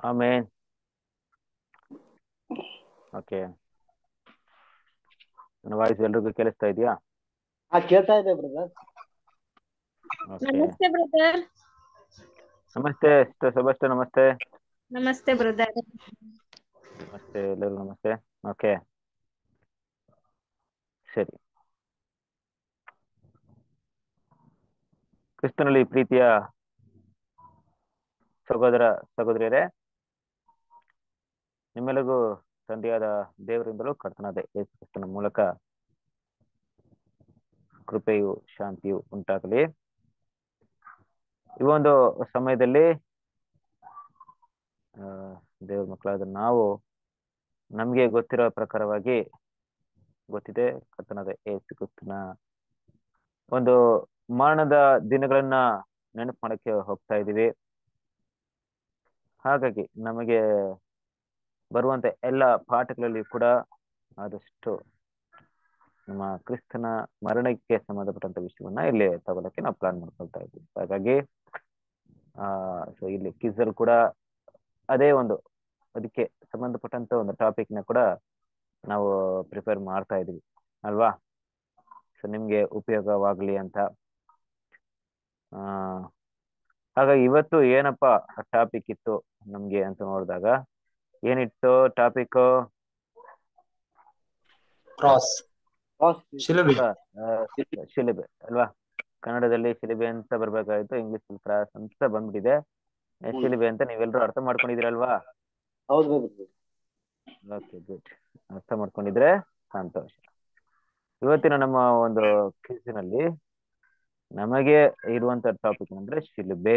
ಆಮೇನ್ okay ನನ್ನ voice ಎಲ್ರಿಗೂ ಕೇಳಿಸ್ತಾ ಇದೆಯಾ ಹಾ ಕೇಳ್ತಾ ಇದೆ ಬ್ರದರ್ ಓಕೆ ನಮಸ್ತೆ ಬ್ರದರ್ ನಮಸ್ತೆ ಸಿಸ್ಟರ್ ಸಬಸ್ಟ ನಮಸ್ತೆ ನಮಸ್ತೆ ಬ್ರದರ್ ನಮಸ್ತೆ ಎಲ್ಲರಿಗೂ ನಮಸ್ತೆ ಓಕೆ ಸರಿ ಕ್ರಿಸ್ತನಲ್ಲಿ ಪ್ರೀತಿಯ ಸಹೋದರ ಸಹೋದರಿಯರೇ ನಿಮ್ಮೆಲ್ಲರಿಗೂ ತಂದೆಯಾದ ದೇವರಿಂದಲೂ ಕರ್ತನಾದ ಯೇಸು ಕ್ರಿಸ್ತನ ಮೂಲಕ ಕೃಪೆಯು ಶಾಂತಿಯು ಉಂಟಾಗಲಿ ಈ ಒಂದು ಸಮಯದಲ್ಲಿ ಆ, ದೇವ್ರ ಮಕ್ಕಳಾದ ನಾವು ನಮ್ಗೆ ಗೊತ್ತಿರೋ ಪ್ರಕಾರವಾಗಿ ಗೊತ್ತಿದೆ ಕರ್ತನಾದ ಯೇಸು ಕ್ರಿಸ್ತನ ಒಂದು ಮರಣದ ದಿನಗಳನ್ನ ನೆನಪು ಮಾಡಕ್ಕೆ ಹೋಗ್ತಾ ಇದ್ದೀವಿ ಹಾಗಾಗಿ ನಮಗೆ ಬರುವಂತ ಎಲ್ಲ ಪಾಠಗಳಲ್ಲಿ ಕೂಡ ಆದಷ್ಟು ನಮ್ಮ ಕ್ರಿಸ್ತನ ಮರಣಕ್ಕೆ ಸಂಬಂಧಪಟ್ಟಂತ ವಿಷಯವನ್ನ ಇಲ್ಲಿ ತಗೊಳಕ್ಕೆ ನಾವು ಪ್ಲಾನ್ ಮಾಡ್ಕೊಳ್ತಾ ಇದ್ದೀವಿ ಹಾಗಾಗಿ ಆ ಸೊ ಇಲ್ಲಿ ಕಿಸಲ್ ಕೂಡ ಅದೇ ಒಂದು ಅದಕ್ಕೆ ಸಂಬಂಧಪಟ್ಟಂತ ಒಂದು ಟಾಪಿಕ್ ನ ಕೂಡ ನಾವು ಪ್ರಿಪೇರ್ ಮಾಡ್ತಾ ಇದೀವಿ ಅಲ್ವಾ ಸೊ ನಿಮ್ಗೆ ಉಪಯೋಗವಾಗ್ಲಿ ಅಂತ ಆ ಹಾಗಾಗಿ ಇವತ್ತು ಏನಪ್ಪ ಟಾಪಿಕ್ ಇತ್ತು ನಮ್ಗೆ ಅಂತ ನೋಡಿದಾಗ ಏನಿತ್ತು ಟಾಪಿಕ್ ಕ್ರಾಸ್ ಶಿಲುಬೆ ಶಿಲೆಬೆ ಅಲ್ವಾ ಕನ್ನಡದಲ್ಲಿ ಶಿಲೆಬೆ ಅಂತ ಬರ್ಬೇಕಾಯ್ತು ಇಂಗ್ಲಿಷ್ ಕ್ರಾಸ್ ಅಂತ ಬಂದ್ಬಿಟ್ಟಿದೆ ಏ, ಶಿಲೆಬೆ ಅಂತ ನೀವೆಲ್ಲರೂ ಅರ್ಥ ಮಾಡ್ಕೊಂಡಿದ್ದೀರಲ್ವಾ ಹೌದು ಬ್ರದರ್ ಓಕೆ ಗುಡ್ ಅರ್ಥ ಮಾಡ್ಕೊಂಡಿದ್ರೆ ಸಂತೋಷ ಇವತ್ತಿನ ನಮ್ಮ ಒಂದು ಕ್ವಿಜ್ನಲ್ಲಿ ನಮಗೆ ಇರುವಂತ ಟಾಪಿಕ್ ಅಂದ್ರೆ ಶಿಲುಬೆ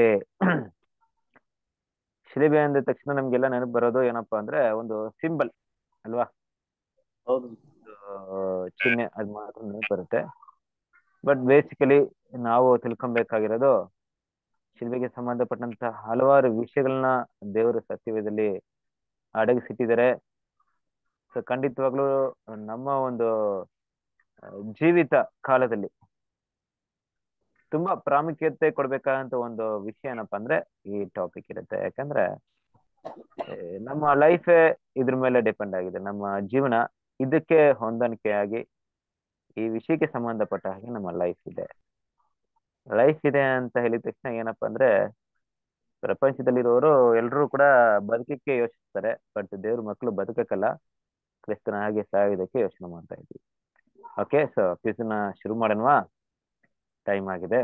ಶಿಲುಬೆ ಅಂದ ತಕ್ಷಣ ನಮ್ಗೆಲ್ಲ ನೆನಪು ಬರೋದು ಏನಪ್ಪಾ ಅಂದ್ರೆ ಒಂದು ಸಿಂಬಲ್ ಅಲ್ವಾ ಹೌದು ಆ, ಚಿಹ್ನೆ ಅದ್ ಮಾತ್ರ ನೆನಪು ಬರುತ್ತೆ ಬಟ್ ಬೇಸಿಕಲಿ ನಾವು ತಿಳ್ಕೊಬೇಕಾಗಿರೋದು ಶಿಲ್ಬೆಗೆ ಸಂಬಂಧಪಟ್ಟಂತ ಹಲವಾರು ವಿಷಯಗಳನ್ನ ದೇವರ ಸತ್ಯವೇದದಲ್ಲಿ ಅಡಗಿಸಿಟ್ಟಿದ್ದಾರೆ ಸೊ ಖಂಡಿತವಾಗ್ಲೂ ನಮ್ಮ ಒಂದು ಆ, ಜೀವಿತ ಕಾಲದಲ್ಲಿ ತುಂಬಾ ಪ್ರಾಮುಖ್ಯತೆ ಕೊಡ್ಬೇಕಾದಂತ ಒಂದು ವಿಷಯ ಏನಪ್ಪಾ ಅಂದ್ರೆ ಈ ಟಾಪಿಕ್ ಇರುತ್ತೆ ಯಾಕಂದ್ರೆ ಏ, ನಮ್ಮ ಲೈಫೇ ಇದ್ರ ಮೇಲೆ ಡಿಪೆಂಡ್ ಆಗಿದೆ ನಮ್ಮ ಜೀವನ ಇದಕ್ಕೆ ಹೊಂದಾಣಿಕೆಯಾಗಿ ಈ ವಿಷಯಕ್ಕೆ ಸಂಬಂಧಪಟ್ಟ ಹಾಗೆ ನಮ್ಮ ಲೈಫ್ ಇದೆ ಲೈಫ್ ಇದೆ ಅಂತ ಹೇಳಿದ ತಕ್ಷಣ ಏನಪ್ಪಾ ಅಂದ್ರೆ ಪ್ರಪಂಚದಲ್ಲಿರೋರು ಎಲ್ಲರೂ ಕೂಡ ಬದುಕಕ್ಕೆ ಯೋಚಿಸ್ತಾರೆ ಬಟ್ ದೇವ್ರ ಮಕ್ಕಳು ಬದುಕಕ್ಕಲ್ಲ ಕ್ರಿಸ್ತನ ಹಾಗೆ ಸಾಯೋದಕ್ಕೆ ಯೋಚನೆ ಮಾಡ್ತಾ ಇದ್ವಿ ಓಕೆ ಸೊ ಕ್ವಿಸ್ನ ಶುರು ಮಾಡೋಣವಾ ಟೈಮ್ ಆಗಿದೆ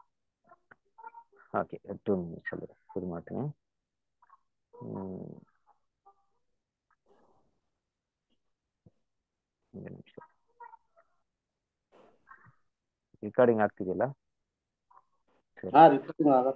ಓಕೆ ಟೂ ಮಿನಿಟ್ಸ್ ಅಲ್ಲಿ ಶುರು ಮಾಡ್ತೀನಿ ಹ್ಮ್ ಒಂದು ನಿಮಿಷ ರೆಕಾರ್ಡಿಂಗ್ ಆಗ್ತಿದೆಯಲ್ಲ ಸರಿ ಹಾ ರಿಪೋರ್ಟಿಂಗ್ ಆಗ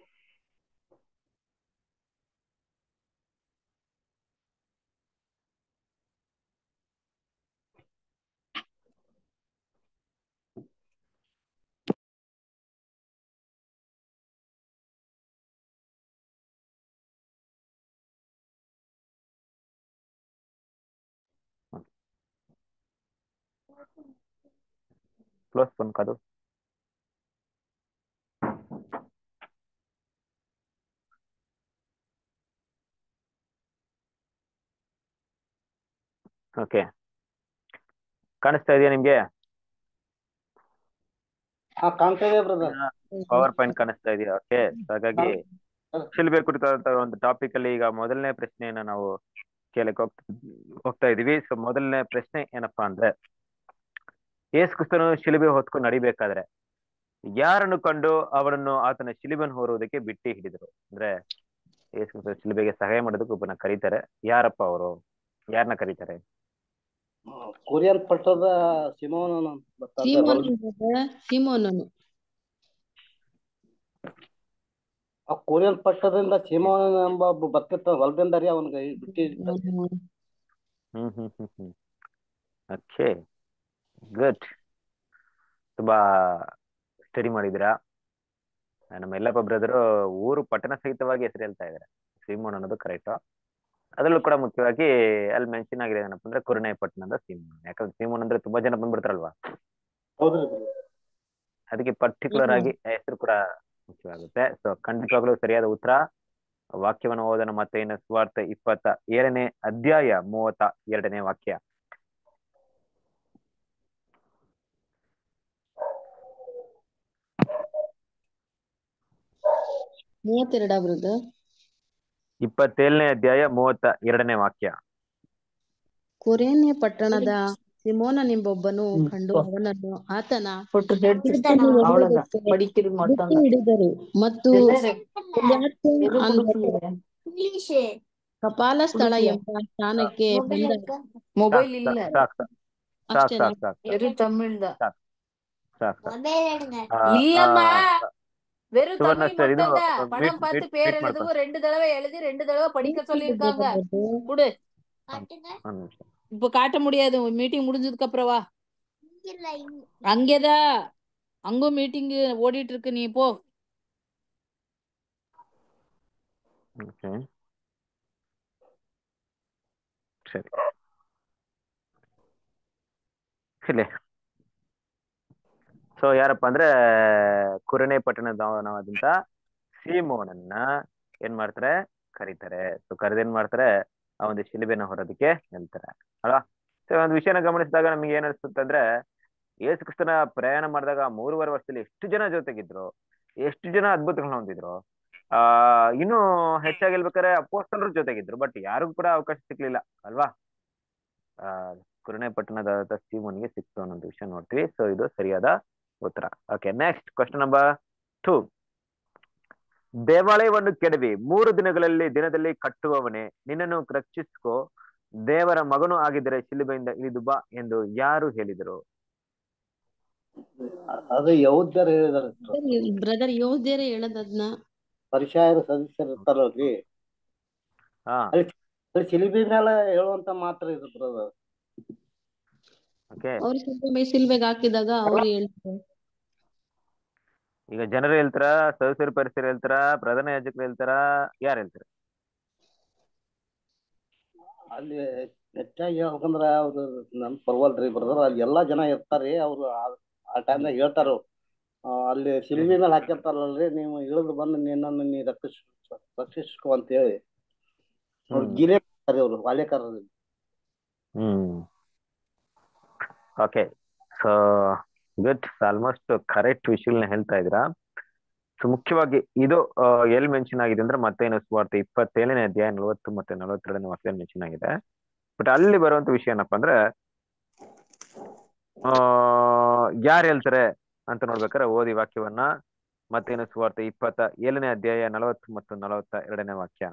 ಕ್ಲೋಸ್ ಬಂದ್ ಕಾದು ಓಕೆ ಕಾಣಿಸ್ತಾ ಇದೆಯಾ ನಿಮ್ಗೆ ಹಾ ಕಾಣ್ತಾ ಇದೆ ಬ್ರದರ್ ಪವರ್ ಪಾಯಿಂಟ್ ಕಾಣಿಸ್ತಾ ಇದೆಯಾ ಓಕೆ ಹಾಗಾಗಿ ಶಿಲ್ಬೆ ಕುರಿತಾದಂತ ಒಂದು ಟಾಪಿಕ್ ಅಲ್ಲಿ ಈಗ ಮೊದಲನೇ ಪ್ರಶ್ನೆಯನ್ನ ನಾವು ಕೇಳಕ್ ಹೋಗ್ತಾ ಹೋಗ್ತಾ ಇದೀವಿ ಸೊ ಮೊದಲನೇ ಪ್ರಶ್ನೆ ಏನಪ್ಪಾ ಅಂದ್ರೆ ಯೇಸು ಕ್ರಿಸ್ತನು ಶಿಲುಬೆ ಹೊತ್ಕೊಂಡು ನಡಿಬೇಕಾದ್ರೆ ಯಾರನ್ನು ಕಂಡು ಅವರನ್ನು ಆತನ ಶಿಲುಬೆಯನ್ನು ಹೊರುವುದಕ್ಕೆ ಬಿಟ್ಟಿ ಹಿಡಿದರು ಅಂದ್ರೆ ಯೇಸು ಕ್ರಿಸ್ತ ಶಿಲುಬೆಗೆ ಸಹಾಯ ಮಾಡೋದಕ್ಕೆ ಒಬ್ಬನ ಕರೀತಾರೆ ಯಾರಪ್ಪ ಅವರು ಯಾರನ್ನ ಕರೀತಾರೆ ಕೊರಿಯನ್ ಪಟ್ಟದ ಸಿಮೋನ ಬರ್ತಾರೆ ಸೀಮೋನನು brother, ಸೀಮೋನನು ಆ ಕೊರಿಯನ್ ಪಟ್ಟದಿಂದ ಸಿಮೋನ ಎಂಬ ಒಬ್ಬ ಬರ್ತಿರ್ತಾನ ಹೊಲದಿಂದ ರೀ ಅವನ್ಗೆ ಬಿಟ್ಟಿ ಅವನು ಹ್ಮ್ ಹ್ಮ್ ಹ್ಮ್ ಹ್ಮ್ ಓಕೆ ಗುಡ್ ತುಂಬಾ ಸ್ಟಡಿ ಮಾಡಿದಿರಾ ನಮ್ಮ ಎಲ್ಲಪ್ಪ ಬ್ರದರು ಊರು ಪಟ್ಟಣ ಸಹಿತವಾಗಿ ಹೆಸರು ಹೇಳ್ತಾ ಇದ್ದಾರೆ ಸೀಮೋನ್ ಅನ್ನೋದು ಕರೆಕ್ಟ್ ಅದರಲ್ಲೂ ಕೂಡ ಮುಖ್ಯವಾಗಿ ಅಲ್ಲಿ ಮೆನ್ಷನ್ ಆಗಿದೆ ಏನಪ್ಪ ಅಂದ್ರೆ ಕುರುಣೆ ಪಟ್ಟಣದ ಸೀಮೋನ್ ಯಾಕಂದ್ರೆ ಸೀಮೋನ್ ಅಂದ್ರೆ ತುಂಬಾ ಜನ ಬಂದ್ಬಿಡ್ತಾರಲ್ವಾ ಹೌದ್ರಿ brother. ಅದಕ್ಕೆ ಪರ್ಟಿಕ್ಯುಲರ್ ಆಗಿ ಹೆಸರು ಕೂಡ ಮುಖ್ಯವಾಗುತ್ತೆ ಸೊ ಖಂಡಿತವಾಗ್ಲೂ ಸರಿಯಾದ ಉತ್ತರ ವಾಕ್ಯವನ್ನು ಓದೋಣ ಮತ್ತೆ ಇನ್ನು ಸುವಾರ್ತೆ ಇಪ್ಪತ್ತ ಏಳನೇ ಅಧ್ಯಾಯ ಮೂವತ್ತ ಎರಡನೇ ವಾಕ್ಯ ಮೂವತ್ತೆರಡ ಬ್ರದರ್ ಇಪ್ಪತ್ತೇಳನೇ ಅಧ್ಯಾಯ ಮೂವತ್ತ ಎರಡನೇ ವಾಕ್ಯ ಕೊರೇನ್ಯ ಪಟ್ಟಣದ ಸಿಮೋನನೆಂಬೊಬ್ಬನು ಕಂಡು ಅವನನ್ನು ಆತನ ಕೊಟ್ಟು ಹೇಳ್ತೀನಿ ತೀರ್ಥನು ಅವಳದ ಒಳ್ಳೆಯದಕ್ಕೆ ಬಡಿಕಿರಿ ಬಿಟ್ಟು ಮಾಡ್ತಾನ ಹಿಡಿದರು ಮತ್ತು ಗಲ್ಯಾತ್ಯ ಎದು ಅಂದರೆ ಕುಡುಕಿದೆ ಕಪಾಲ ಸ್ಥಳ ಕುಡುಕಿಯ. ಎಂಬ ಸ್ಥಾನಕ್ಕೆ ಬಂದ ಮೊಬೈಲ್ ಸಾಕ್ ಇಲ್ಲ ಸಾಕ್ ಸಾಕ್ ಸಾಕ್ ಅಷ್ಟೇನಾ ಸಾಕ್ ಸಾಕ್ ಎರು ತಮಿಳ್ದ ಸಾಕ್ ಸಾಕ್ ಆ, இல்லம்மா ಆ, வெறும் சுவர்ண தமிழ் சார், இது மட்டும்தான் மீட்- பணம் பார்த்து மீட்- பேர் மீட் எழுதுவும் ரெண்டு தடவை எழுதி ரெண்டு தடவை படிக்க சொல்லியிருக்காங்க குடு ಒಂದ್ ನಿಮಿಷ இப்ப காட்ட முடியாது மீட்டிங் முடிஞ்சதுக்கு அப்புறம் வா அங்கேதான் அங்கும் மீட்டிங் ஓடிட்டு இருக்கு நீ போ ಓಕೆ ಸರಿ ಇಲ್ಲಿ ಸೊ ಯಾರಪ್ಪ ಅಂದ್ರೆ ಕುರನೆ ಪಟ್ಟಣದವನಾದಂತ ಸೀಮೋನನ್ನ ಏನ್ ಮಾಡ್ತಾರೆ ಕರೀತಾರೆ ಸೊ ಕರೆದೇನ್ ಮಾಡ್ತಾರೆ ಆ ಒಂದು ಶಿಲುಬೆನ ಹೊರೋದಕ್ಕೆ ನಿಲ್ತಾರೆ ಅಲ್ವಾ ಸೊ ಒಂದು ವಿಷಯನ ಗಮನಿಸಿದಾಗ ನಮ್ಗೆ ಏನ್ ಅನ್ಸುತ್ತೆ ಅಂದ್ರೆ ಯೇಸು ಕ್ರಿಸ್ತನ ಪ್ರಯಾಣ ಮಾಡಿದಾಗ ಮೂರುವರೆ ವರ್ಷದಲ್ಲಿ ಎಷ್ಟು ಜನ ಜೊತೆಗಿದ್ರು ಎಷ್ಟು ಜನ ಅದ್ಭುತಗಳನ್ನ ಹೊಂದಿದ್ರು ಆ ಇನ್ನು ಹೆಚ್ಚಾಗಿ ಹೇಳ್ಬೇಕಾದ್ರೆ ಅಪೋಸ್ತಲರ ಜೊತೆಗಿದ್ರು ಬಟ್ ಯಾರಿಗೂ ಕೂಡ ಅವಕಾಶ ಸಿಗ್ಲಿಲ್ಲ ಅಲ್ವಾ ಆ ಕುರುಣೆ ಪಟ್ಟಣದ ಸೀಮೋನ್ಗೆ ಸಿಕ್ತು ಅನ್ನೋ ವಿಷಯ ನೋಡ್ತೀವಿ ಸೊ ಇದು ಸರಿಯಾದ ಉತ್ತರ okay next question number two ದೇವಾಲಯವನ್ನು ಕೆಡವಿ ಮೂರು ದಿನಗಳಲ್ಲಿ ದಿನದಲ್ಲಿ ಕಟ್ಟುವವನೇ ನಿನ್ನನ್ನು ರಕ್ಷಿಸ್ಕೋ ದೇವರ ಮಗನು ಆಗಿದ್ದರೆ ಶಿಲುಬೆಯಿಂದ ಇಳಿದು ಬಾ ಎಂದು ಯಾರು ಹೇಳಿದರು ಅದು ಯಹೂದ್ಯರು ಹೇಳಿದಾರೆ ಬ್ರದರ್ ಯೋಧರೇ ಹೇಳದದ್ನ ಪರಿಶಾಯರ ಸದಸ್ಯರು ಇರ್ತಾರಲ್ರಿ ಹಾ ಅದು ಶಿಲಿಬಿ ಮೇಲೆ ಹೇಳುವಂತ ಮಾತ್ರ ಇದು ಬ್ರದರ್ ಓಕೆ ಅವ್ರು ಶಿಲ್ಬೆ ಶಿಲ್ಬೆಗೆ ಹಾಕಿದಾಗ ಅವ್ರು ಹೇಳ್ತಾರೆ ಈಗ ಜನರು ಹೇಳ್ತಾರ ಸದಸ್ಯರು ಪರಿಸರ ಹೇಳ್ತಾರ ಪ್ರಧಾನ ಯಾಜಕರು ಹೇಳ್ತಾರ ಯಾರು ಹೇಳ್ತಾರ ಅಲ್ಲಿ ಹೆಚ್ಚಾಗಿ ಹೇಳ್ಬೇಕಂದ್ರ ಅವ್ರು ನಮ್ ಪರ್ವಲ್ರಿ ಬ್ರದರ್ ಅಲ್ಲಿ ಎಲ್ಲಾ ಜನ ಇರ್ತಾರ್ರಿ ಅವ್ರು ಆ- ಆ ಟೈಮ್ನಾಗ ಹೇಳ್ತಾರ ಅಲ್ಲಿ ಶಿಲ್ಬಿ ಮೇಲೆ ಹಾಕಿರ್ತಾರಲ್ರಿ ನೀವು ಇಳಿದು ಬಂದು ನಿನ್ನನ್ನು ನೀ ರಕ್ಷಿಸ್ ರಕ್ಷಿಸ್ಕೊ ಅಂತ ಹೇಳಿ ಅವ್ರು ಹ್ಮ್. ಗಿಲೆ ಅವ್ರು ಬಾಲ್ಯಕಾರರು ಹ್ಮ್ okay so good almost correct ವಿಷಯಗಳನ್ನ ಹೇಳ್ತಾ ಇದ್ದೀರಾ ಸೊ ಮುಖ್ಯವಾಗಿ ಇದು ಆ, ಎಲ್ಲಿ ಮೆನ್ಷನ್ ಆಗಿದೆ ಅಂದ್ರೆ ಮತ್ತೆ ಸುವಾರ್ತೆ ಇಪ್ಪತ್ತೇಳನೇ ಅಧ್ಯಾಯ ನಲವತ್ತು ಮತ್ತೆ ನಲವತ್ತೆರಡನೇ ವಾಕ್ಯದಲ್ಲಿ ಮೆನ್ಷನ್ ಆಗಿದೆ ಬಟ್ ಅಲ್ಲಿ ಬರುವಂತ ವಿಷಯ ಏನಪ್ಪಾ ಅಂದ್ರೆ ಆ ಯಾರು ಹೇಳ್ತಾರೆ ಅಂತ ನೋಡ್ಬೇಕಾದ್ರೆ ಓದಿ ವಾಕ್ಯವನ್ನ ಮತ್ತೇನು ಸುವಾರ್ತೆ ಇಪ್ಪತ್ತ ಏಳನೇ ಅಧ್ಯಾಯ ನಲವತ್ತು ಮತ್ತು ನಲವತ್ತ ಎರಡನೇ ವಾಕ್ಯ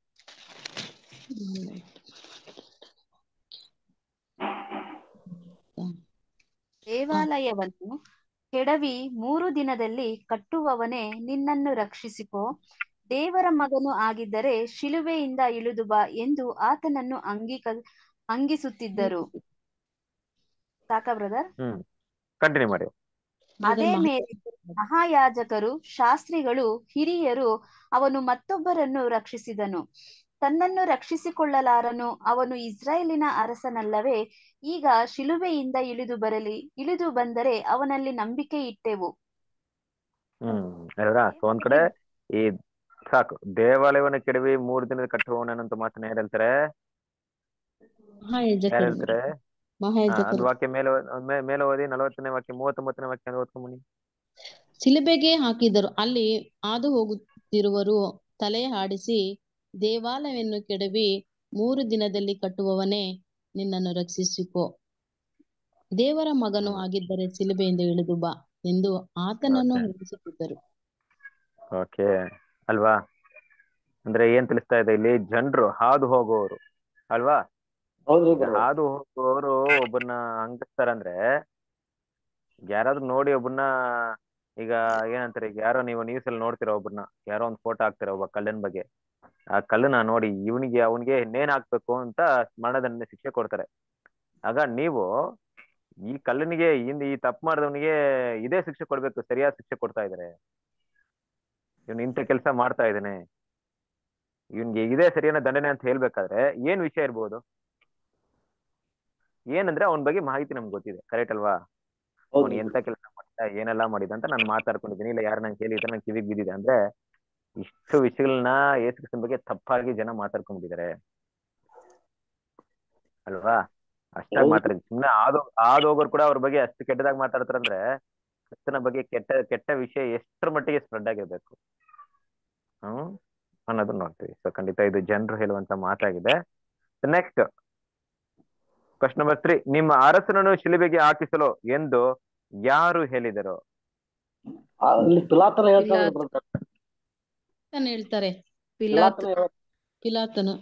ದೇವಾಲಯವನ್ನು ಕೆಡವಿ ಮೂರು ದಿನದಲ್ಲಿ ಕಟ್ಟುವವನೇ ನಿನ್ನನ್ನು ರಕ್ಷಿಸಿಕೋ ದೇವರ ಮಗನು ಆಗಿದ್ದರೆ ಶಿಲುಬೆಯಿಂದ ಇಳಿದು ಬಾ ಎಂದು ಆತನನ್ನು ಅಂಗೀಕ ಅಂಗಿಸುತ್ತಿದ್ದರು ಸಾಕಾ ಬ್ರದರ್ ಹ್ಮ್ ಕಂಟಿನ್ಯೂ ಮಾಡಿ ಅದೇ ಮೇಲೆ ಮಹಾಯಾಜಕರು ಶಾಸ್ತ್ರಿಗಳು ಹಿರಿಯರು ಅವನು ಮತ್ತೊಬ್ಬರನ್ನು ರಕ್ಷಿಸಿದನು ತನ್ನನ್ನು ರಕ್ಷಿಸಿಕೊಳ್ಳಲಾರನು ಅವನು ಇಸ್ರಾಯೇಲಿನ ಅರಸನಲ್ಲವೇ ಈಗ ಶಿಲುಬೆಯಿಂದ ಇಳಿದು ಬರಲಿ ಇಳಿದು ಬಂದರೆ ಅವನಲ್ಲಿ ನಂಬಿಕೆ ಇಟ್ಟೆವು ಹ್ಮ್ ಅಲ್ವಾ ಸೊ ಒಂದ್ ಕಡೆ ಈ ಸಾಕು ದೇವಾಲಯವನ್ನು ಕೆಡವಿ ಮೂರು ದಿನದ ಕಟ್ಟುವವನಂತ ಮಾತನ್ನ ಯಾರು ಹೇಳ್ತಾರೆ ಯಾರು ಮಹಾಯಾಜಕರು ಹೇಳ್ತಾರೆ ಹಾ, ಅದು ಮಹಾಯಾಜಕರು ವಾಕ್ಯ ಮೇಲೆ ಓದ್- ಮೇ- ಮೇಲೆ ಓದಿ ನಲವತ್ತನೇ ವಾಕ್ಯ ಮೂವತ್ತೊಂಬತ್ತನೇ ವಾಕ್ಯ ಓದ್ಕೊಂಬನಿ ಶಿಲುಬೆಗೆ ಹಾಕಿದರು ಅಲ್ಲಿ ಹಾದು ಹೋಗುತ್ತಿರುವರು ತಲೆ ಆಡಿಸಿ ದೇವಾಲಯವನ್ನು ಕೆಡವಿ ಮೂರು ದಿನದಲ್ಲಿ ಕಟ್ಟುವವನೇ ನಿನ್ನನ್ನು ರಕ್ಷಿಸಿಕೋ ದೇವರ ಮಗನು ಆಗಿದ್ದರೆ ಶಿಲುಬೆಯಿಂದ ಇಳಿದು ಬಾ ಎಂದು ಆತನನ್ನು Okay. ಹೋಲಿಸುತ್ತಿದ್ದರು ಓಕೆ ಅಲ್ವಾ ಅಂದ್ರೆ ಏನ್ ತಿಳಿಸ್ತಾ ಇದೆ ಇಲ್ಲಿ ಜನರು ಹಾದು ಹೋಗುವವರು ಅಲ್ವಾ ಹೌದ್ರಿ ಈಗ ಬ್ರದರ್ ಹಾದು ಹೋಗುವವರು ಒಬ್ಬನ್ನ ಹಂಗಸ್ತಾರಂದ್ರೆ ಯಾರಾದ್ರೂ ನೋಡಿ ಒಬ್ಬನ್ನ ಈಗ ಏನಂತಾರೆ ಈಗ ಯಾರೋ ನೀವು ನ್ಯೂಸ್ ಅಲ್ಲಿ ನೋಡ್ತೀರಾ ಒಬ್ಬನ್ನ ಯಾರೋ ಒಂದ್ ಫೋಟೋ ಹಾಕ್ತೀರಾ ಒಬ್ಬ ಕಲ್ಲಿನ ಬಗ್ಗೆ ಆ ಕಲ್ಲನ್ನ ನೋಡಿ ಇವನಿಗೆ ಅವನಿಗೆ ನೇಣ್ ಹಾಕ್ಬೇಕು ಅಂತ ಮರಣದಂಡನೆ ಶಿಕ್ಷೆ ಕೊಡ್ತಾರೆ ಆಗ ನೀವು ಈ ಕಲ್ಲನಿಗೆ ಹಿಂದೆ ಈ ತಪ್ಪು ಮಾಡಿದವನಿಗೆ ಇದೇ ಶಿಕ್ಷೆ ಕೊಡ್ಬೇಕು ಸರಿಯಾದ ಶಿಕ್ಷೆ ಕೊಡ್ತಾ ಇದಾರೆ ಇವನು ಇಂಥ ಕೆಲಸ ಮಾಡ್ತಾ ಇದ್ದಾನೆ ಇವನ್ಗೆ ಇದೇ ಸರಿಯಾದ ದಂಡನೆ ಅಂತ ಹೇಳ್ಬೇಕಾದ್ರೆ ಏನ್ ವಿಷಯ ಇರ್ಬೋದು ಏನಂದ್ರೆ ಅವನ ಬಗ್ಗೆ ಮಾಹಿತಿ ನಮ್ಗೆ ಗೊತ್ತಿದೆ ಕರೆಕ್ಟ್ ಅಲ್ವಾ ಅವನು ಹೌದ್ರಿ ಎಂತ ಕೆಲಸ ಮಾಡಿದ ಏನೆಲ್ಲ ಮಾಡಿದ ಅಂತ ನಾನು ಮಾತಾಡ್ಕೊಂಡಿದ್ದೀನಿ ಇಲ್ಲ ಯಾರು ನಂಗೆ ಕೇಳಿದ್ರೆ ನಂಗೆ ಕಿವಿಗೆ ಬಿದ್ದಿದೆ ಅಂದ್ರೆ ಇಷ್ಟು ವಿಷಯಗಳನ್ನ ಯೇಸು ಕ್ರಿಸ್ತನ ಬಗ್ಗೆ ತಪ್ಪಾಗಿ ಜನ ಮಾತಾಡ್ಕೊಂಡ್ಬಿಟ್ಟಿದ್ದಾರೆ ಅಲ್ವಾ ಅಷ್ಟಾಗಿ ಹೌದು. ಮಾತಾಡಿ ಸುಮ್ನೆ ಆದೋ ಆದೋಗೋರು ಕೂಡ ಅವ್ರ ಬಗ್ಗೆ ಅಷ್ಟು ಕೆಟ್ಟದಾಗಿ ಮಾತಾಡ್ತಾರಂದ್ರೆ ಕ್ರಿಸ್ತನ ಬಗ್ಗೆ ಕೆಟ್ಟ ಕೆಟ್ಟ ವಿಷಯ ಎಷ್ಟರ ಮಟ್ಟಿಗೆ ಸ್ಪ್ರೆಡ್ ಆಗಿರ್ಬೇಕು ಹ್ಮ್ ಅನ್ನೋದನ್ನ ನೋಡ್ತೀವಿ ಸೊ ಖಂಡಿತ ಇದು ಜನರು ಹೇಳುವಂತ ಮಾತಾಗಿದೆ ನೆಕ್ಸ್ಟ್ ಕ್ವಶನ್ ನಂಬರ್ ತ್ರೀ ನಿಮ್ಮ ಅರಸನನ್ನು ಶಿಲುಬೆಗೆ ಹಾಕಿಸಲು ಎಂದು ಯಾರು ಹೇಳಿದರು ಅಲ್ಲಿ ಪಿಲಾತನ ಹೇಳ್ತಾರೆ ಪಿಲಾತ್. brother. ಅಂತ ಹೇಳ್ತಾರೆ ಪಿಲಾತ್ ಪಿಲಾತನ ಹೇಳ್- ಪಿಲಾತನು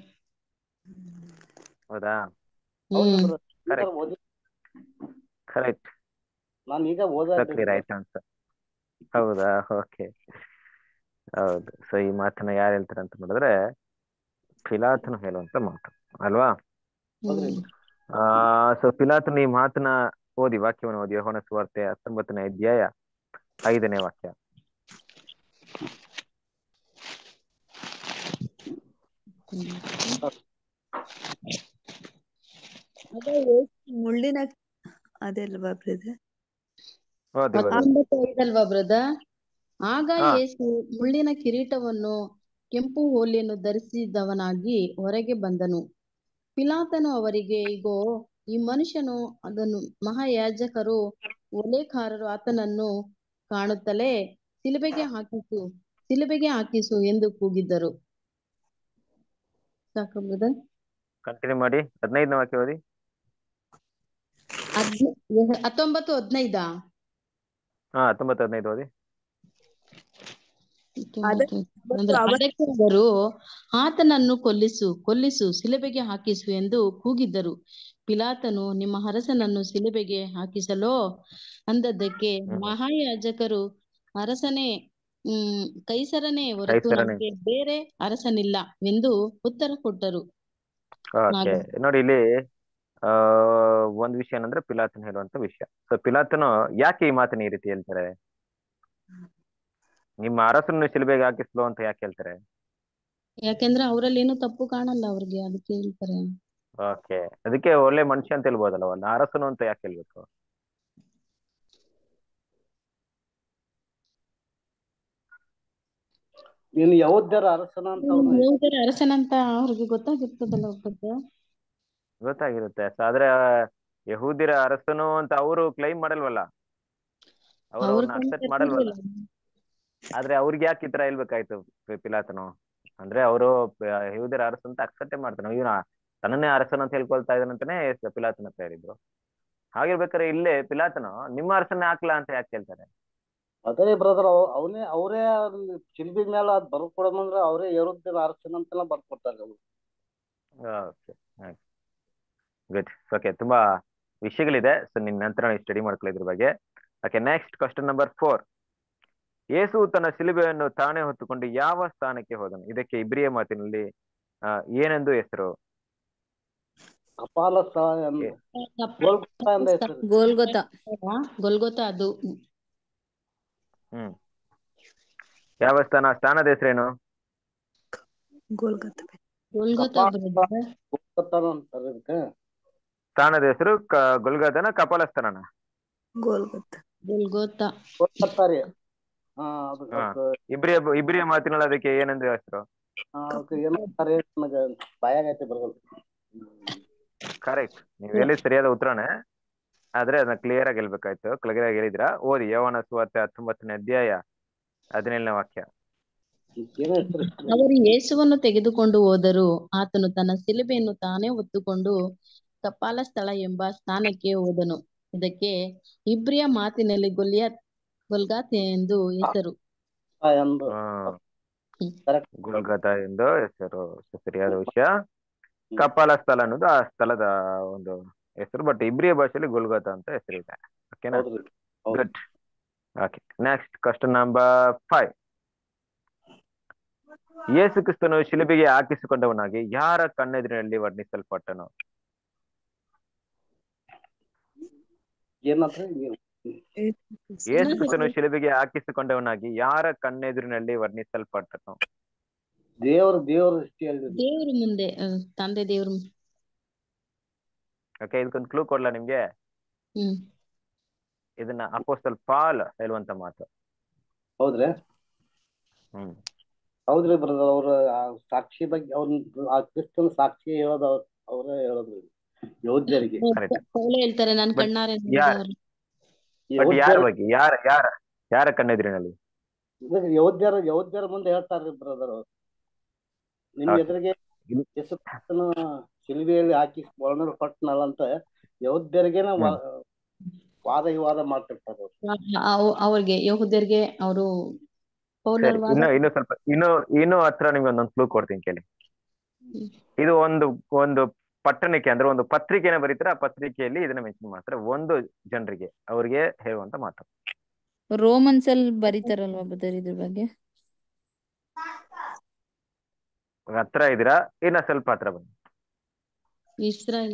ಹೌದಾ ಹೌದು ಹ್ಮ್ brother. ಈಗ Correct. ಓದಿ ಕರೆಕ್ಟ್ ನಾನು ಈಗ ಓದ ಎಕ್ಸಾಕ್ಟ್ಲಿ ರೈಟ್ ಆನ್ಸರ್ ಹೌದಾ ಓಕೆ ಹೌದು ಸೊ ಈ ಮಾತನ್ನ ಯಾರು ಹೇಳ್ತಾರೆ ಅಂತ ನೋಡಿದ್ರೆ ಪಿಲಾತನು ಹೇಳುವಂತ ಮಾತು ಅಲ್ವಾ ಹೌದ್ರಿ. ಹ್ಮ್ ಆ ಸೊ ಪಿಲಾತನು ಈ ಮಾತನ್ನ ಓದಿ ವಾಕ್ಯವನ್ನು ಓದಿ ಯೋಹನ ಸುವಾರ್ತೆ ಹತ್ತೊಂಬತ್ತನೇ ಅಧ್ಯಾಯ ಐದನೇ ವಾಕ್ಯ ಆಗ ಯೇಸು ಮುಳ್ಳಿನ ಅದಲ್ವಾ ಬ್ರದರ್ ಓದಿ ಓದಿ ಹತ್ತೊಂಬತ್ತು ಐದಲ್ವಾ ಬ್ರದರ್ ಆಗ ಹಾ. ಯೇಸು ಮುಳ್ಳಿನ ಕಿರೀಟವನ್ನು ಕೆಂಪು ಹೋಲಿಯನ್ನು ಧರಿಸಿದವನಾಗಿ ಹೊರಗೆ ಬಂದನು ಪಿಲಾತನು ಅವರಿಗೆ ಇಗೋ ಈ ಮನುಷ್ಯನು ಅದನ್ನು ಮಹಾಯಾಜಕರು ಒಲೆಕಾರರು ಆತನನ್ನು ಕಾಣುತ್ತಲೇ ಸಿಲುಬೆಗೆ ಹಾಕಿಸು ಸಿಲುಬೆಗೆ ಹಾಕಿಸು ಎಂದು ಕೂಗಿದ್ದರು ಸಾಕ ಬ್ರದರ್ ಕಂಟಿನ್ಯೂ ಮಾಡಿ ಹದಿನೈದನೇ ವಾಕ್ಯ ಓದಿ ಹದ್ನ- ಹತ್ತೊಂಬತ್ತು ಹದಿನೈದಾ ಹಾ ಹತ್ತೊಂಬತ್ತು ಹದಿನೈದು ಓದಿ ಹತ್ತೊಂಬತ್ತು ಅಂದ್ರೆ ಅವ- ಅದಕ್ಕೆ ಅವರು ಆತನನ್ನು ಕೊಲ್ಲಿಸು ಕೊಲ್ಲಿಸು ಸಿಲುಬೆಗೆ ಹಾಕಿಸು ಎಂದು ಕೂಗಿದ್ದರು ಪಿಲಾತನು ನಿಮ್ಮ ಅರಸನನ್ನು ಸಿಲುಬೆಗೆ ಹಾಕಿಸಲೋ ಅಂದದ್ದಕ್ಕೆ ಹ್ಮ್. ಮಹಾಯಾಜಕರು ಅರಸನೇ ಹ್ಮ್ ಕೈಸರನೇ ಹೊರತು ಕೈಸರನೇ. ನಮಗೆ ಬೇರೆ ಅರಸನಿಲ್ಲ ಎಂದು ಉತ್ತರ ಕೊಟ್ಟರು ಓಕೆ ಹಾಗೆ. ನೋಡಿ ಇಲ್ಲಿ ಆ ಒಂದ್ ವಿಷಯ ಏನಂದ್ರೆ ಪಿಲಾತನ್ ಹೇಳುವಂತ ವಿಷಯ ಸೊ ಪಿಲಾತನು ಯಾಕೆ ಈ ಮಾತನ್ನ ಈ ರೀತಿ ಹೇಳ್ತಾರೆ ನಿಮ್ಮ ಅರಸನ್ನು ಶಿಲುಬೆಗೆ ಹಾಕಿಸ್ಲು ಅಂತ ಯಾಕೆ ಹೇಳ್ತಾರೆ ಯಾಕೆಂದ್ರೆ ಅವರಲ್ಲಿ ಏನು ತಪ್ಪು ಕಾಣಲ್ಲ ಅವ್ರಿಗೆ ಅದಕ್ಕೆ ಹೇಳ್ತಾರೆ ಓಕೆ ಅದಕ್ಕೆ ಒಳ್ಳೆ ಮನುಷ್ಯ ಅಂತ ಹೇಳ್ಬೋದಲ್ಲ ಒಂದು ಅರಸನು ಅಂತ ಯಾಕೆ ಹೇಳ್ಬೇಕು ನೀನು ಯಹೂದ್ಯರ ಅರಸನ ಅಂತ ಅವ್ನು ಯಹೂದ್ಯರ ಅರಸನಂತ ಅವ್ರಿಗೆ ಗೊತ್ತಾಗಿರ್ತದಲ್ಲ ಒಬ್ಬರಿಗೆ ಗೊತ್ತಾಗಿರುತ್ತೆ ಸೊ ಆದ್ರೆ ಯಹೂದಿರ ಅರಸನು ಅಂತ ಅವರು ಕ್ಲೈಮ್ ಮಾಡಲ್ವಲ್ಲ ಅವ್ರು ಅವ್ರು ಅವ್ರನ್ನ ಅಕ್ಸೆಪ್ಟ್ ಮಾಡಲ್ವಲ್ಲ ಆದ್ರೆ ಅವ್ರಿಗೆ ಯಾಕೆ ಈ ತರ ಹೇಳ್ಬೇಕಾಯ್ತು ಪಿ- ಪಿಲಾತನು ಅಂದ್ರೆ ಅವರು ಯಹೂದಿರ ಅರಸ ಅಂತ ಅಕ್ಸೆಪ್ಟೇ ಮಾಡ್ತಾನೆ ಇವನ ತನ್ನನ್ನೇ ಅರಸನ ಅಂತ ಹೇಳ್ಕೊಳ್ತಾ ಇದ್ದಾನಂತಾನೆ ಪಿಲಾತನ ಅಂತ ಹೇಳಿದ್ರು ಹಾಗಿರ್ಬೇಕಾದ್ರೆ ಇಲ್ಲೇ ಪಿಲಾತನು ನಿಮ್ಮ ಅರಸನ್ನೇ ಹಾಕ್ಲಾ ಅಂತ ಯಾಕೆ ಹೇಳ್ತಾರೆ ಅದೇ ಬ್ರದರ್ ಅವನೇ ಅವರೇ ಚಿಲ್ಬಿ ಮೇಲೆ ಅದ್ ಬರ್ಕೊಡಮಂದ್ರೆ ಅವರೇ ಯಹೂದ್ಯರ ಅರಸನ ಅಂತೆಲ್ಲ ಬರ್ಕೊಡ್ತಾರೆ ಅವ್ರು ಓಕೆ ಗುಡ್ ಓಕೆ ತುಂಬಾ ವಿಷಯಗಳಿದೆ ಸೊ ನಿನ್ನ ನಂತರ ಸ್ಟಡಿ ಮಾಡ್ಕೊಳ್ಳಿ ಇದ್ರ ಬಗ್ಗೆ okay next question number four ಯೇಸು ತನ್ನ ಶಿಲುಬೆಯನ್ನು ತಾನೇ ಹೊತ್ತುಕೊಂಡು ಯಾವ ಸ್ಥಾನಕ್ಕೆ ಹೋದನು ಇದಕ್ಕೆ ಇಬ್ರಿಯ ಮಾತಿನಲ್ಲಿ ಆ, ಏನೆಂದು ಹೆಸರು ಕಪಾಲ ಸ್ಥಳ ಎಂದು ಗೋಲ್ಗೊಥ ಎಂದ ಹೆಸರು ಗೋಲ್ಗೊತ ಗೊಲ್ಗೊತ ಅದು ಹ್ಮ್ ಯಾವ ಸ್ಥಾನ ಸ್ಥಾನದ ಹೆಸರೇನು ಗೋಲ್ಗತ ಗೊಲ್ಗೊತ ಕಪಾಲ brother. ಗೋಲ್ಗೊಥನ ಅಂತಾರೆ ಇದಕ್ಕೆ ಸ್ಥಾನದ ಹೆಸರು ಕ ಗುಲ್ಗದನ ಕಪಾಲ ಸ್ಥಾನನ ಗೋಲ್ಗತ ಗೊಲ್ಗೊತ ಗೋಲ್ಗೊಥ ರೀ ಹಾ ಅದು ಹಾ. ಅದು ಇಬ್ರಿಯ ಇಬ್ರಿಯ ಮಾತಿನಲ್ಲಿ ಅದಕ್ಕೆ ಏನಂದ್ರೆ ಹೆಸರು ಹಾ, ಅದಕ್ಕೆ ಏನಂತಾರೆ ನನಗೆ ಬಾಯಾಗೈತೆ ಬರಲ್ಲ ಕರೆಕ್ಟ್ ನೀವು ಹೇಳಿ ಸರಿಯಾದ ಉತ್ತರನೇ ಆದ್ರೆ ಅದನ್ನ ಕ್ಲಿಯರ್ ಆಗಿ ಹೇಳ್ಬೇಕಾಯ್ತು ಕ್ಲಿಯರ್ ಆಗಿ ಹೇಳಿದ್ರ ಓದಿ ಯೋವನ ಸುವಾರ್ತೆ ಹತ್ತೊಂಬತ್ತನೇ ಅಧ್ಯಾಯ ಹದಿನೇಳನೇ ವಾಕ್ಯ ಏನೋ ಹೆಸರು ಅವರು ಯೇಸುವನ್ನು ತೆಗೆದುಕೊಂಡು ಹೋದರು ಆತನು ತನ್ನ ಶಿಲುಬೆಯನ್ನು ತಾನೇ ಹೊತ್ತುಕೊಂಡು ಕಪಾಲ ಸ್ಥಳ ಎಂಬ ಸ್ಥಾನಕ್ಕೆ ಹೋದನು ಇದಕ್ಕೆ ಇಬ್ರಿಯ ಮಾತಿನಲ್ಲಿ ಗೊಲಿಯ ಗೊಲ್ಗಾತ್ ಎಂದು ಹೆಸರು ಎಂದು ಹ್ಮ್ ಕರೆಕ್ಟ್ ಗುಲ್ಗತ ಎಂದು ಹೆಸರು ಸೊ ಸರಿಯಾದ ವಿಷಯ ಕಪಾಲ ಸ್ಥಳ ಅನ್ನೋದು ಆ ಸ್ಥಳದ ಒಂದು ಹೆಸರು ಬಟ್ ಇಬ್ರಿಯ ಭಾಷೆಯಲ್ಲಿ ಗುಲ್ಗತ ಅಂತ ಹೆಸರಿದೆ ಓಕೆನಾ ಹೌದ್ರಿ ಹೌದು. Good okay next question number five ಯೇಸು ಕ್ರಿಸ್ತನು ಶಿಲುಬೆಗೆ ಹಾಕಿಸಿಕೊಂಡವನಾಗಿ ಯಾರ ಕಣ್ಣೆದುರಿನಲ್ಲಿ ವರ್ಣಿಸಲ್ಪಟ್ಟನು ಏನಂದ್ರೆ ನೀವು ಯೇಸು ಕ್ರಿಸ್ತನು ಶಿಲುಬೆಗೆ ಹಾಕಿಸಿಕೊಂಡವನಾಗಿ ಯಾರ ಕಣ್ಣೆದುರಿನಲ್ಲಿ ವರ್ಣಿಸಲ್ಪಟ್ಟನು ದೇವ್ರ ದೇವ್ರ ದೃಷ್ಟಿ ಹೇಳಿದ್ರು ದೇವ್ರ ಮುಂದೆ ಆ, ತಂದೆ ದೇವ್ರ ಓಕೆ ಇದಕ್ಕೊಂದು ಕ್ಲೂ ಕೊಡ್ಲಾ ನಿಮ್ಗೆ ಹ್ಮ್ ಇದನ್ನ ಅಪೋಸ್ತಲ್ ಪಾಲ್ ಹೇಳುವಂತ ಮಾತು ಹೌದ್ರಿ ಹ್ಮ್ ಹೌದ್ರಿ ಬ್ರದರ್ ಅವ್ರ ಆ ಸಾಕ್ಷಿ ಬಗ್ಗೆ ಅವ್ರ ಆ ಕ್ರಿಸ್ತನ ಸಾಕ್ಷಿ ಹೇಳೋದು ಅವ್ರ ಅವರೇ ಹೇಳೋದ್ರಿ ಯೋಧ್ಯರಿಗೆ Correct. ಪೌಲ ಹೇಳ್ತಾರೆ ನಾನು But ಕಣ್ಣಾರೆ ಯಾರ್- ನೋಡಿದವರು ಬಟ್ ಯಾರ ಯೋಧ್ಯರ ಬಗ್ಗೆ ಯಾರ ಯಾರ ಯಾರ ಕಣ್ಣೆದುರಿನಲ್ಲಿ ಯೋಧ್ಯರ ಯೋಧ್ಯರ ಮುಂದೆ ಹೇಳ್ತಾರ್ರಿ ಬ್ರದರ್ ನಿಮ್ Okay. ಎದುರಿಗೆ ಇಲ್- ಯೇಸು ಕ್ರಿಸ್ತನ ಶಿಲುಬೆಯಲ್ಲಿ ಹಾಕಿ ವರ್ಣ ಕೊಟ್ಟನಲ್ಲ ಅಂತ ಯೋಧ್ಯರಿಗೆನ ವಾ- ವಾದ ವಿವಾದ ಮಾಡ್ತಿರ್ತಾರೆ ಅವ್ರು. ಅವ್- ಅವ್ರಿಗೆ ಯಹೂದ್ಯರಿಗೆ ಅವರು ಸರಿ ಪೌಲರ ವಾದ ಇನ್ನು ಇನ್ನು ಸ್ವಲ್ಪ ಇನ್ನು ಇನ್ನು ಹತ್ರ ನಿಮ್ಗೆ ಒಂದೊಂದು ಕ್ಲೂ ಕೊಡ್ತೀನಿ ಕೇಳಿ ಹ್ಮ್. ಇದು ಒಂದು ಒಂದು ಪಟ್ಟಣಕ್ಕೆ ಅಂದ್ರೆ ಒಂದು ಪತ್ರಿಕೆನ ಬರೀತಾರೆ ಆ ಪತ್ರಿಕೆಯಲ್ಲಿ ಇದನ್ನ ಮೆನ್ಷನ್ ಮಾಡ್ತಾರೆ ಒಂದು ಜನರಿಗೆ ಅವ್ರಿಗೆ ಹೇಳುವಂತ ಮಾತು ರೋಮನ್ಸ್ ಅಲ್ಲಿ ಬರೀತಾರಲ್ವಾ ಬದರ್ ಇದ್ರ ಬಗ್ಗೆ ಹತ್ರ ಇದೀರಾ ಇನ್ನ ಸ್ವಲ್ಪ ಹತ್ರ ಬನ್ನಿ ಇಸ್ರಾಯೇಲ್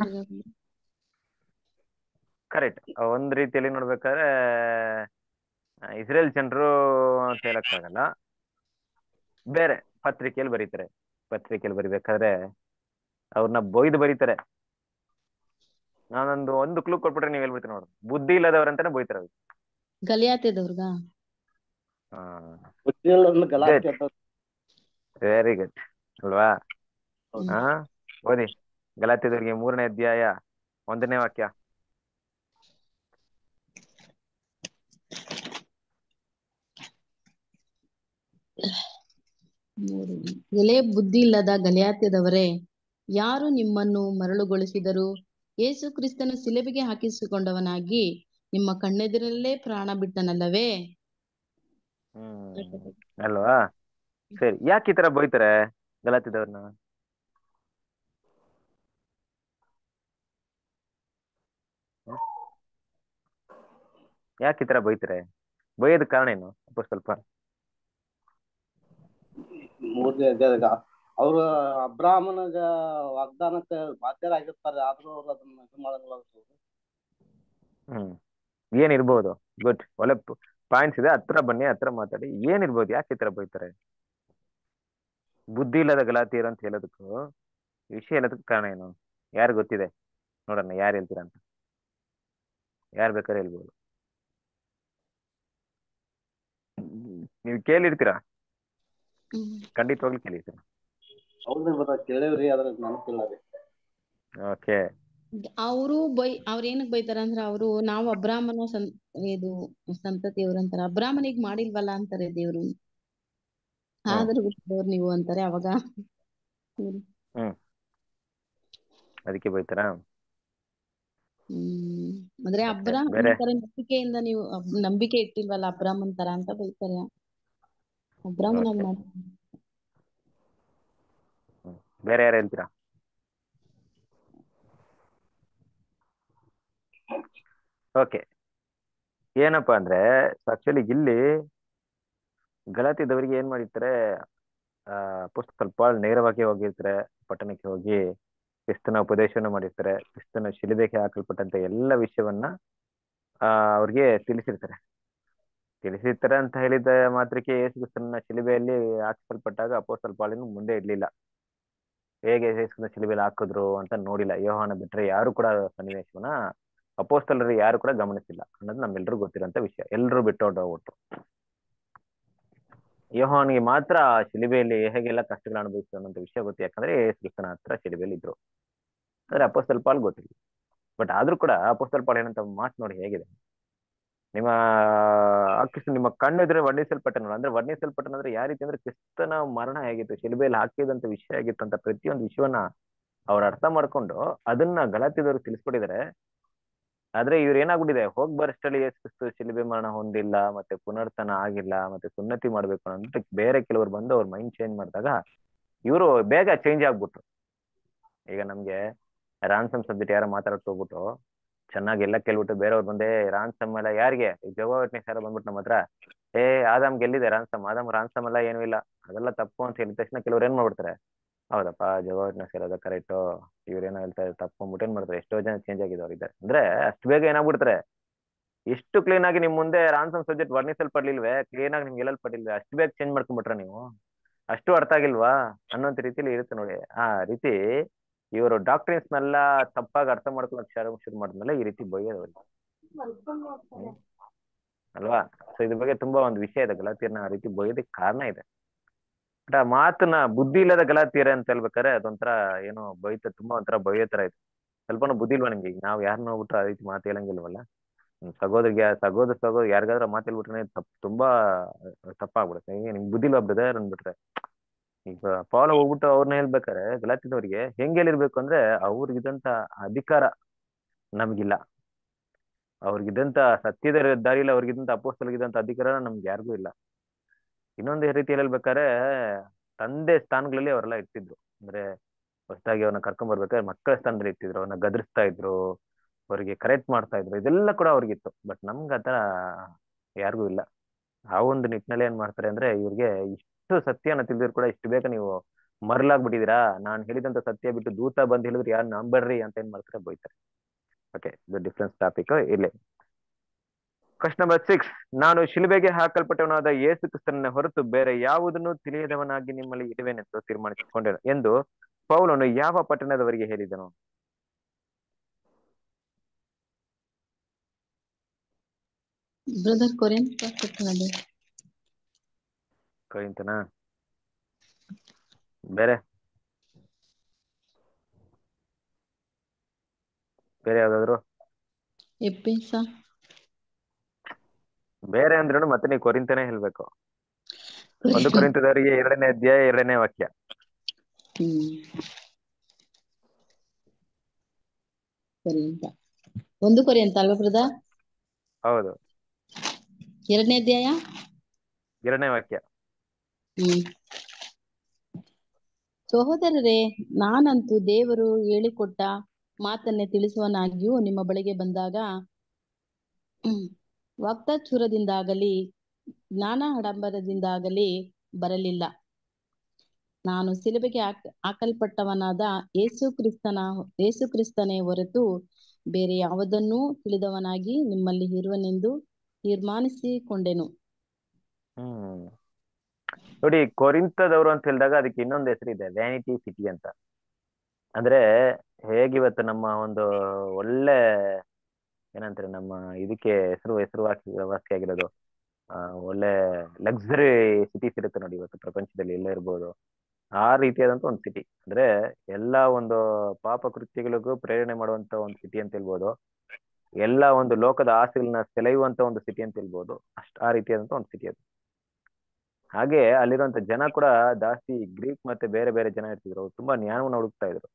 ಕರೆಕ್ಟ್ ಒಂದ್ ರೀತಿಯಲ್ಲಿ ನೋಡ್ಬೇಕಾದ್ರೆ ಆ, ಇಸ್ರೇಲ್ ಜನರು ಅಂತ ಹೇಳಕ್ಕಾಗಲ್ಲ ಬೇರೆ ಪತ್ರಿಕೆಯಲ್ಲಿ ಬರೀತಾರೆ ಪತ್ರಿಕೆಯಲ್ಲಿ ಬರಿಬೇಕಾದ್ರೆ ಅವ್ರನ್ನ ಬೊಯ್ದು ಬರೀತಾರೆ ನಾನೊಂದು ಒಂದು ಕ್ಲೂ ಕೊಟ್ಬಿಟ್ರೆ ನೀವ್ ಹೇಳ್ಬಿಡ್ತೀನಿ ನೋಡು ಬುದ್ಧಿ ಇಲ್ಲದವ್ರಂತಾನೆ ಬೈತಾರೆ ಅವ್ರಿಗೆ. ಗಲಿಯಾತೆದವ್ರಗ ಹಾ ಬುದ್ಧಿ ಇಲ್ಲದವ್ರನ್ನ ಗಲಾಟೆ ಅಂತ ವೆರಿ ಗುಡ್ ಅಲ್ವಾ ಹೌದು. ಹಾ ಓದಿ ಗಲಾತ್ಯದವರಿಗೆ ಮೂರನೇ ಅಧ್ಯಾಯ ಒಂದನೇ ವಾಕ್ಯ ಮೂರು. ಎಲೆ ಬುದ್ಧಿ ಇಲ್ಲದ ಗಲಿಯಾತ್ಯದವರೇ ಯಾರು ನಿಮ್ಮನ್ನು ಮರಳುಗೊಳಿಸಿದರು ಯೇಸು ಕ್ರಿಸ್ತನ ಶಿಲುಬೆಗೆ ಹಾಕಿಸಿಕೊಂಡವನಾಗಿ ನಿಮ್ಮ ಕಣ್ಣೆದುರಲ್ಲೇ ಪ್ರಾಣ ಬಿಟ್ಟನಲ್ಲವೇ ಹ್ಮ್ ಅಲ್ವಾ ಸರಿ ಯಾಕೆ ಈ ತರ ಬೈತಾರೆ ಗಲಾತ್ಯದವ್ರನ್ನ ಯಾಕೆ ಈ ತರ ಬೈತಾರೆ ಬೈಯೋದ್ ಕಾರಣ ಏನು ಅಪ್ಪ ಸ್ವಲ್ಪ ಮೂರನೇ ಅಧ್ಯಾಯದಾಗ ಅವ್ರು ಅಬ್ರಾಹ್ಮಣಗ ವಾಗ್ದಾನಕ್ಕೆ ಬಾಧ್ಯರಾಗಿರ್ತಾರೆ ಆದ್ರೂ ಅವ್ರು ಅದನ್ನ ಇದು ಮಾಡಲ್ಲ ಅವ್ರು. ಹ್ಮ್ ಏನಿರ್ಬೋದು ಗುಡ್ ಒಳ್ಳೆ ಪಾಯಿಂಟ್ಸ್ ಇದೆ ಹತ್ರ ಬನ್ನಿ ಹತ್ರ ಮಾತಾಡಿ ಏನಿರ್ಬೋದು ಯಾಕೆ ಈ ತರ ಬೈತಾರೆ ಬುದ್ಧಿ ಇಲ್ಲದ ಗಲಾತಿಯರು ಅಂತ ಹೇಳೋದಕ್ಕೂ ವಿಷಯ ಹೇಳೋದಕ್ಕೆ ಕಾರಣ ಏನು ಯಾರು ಗೊತ್ತಿದೆ ನೋಡೋಣ ಯಾರು ಹೇಳ್ತೀರಾ ಅಂತ ಯಾರು ಬೇಕಾದ್ರೆ ಹೇಳ್ಬೋದು ನೀವು ಕೇಳಿರ್ತೀರಾ ಹ್ಮ್. ಖಂಡಿತವಾಗ್ಲೂ ಕೇಳಿರ್ತೀರಾ ಹೌದ್ರಿ ಬರ ಕೇಳೇವ್ರಿ ಅದ್ರ ನೆನಪಿಲ್ಲ ರೀ ಓಕೆ ಅವರು ಬೈ ಅವ್ರ ಏನಕ್ ಬೈತಾರ ಅಂದ್ರ ಅವರು ನಾವು ಅಬ್ರಾಹ್ಮಣ ಸಂ ಇದು ಸಂತತಿಯವ್ರು ಅಂತಾರ ಅಬ್ರಾಹ್ಮಣಿಗ್ ಮಾಡಿಲ್ವಲ್ಲ ಅಂತಾರೆ ದೇವ್ರು ಆದ್ರೂ ಬಿಟ್ಟವ್ರು ನೀವು ಅಂತಾರೆ ಅವಾಗ ಹ್ಮ್ ಅದಕ್ಕೆ ಬೈತಾರಾ ಹ್ಮ್ ಅಂದ್ರೆ ಮತ್ತೆ ಅಬ್ರಾಹ್ಮಣ ಬೇರೆ ತರ ನಂಬಿಕೆಯಿಂದ ನೀವು ಅಬ್- ನಂಬಿಕೆ ಇಟ್ಟಿಲ್ವಲ್ಲ ಅಬ್ರಾಹ್ಮಣ್ ತರ ಅಂತ ಬೈತಾರೆ ಅಬ್ರಾಹ್ಮಣ ಓಕೆ ಮಾಡ್ ಬೇರೆ ಯಾರು ಹೇಳ್ತೀರಾ ಓಕೆ ಏನಪ್ಪಾ ಅಂದ್ರೆ ಆಕ್ಚುಲಿ ಇಲ್ಲಿ ಗಲಾತಿದವರಿಗೆ ಏನ್ ಮಾಡಿರ್ತಾರೆ ಆ ಪುಸ್ತಕ ಸ್ವಲ್ಪ ನೇರವಾಗಿ ಹೋಗಿರ್ತಾರೆ ಪಟ್ಟಣಕ್ಕೆ ಹೋಗಿ ಕ್ರಿಸ್ತನ ಉಪದೇಶವನ್ನು ಮಾಡಿರ್ತಾರೆ ಕ್ರಿಸ್ತನ ಶಿಲುಬೆಗೆ ಹಾಕಲ್ಪಟ್ಟಂತ ಎಲ್ಲ ವಿಷಯವನ್ನ ಆ ಅವ್ರಿಗೆ ತಿಳಿಸಿರ್ತಾರೆ ತಿಳಿಸಿರ್ತಾರೆ ಅಂತ ಹೇಳಿದ ಮಾತ್ರಕ್ಕೆ ಯೇಸು ಕ್ರಿಸ್ತನ ಶಿಲುಬೆಯಲ್ಲಿ ಹಾಕಿಸಲ್ಪಟ್ಟಾಗ ಅಪೋಸ್ತಲ ಪಾಳಿನ ಮುಂದೆ ಇರ್ಲಿಲ್ಲ ಹೇಗೆ ಯೇಸುನ ಶಿಲುಬೆಯಲ್ಲಿ ಹಾಕಿದ್ರು ಅಂತ ನೋಡಿಲ್ಲ ಯೋಹಾನ ಬಿಟ್ರೆ ಯಾರು ಕೂಡ ಆ ಸನ್ನಿವೇಶವನ್ನ ಅಪೋಸ್ತಲರು ಯಾರು ಕೂಡ ಗಮನಿಸಿಲ್ಲ ಅನ್ನೋದು ನಮ್ಮೆಲ್ರಿಗೂ ಗೊತ್ತಿರೋಂಥ ವಿಷಯ ಎಲ್ಲರೂ ಬಿಟ್ಟು ಹೋಗ್ಬಿಟ್ರು ಯೋಹಾನಿಗೆ ಮಾತ್ರ ಆ ಶಿಲುಬೆಯಲ್ಲಿ ಹೇಗೆಲ್ಲ ಕಷ್ಟಗಳು ಅನುಭವಿಸಿದ್ರು ಅನ್ನೋ ವಿಷಯ ಗೊತ್ತು ಯಾಕಂದ್ರೆ ಯೇಸು ಕ್ರಿಸ್ತನ ಹತ್ರ ಶಿಲುಬೆಯಲ್ಲಿ ಇದ್ರು ಆದ್ರೆ ಅಪೋಸ್ತಲ ಪಾಲ್ ಗೊತ್ತಿಲ್ಲ ಬಟ್ ಆದ್ರೂ ಕೂಡ ಅಪೋಸ್ತಲ ಪಾಲ್ ಏನಂತ ಮಾತು ನೋಡಿ ಹೇಗಿದೆ ನಿಮ್ಮ ಆ ಕ್ರಿಸ್ತ ನಿಮ್ಮ ಕಣ್ಣೆದುರು ವರ್ಣಿಸಲ್ಪಟ್ಟನು ಅಂದ್ರೆ ವರ್ಣಿಸಲ್ಪಟ್ಟನು ಅಂದ್ರೆ ಯಾವ ರೀತಿ ಅಂದ್ರೆ ಕ್ರಿಸ್ತನ ಮರಣ ಹೇಗಿತ್ತು ಶಿಲುಬೆಯಲ್ಲಿ ಹಾಕಿದಂತ ವಿಷಯ ಆಗಿತ್ತು ಅಂತ ಪ್ರತಿಯೊಂದು ವಿಷಯವನ್ನ ಅವ್ರು ಅರ್ಥ ಮಾಡ್ಕೊಂಡು ಅದನ್ನ ಗಲಾತಿದವರು ತಿಳಿಸ್ಕೊಟ್ಟಿದ್ದಾರೆ ಆದ್ರೆ ಇವ್ರು ಏನಾಗ್ಬಿಟ್ಟಿದೆ ಹೋಗ್ ಬರಷ್ಟಲ್ಲಿ ಯೇಸು ಕ್ರಿಸ್ತ ಶಿಲುಬೆ ಮರಣ ಹೊಂದಿಲ್ಲ ಮತ್ತೆ ಪುನರ್ತನ ಆಗಿಲ್ಲ ಮತ್ತೆ ಸುನ್ನತಿ ಮಾಡ್ಬೇಕು ಅಂತ ಬೇರೆ ಕೆಲವರು ಬಂದು ಅವ್ರ ಮೈಂಡ್ ಚೇಂಜ್ ಮಾಡಿದಾಗ ಇವರು ಬೇಗ ಚೇಂಜ್ ಆಗ್ಬಿಟ್ರು ಈಗ ನಮ್ಗೆ ರಾನ್ಸಮ್ ಸಬ್ಜೆಕ್ಟ್ ಯಾರೋ ಮಾತಾಡಕ್ ಹೋಗ್ಬಿಟ್ಟು ಚೆನ್ನಾಗಿ ಎಲ್ಲ ಕೇಳ್ಬಿಟ್ಟು ಬೇರೆಯವ್ರು ಬಂದೆ ರಾನ್ಸಮ್ ಎಲ್ಲ ಯಾರಿಗೆ ಜವ ವಿಟ್ನೆಸ್ ಯಾರೋ ಬಂದ್ಬಿಟ್ಟು ನಮ್ಮ ಹತ್ರ ಏ ಆದಾಮ್ ಗೆಲ್ಲಿದೆ ರಾನ್ಸಮ್ ಆದಾಮ್ ರಾನ್ಸಮ್ ಎಲ್ಲ ಏನೂ ಇಲ್ಲ ಅದೆಲ್ಲ ತಪ್ಪು ಅಂತ ಹೇಳಿದ ತಕ್ಷಣ ಕೆಲವ್ರು ಏನ್ ಮಾಡ್ಬಿಡ್ತಾರೆ ಹೌದಪ್ಪ ಜವ ವಿಟ್ನೆಸ್ ಇರೋದ ಕರೆಕ್ಟು ಇವ್ರೇನೋ ಹೇಳ್ತಾ ಇದ್ದಾರೆ ತಪ್ಪು ಅಂದ್ಬಿಟ್ಟು ಏನ್ ಮಾಡ್ತಾರೆ ಎಷ್ಟೋ ಜನ ಚೇಂಜ್ ಆಗಿದವ್ರು ಇದ್ದಾರೆ ಅಂದ್ರೆ ಅಷ್ಟು ಬೇಗ ಏನಾಗ್ಬಿಡ್ತಾರೆ ಎಷ್ಟು ಕ್ಲೀನ್ ಆಗಿ ನಿಮ್ ಮುಂದೆ ರಾನ್ಸಮ್ ಸಬ್ಜೆಕ್ಟ್ ವರ್ಣಿಸಲ್ಪಡ್ಲಿಲ್ವೇ ಕ್ಲೀನ್ ಆಗಿ ನಿಮ್ಗೆ ಹೇಳಲ್ಪಟ್ಟಿಲ್ವೇ ಅಷ್ಟು ಬೇಗ ಚೇಂಜ್ ಮಾಡ್ಕೊಂಡ್ಬಿಟ್ರ ನೀವು ಅಷ್ಟು ಅರ್ಥ ಆಗಿಲ್ವಾ ಅನ್ನೋಂತ ರೀತಿಲಿ ಇರುತ್ತೆ ನೋಡಿ ಆ ರೀತಿ ಇವರು ಡಾಕ್ಟ್ರಿನ್ಸ್ನೆಲ್ಲ ತಪ್ಪಾಗಿ ಅರ್ಥ ಮಾಡ್ಕೊಳಕ್ ಶುರು ಶುರು ಮಾಡಿದ್ಮೇಲೆ ಈ ರೀತಿ ಬೈಯೋದು ಅವ್ರಿಗೆ ಹ್ಮ್. ಅಲ್ವಾ ಸೊ ಇದ್ರ ಬಗ್ಗೆ ತುಂಬಾ ಒಂದು ವಿಷಯ ಇದೆ ಗಲಾತಿಯನ್ನ ಆ ರೀತಿ ಬೈಯೋದಕ್ಕೆ ಕಾರಣ ಇದೆ ಬಟ್ ಆ ಮಾತನ್ನ ಬುದ್ಧಿ ಇಲ್ಲದ ಗಲಾತಿಯರ ಅಂತ ಹೇಳ್ಬೇಕಾರೆ ಅದೊಂಥರ ಏನೋ ಬೈತ ತುಂಬಾ ಒಂಥರ ಬೈಯೋ ತರ ಇತ್ತು ಸ್ವಲ್ಪನೂ ಬುದ್ಧಿ ಇಲ್ವಾ ನಿಮ್ಗೆ ಈಗ ನಾವ್ ಯಾರನ್ನ ಹೋಗ್ಬಿಟ್ರೆ ಆ ರೀತಿ ಮಾತು ಹೇಳಂಗಿಲ್ವಲ್ಲ ನಿಮ್ ಸಹೋದರಿಗೆ ಸಹೋದರ ಸಹೋದರ ಯಾರಿಗಾದ್ರೂ ಮಾತು ಹೇಳ್ಬಿಟ್ರೆ ತಪ್ಪು ತುಂಬಾ ತಪ್ಪಾಗ್ಬಿಡುತ್ತೆ ಈಗ ನಿಮ್ಗೆ ಬುದ್ಧಿ ಇಲ್ವಾ ಬ್ರದರ್ ಅಂದ್ಬಿಟ್ರೆ ಈಗ ಪಾಲ ಹೋಗ್ಬಿಟ್ಟು ಅವ್ರನ್ನ ಹೇಳ್ಬೇಕಾರೆ ಗಲಾತಿದವ್ರಿಗೆ ಹೆಂಗ್ ಹೇಳಿರ್ಬೇಕು ಅಂದ್ರೆ ಅವ್ರಿಗಿದಂತ ಅಧಿಕಾರ ನಮ್ಗಿಲ್ಲ ಅವ್ರಿಗಿದ್ದಂತ ಸತ್ಯದ ದಾರಿಯಲ್ಲಿ ಅವ್ರಿಗಿದ್ದಂತ ಅಪೋಸ್ತಲಿಗಿದ್ದಂತ ಅಧಿಕಾರ ನಮ್ಗೆ ಯಾರಿಗೂ ಇಲ್ಲ ಇನ್ನೊಂದು ರೀತಿಯಲ್ಲಿ ಹೇಳ್ಬೇಕಾದ್ರೆ ತಂದೆ ಸ್ಥಾನಗಳಲ್ಲಿ ಅವರೆಲ್ಲ ಇರ್ತಿದ್ರು ಅಂದ್ರೆ ಹೊಸದಾಗಿ ಅವ್ರನ್ನ ಕರ್ಕೊಂಡ್ ಬರ್ಬೇಕಾದ್ರೆ ಮಕ್ಕಳ ಸ್ಥಾನದಲ್ಲಿ ಇರ್ತಿದ್ರು ಅವ್ರನ್ನ ಗದರಿಸ್ತಾ ಇದ್ರು ಅವ್ರಿಗೆ ಕರೆಕ್ಟ್ ಮಾಡ್ತಾ ಇದ್ರು ಇದೆಲ್ಲ ಕೂಡ ಅವ್ರಿಗಿತ್ತು ಬಟ್ ನಮ್ಗೆ ಆತರ ಯಾರಿಗೂ ಇಲ್ಲ ಆ ಒಂದು ನಿಟ್ಟಿನಲ್ಲಿ ಏನ್ ಮಾಡ್ತಾರೆ ಅಂದ್ರೆ ಇವ್ರಿಗೆ ಇಷ್ಟು ಸತ್ಯನ ತಿಳಿದ್ರು ಕೂಡ ಇಷ್ಟು ಬೇಗ ನೀವು ಮರಲಾಗ್ಬಿಟ್ಟಿದೀರಾ ನಾನ್ ಹೇಳಿದಂತ ಸತ್ಯ ಬಿಟ್ಟು ದೂತ ಬಂದ್ ಹೇಳಿದ್ರೆ ಯಾರು ನಂಬರ್ರಿ ಅಂತ ಏನ್ ಮಾಡ್ತಾರೆ ಬೈತಾರೆ ಓಕೆ ಇದು ಡಿಫ್ರೆನ್ಸ್ ಟಾಪಿಕ್ ಇಲ್ಲಿ ಕ್ವಶನ್ ನಂಬರ್ ಸಿಕ್ಸ್ ನಾನು ಶಿಲುಬೆಗೆ ಹಾಕಲ್ಪಟ್ಟವನಾದ ಯೇಸು ಕ್ರಿಸ್ತನ ಹೊರತು ಬೇರೆ ಯಾವುದನ್ನು ತಿಳಿಯದವನಾಗಿ ನಿಮ್ಮಲ್ಲಿ ಇರುವೆನೆಂದು ತೀರ್ಮಾನಿಸಿಕೊಂಡೆನು ಎಂದು ಪೌಲನು ಯಾವ ಪಟ್ಟಣದವರಿಗೆ ಹೇಳಿದನು ಬ್ರದರ್ ಕೊರಿಯಂತ ಪಟ್ಟಣದ ಕವಿಂತನಾ ಬೇರೆ ಬೇರೆ ಯಾವ್ದಾದ್ರು ಎಪ್ಪೇಸ ಬೇರೆ ಅಂದ್ರೂ ಮತ್ತೆ ನೀವು ಕೊರಿಂತನೇ ಹೇಳ್ಬೇಕು ಒಂದು ಕೊರಿಂತದವರಿಗೆ ಎರಡನೇ ಅಧ್ಯಾಯ ಎರಡನೇ ವಾಕ್ಯ ಹ್ಮ್ ಕೊರಿಯಂತ ಒಂದು ಕೊರಿಯಂತ ಅಲ್ವಾ ಬ್ರದರ್ ಹೌದು ಎರಡನೇ ಅಧ್ಯಾಯ ಎರಡನೇ ವಾಕ್ಯ ಹ್ಮ್ ಸಹೋದರರೇ ನಾನಂತೂ ದೇವರು ಹೇಳಿಕೊಟ್ಟ ಮಾತನ್ನೇ ತಿಳಿಸುವನಾಗಿಯೂ ನಿಮ್ಮ ಬಳಿಗೆ ಬಂದಾಗ ವಾಕ್ತಾಚೂರದಿಂದಾಗಲಿ ಜ್ಞಾನ ಆಡಂಬರದಿಂದಾಗಲಿ ಬರಲಿಲ್ಲ ನಾನು ಸಿಲುಬೆಗೆ ಹಾಕ ಹಾಕಲ್ಪಟ್ಟವನಾದ ಯೇಸು ಕ್ರಿಸ್ತನ ಯೇಸು ಕ್ರಿಸ್ತನೇ ಹೊರತು ಬೇರೆ ಯಾವುದನ್ನೂ ತಿಳಿದವನಾಗಿ ನಿಮ್ಮಲ್ಲಿ ಇರುವನೆಂದು ತೀರ್ಮಾನಿಸಿಕೊಂಡೆನು ಹ್ಮ್ ನೋಡಿ ಕೊರಿಂತದವರು ಅಂತ ಹೇಳಿದಾಗ ಅದಕ್ಕೆ ಇನ್ನೊಂದು ಹೆಸರಿದೆ ವ್ಯಾನಿಟಿ ಸಿಟಿ ಅಂತ ಅಂದ್ರೆ ಹೇಗಿವತ್ತು ನಮ್ಮ ಒಂದು ಒಳ್ಳೆ ಏನಂತಾರೆ ನಮ್ಮ ಇದಕ್ಕೆ ಹೆಸರು ಹೆಸರುವಾಸಿ ವಾಸಿ ಆಗಿರೋದು ಆ ಒಳ್ಳೆ ಲಕ್ಸುರಿ ಸಿಟೀಸ್ ಇರುತ್ತೆ ನೋಡಿ ಇವತ್ತು ಪ್ರಪಂಚದಲ್ಲಿ ಎಲ್ಲ ಇರ್ಬೋದು ಆ ರೀತಿಯಾದಂತ ಒಂದು ಸಿಟಿ ಅಂದ್ರೆ ಎಲ್ಲಾ ಒಂದು ಪಾಪ ಕೃತ್ಯಗಳಿಗೂ ಪ್ರೇರಣೆ ಮಾಡುವಂತ ಒಂದು ಸಿಟಿ ಅಂತ ಹೇಳ್ಬೋದು ಎಲ್ಲ ಒಂದು ಲೋಕದ ಆಸೆಗಳನ್ನ ಸೆಳೆಯುವಂತ ಒಂದು ಸಿಟಿ ಅಂತ ಹೇಳ್ಬೋದು ಅಷ್ಟ್ ಆ ರೀತಿಯಾದಂತ ಒಂದು ಸಿಟಿ ಅದು ಹಾಗೆ ಅಲ್ಲಿರುವಂತ ಜನ ಕೂಡ ಜಾಸ್ತಿ ಗ್ರೀಕ್ ಮತ್ತೆ ಬೇರೆ ಬೇರೆ ಜನ ಇರ್ತಿದ್ರು ಅವ್ರು ತುಂಬಾ ಜ್ಞಾನವನ್ನ ಹುಡುಕ್ತಾ ಇದ್ರು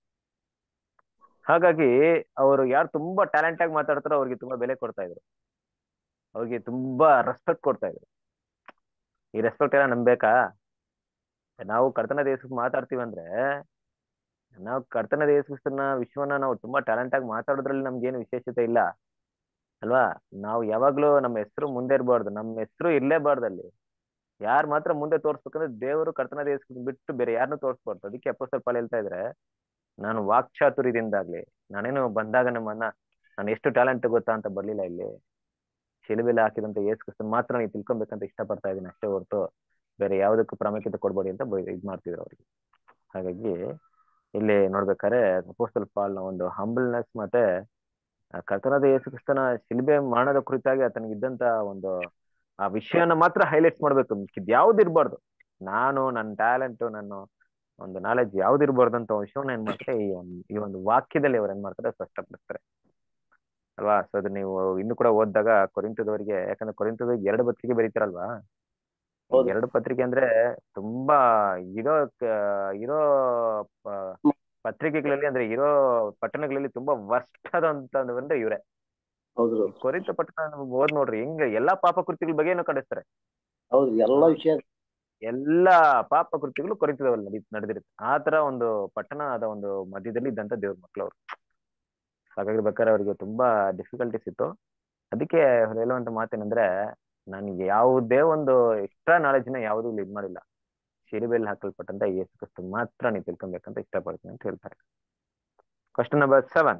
ಹಾಗಾಗಿ ಅವರು ಯಾರು ತುಂಬಾ ಟ್ಯಾಲೆಂಟ್ ಆಗಿ ಮಾತಾಡ್ತಾರೋ ಅವ್ರಿಗೆ ತುಂಬಾ ಬೆಲೆ ಕೊಡ್ತಾ ಇದ್ರು ಅವ್ರಿಗೆ ತುಂಬಾ ರೆಸ್ಪೆಕ್ಟ್ ಕೊಡ್ತಾ ಇದ್ರು ಈ ರೆಸ್ಪೆಕ್ಟ್ ಎಲ್ಲ ನಂಬೇಕಾ ನಾವು ಕರ್ತನ ದೇಶಕ್ಕೆ ಮಾತಾಡ್ತೀವಿ ಅಂದ್ರೆ ನಾವು ಕರ್ತನ ದೇಶನ ವಿಶ್ವನ ನಾವು ತುಂಬಾ ಟ್ಯಾಲೆಂಟ್ ಆಗಿ ಮಾತಾಡೋದ್ರಲ್ಲಿ ನಮ್ಗೇನು ವಿಶೇಷತೆ ಇಲ್ಲ ಅಲ್ವಾ ನಾವು ಯಾವಾಗ್ಲೂ ನಮ್ಮ ಹೆಸರು ಮುಂದೆ ಇರಬಾರ್ದು ನಮ್ಮ ಹೆಸರು ಇರ್ಲೇಬಾರ್ದು ಅಲ್ಲಿ ಯಾರು ಮಾತ್ರ ಮುಂದೆ ತೋರ್ಸ್ಬೇಕಂದ್ರೆ ದೇವರು ಕರ್ತನ ದೇಶಕ್ಕೆ ಬಿಟ್ಟು ಬೇರೆ ಯಾರನ್ನೂ ತೋರಿಸ್ಬಾರ್ದು ಅದಕ್ಕೆ ಅಪ್ಪಸ್ತಲ್ ಪಾಲ್ ಹೇಳ್ತಾ ಇದ್ರೆ ನಾನು ವಾಕ್ಚಾತುರ್ಯದಿಂದಾಗ್ಲಿ ನಾನೇನು ಬಂದಾಗ ನಮ್ಮನ್ನ ನಾನು ಎಷ್ಟು ಟ್ಯಾಲೆಂಟ್ ಗೊತ್ತಾ ಅಂತ ಬರ್ಲಿಲ್ಲ ಇಲ್ಲಿ ಶಿಲುಬೆಲೆ ಹಾಕಿದಂತ ಯೇಸು ಕ್ರಿಸ್ತನ್ ಮಾತ್ರ ನೀವು ತಿಳ್ಕೊಬೇಕಂತ ಇಷ್ಟಪಡ್ತಾ ಇದ್ದೀನಿ ಅಷ್ಟೇ ಹೊರತು ಬೇರೆ ಯಾವುದಕ್ಕೂ ಪ್ರಾಮುಖ್ಯತೆ ಕೊಡ್ಬೇಡಿ ಅಂತ ಬೈ ಇದ್ ಮಾಡ್ತಿದ್ರು ಅವ್ರಿಗೆ ಹಾಗಾಗಿ ಇಲ್ಲಿ ನೋಡ್ಬೇಕಾದ್ರೆ ಅಪೋಸ್ತಲ್ ಪಾಲ್ನ ಒಂದು ಹಂಬಲ್ನೆಸ್ ಮತ್ತೆ ಕರ್ತನಾದ ಯೇಸು ಕ್ರಿಸ್ತನ ಶಿಲ್ಬೆ ಮರಣದ ಕುರಿತಾಗಿ ಆತನಿಗೆ ಇದ್ದಂತ ಒಂದು ಆ ವಿಷಯನ ಮಾತ್ರ ಹೈಲೈಟ್ಸ್ ಮಾಡ್ಬೇಕು ಮಿಕ್ಕಿದ್ ಯಾವ್ದು ಇರ್ಬಾರ್ದು ನಾನು ನನ್ನ ಟ್ಯಾಲೆಂಟ್ ನನ್ನ ಒಂದು ನಾಲೆಜ್ ಯಾವ್ದು ಇರ್ಬಾರ್ದು ಅಂತ ವಿಷಯವನ್ನ ಏನ್ ಮಾಡ್ತಾರೆ ಈ ಒಂದು ಈ ಒಂದು ವಾಕ್ಯದಲ್ಲಿ ಅವ್ರು ಏನ್ ಮಾಡ್ತಾರೆ ಸ್ಪಷ್ಟಪಡಿಸ್ತಾರೆ ಅಲ್ವಾ ಸೊ ಅದು ನೀವು ಇನ್ನು ಕೂಡ ಓದಿದಾಗ ಕೊರಿಂತದವರಿಗೆ ಯಾಕಂದ್ರೆ ಕೊರಿಂತದವರಿಗೆ ಎರಡು ಪತ್ರಿಕೆ ಬರೀತಾರಲ್ವಾ ಎರಡು ಪತ್ರಿಕೆ ಅಂದ್ರೆ ತುಂಬಾ ಇರೋ ಇರೋ ಪತ್ರಿಕೆಗಳಲ್ಲಿ ಅಂದ್ರೆ ಇರೋ ಪಟ್ಟಣಗಳಲ್ಲಿ ತುಂಬಾ ವರ್ಸ್ಟ್ ಆದಂತ ಅಂದ್ರೆ ಇವರೇ ಹೌದು ಕೊರಿಂತ ಪಟ್ಟಣ ಓದ್ ನೋಡ್ರಿ ಹೆಂಗ ಎಲ್ಲಾ ಪಾಪ ಕೃತ್ಯಗಳ ಬಗ್ಗೆನೂ ಕಡಿಸ್ತಾರೆ ಹೌದು ಎಲ್ಲಾ ವಿಷಯ ಎಲ್ಲಾ ಪಾಪ ಕೃತ್ಯಗಳು ಕೊರಿಂತದವಲ್ಲಿ ನಡಿ ನಡೆದಿರುತ್ತೆ ಆ ತರ ಒಂದು ಪಟ್ಟಣದ ಒಂದು ಮಧ್ಯದಲ್ಲಿ ಇದ್ದಂತ ದೇವ್ರ ಮಕ್ಳು ಅವ್ರು ಹಾಗಾಗಿ ಬೇಕಾದ್ರೆ ಅವ್ರಿಗೆ ತುಂಬಾ ಡಿಫಿಕಲ್ಟೀಸ್ ಇತ್ತು ಅದಕ್ಕೆ ಅವ್ರು ಹೇಳುವಂತ ಮಾತೇನಂದ್ರೆ ನನಗೆ ಯಾವುದೇ ಒಂದು ಎಕ್ಸ್ಟ್ರಾ ನಾಲೆಜ್ನ ಯಾವುದು ಇಲ್ಲಿ ಇದ್ ಮಾಡಿಲ್ಲ ಶಿಲುಬೆಯಲ್ಲಿ ಹಾಕಲ್ಪಟ್ಟಂತ ಯೇಸು ಕ್ರಿಸ್ತ ಮಾತ್ರ ನೀವು ತಿಳ್ಕೊಬೇಕಂತ ಇಷ್ಟಪಡ್ತೀನಿ ಅಂತ ಹೇಳ್ತಾರೆ ಕ್ವಶನ್ ನಂಬರ್ ಸೆವೆನ್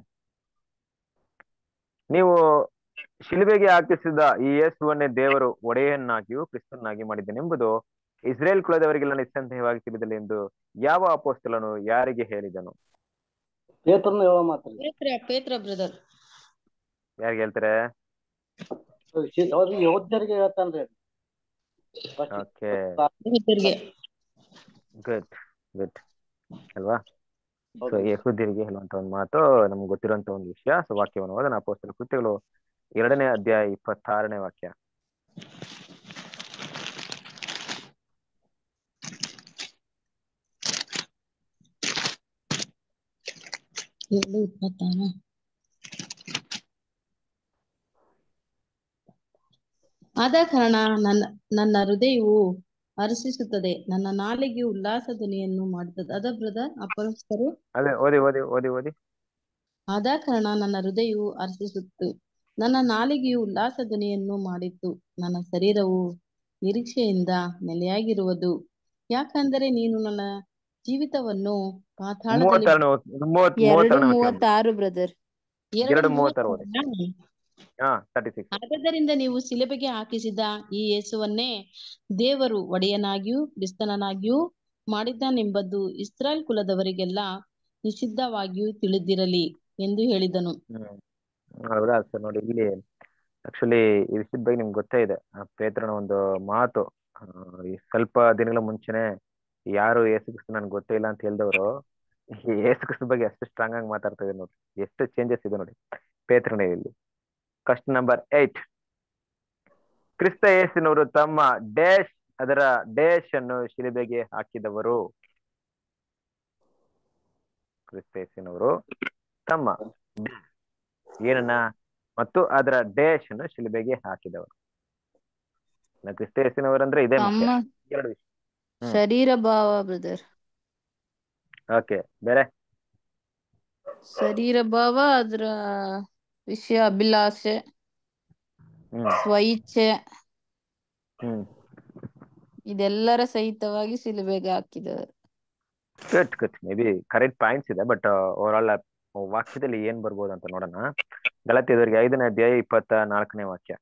ನೀವು ಶಿಲುಬೆಗೆ ಹಾಕಿಸಿದ ಈ ಯೇಸುವನ್ನೇ ದೇವರು ಒಡೆಯನ್ನಾಗಿಯೂ ಕ್ರಿಸ್ತನಾಗಿ ಮಾಡಿದ್ದನೆಂಬುದು ಇಸ್ರೇಲ್ ಕುಲದವರಿಗೆಲ್ಲ ನಿಸ್ಸಂದೇಹವಾಗಿ ತಿಳಿದಿಲ್ಲ ಎಂದು ಯಾವ ಅಪೋಸ್ತಲನು ಯಾರಿಗೆ ಹೇಳಿದನು ಪೇತ್ರನ ಹೇಳೋ ಮಾತ್ರಿ ಪೇತ್ರ ಪೇತ್ರ ಬ್ರದರ್ ಯಾರಿಗೆ ಹೇಳ್ತಾರೆ ಅವ್ರಿಗೆ ಯೋಧರಿಗೆ ಹೇಳ್ತಾನ್ರಿ ಓಕೆ ಯಹೂದ್ಯರಿಗೆ ಗುಡ್ ಗುಡ್ ಅಲ್ವಾ ಸೊ ಯಹೂದ್ಯರಿಗೆ ಹೇಳುವಂತ ಒಂದು ಮಾತು ನಮ್ಗೆ ಗೊತ್ತಿರುವಂತ ಒಂದು ವಿಷಯ ಸೊ ವಾಕ್ಯವನ್ನು ಓದೋಣ ಅಪೋಸ್ತಲ ಕೃತ್ಯಗಳು ಎರಡನೇ ಅಧ್ಯಾಯ ಇಪ್ಪತ್ತಾರನೇ ವಾಕ್ಯ ಏಳು ಇಪ್ಪತ್ತಾರು ಆದ ಕಾರಣ ನನ್ನ ನನ್ನ ಹೃದಯವು ಹರ್ಷಿಸುತ್ತದೆ ನನ್ನ ನಾಲಿಗೆಯು ಉಲ್ಲಾಸ ಧ್ವನಿಯನ್ನು ಮಾಡುತ್ತದೆ ಅದ ಬ್ರದರ್ ಅಪಸ್ತರು ಅದೇ ಓದಿ ಓದಿ ಓದಿ ಓದಿ ಆದ ಕಾರಣ ನನ್ನ ಹೃದಯವು ಹರ್ಷಿಸುತ್ತು ನನ್ನ ನಾಲಿಗೆಯು ಉಲ್ಲಾಸ ಧ್ವನಿಯನ್ನು ಮಾಡಿತ್ತು ನನ್ನ ಶರೀರವು ನಿರೀಕ್ಷೆಯಿಂದ ನೆಲೆಯಾಗಿರುವುದು ಯಾಕಂದರೆ ನೀನು ನನ್ನ ಜೀವಿತವನ್ನು ಪಾತಾಳದಲ್ಲಿ ಮೂವತ್ತಾರನೇ ಮೂವತ್ ಎರಡು ಮೂವತ್ತಾರನೇ ವಾಕ್ಯ ಮೂವತ್ತಾರು ಬ್ರದರ್ ಎರಡು ಮೂವತ್ತಾರು ಓದಿ ಮೂವತ್ತಾರನೇ? ಹಾ ತರ್ಟಿ ಸಿಕ್ಸ್ ಆದ್ದರಿಂದ ನೀವು ಶಿಲುಬೆಗೆ ಹಾಕಿಸಿದ ಈ ಯೇಸುವನ್ನೇ ದೇವರು ಒಡೆಯನಾಗಿಯೂ ಕ್ರಿಸ್ತನನ್ನಾಗಿಯೂ ಮಾಡಿದ್ದಾನೆಂಬುದು ಇಸ್ರಾಯೇಲ್ ಕುಲದವರಿಗೆಲ್ಲ ನಿಷಿದ್ಧವಾಗಿಯೂ ತಿಳಿದಿರಲಿ ಎಂದು ಹೇಳಿದನು ಹ್ಮ್ ಹೌದಾ ಸರ್ ನೋಡಿ ಇಲ್ಲಿ ಆಕ್ಚುಲಿ ಈ ವಿಷಯದ ಬಗ್ಗೆ ನಿಮ್ಗೆ ಗೊತ್ತೇ ಇದೆ ಆ ಪೇತ್ರನ ಒಂದು ಮಾತು ಆ, ಈ ಸ್ವಲ್ಪ ದಿನಗಳ ಮುಂಚೆನೆ ಯಾರು ಯೇಸು ಕ್ರಿಸ್ತ ನನ್ಗೆ ಗೊತ್ತೇ ಇಲ್ಲ ಅಂತ ಹೇಳ್ದವರು ಈ ಯೇಸು ಕ್ರಿಸ್ತ ಬಗ್ಗೆ ಎಷ್ಟು ಸ್ಟ್ರಾಂಗ್ ಆಗಿ ಮಾತಾಡ್ತಾ ಇದ್ದಾರೆ ನೋಡಿ ಎಷ್ಟು ಚೇಂಜಸ್ ಇದೆ ನೋಡಿ ಪೇತ್ರನೇ ಇಲ್ಲಿ ಕಸ್ಟ್ ನಂಬರ್ ಏಟ್ ಕ್ರಿಸ್ತ ಯೇಸುನವರು ತಮ್ಮ ಡ್ಯಾಶ್ ಅದರ ಡ್ಯಾಶ್ ಅನ್ನು ಶಿಲುಬೆಗೆ ಹಾಕಿದವರು ಕ್ರಿಸ್ತ ಯೇಸುನವರು ತಮ್ಮ ಏನನ್ನ ಮತ್ತು ಅದರ ಡ್ಯಾಶ್ ಅನ್ನು ಶಿಲುಬೆಗೆ ಹಾಕಿದವರು ಇನ್ನು ಕ್ರಿಸ್ತ ಯೇಸುನವರಂದ್ರೆ ಇದೇ ಮುಖ್ಯ ತಮ್ಮ ಎರಡು ವಿಷಯ ಹ್ಮ್. ಶರೀರ ಭಾವ ಬ್ರದರ್ ಓಕೆ ಬೇರೆ ಶರೀರ ಭಾವ ಅದ್ರ ವಿಷಯ ಅಭಿಲಾಷೆ ಹ್ಮ್ ಸ್ವಇಚ್ಛೆ ಹ್ಮ್ ಇದೆಲ್ಲರ ಸಹಿತವಾಗಿ ಸಿಲುಬೆಗೆ ಹಾಕಿದವರು good good may be correct points ಇದೆ ಬಟ್ ಓವರ್ ಆಲ್ ವಾಕ್ಯದಲ್ಲಿ ಏನ್ ಬರ್ಬೋದು ಅಂತ ನೋಡೋಣ ಗಲತಿಯದವರಿಗೆ ಐದನೇ ಅಧ್ಯಾಯ ಇಪ್ಪತ್ತ ನಾಲ್ಕನೇ ವಾಕ್ಯ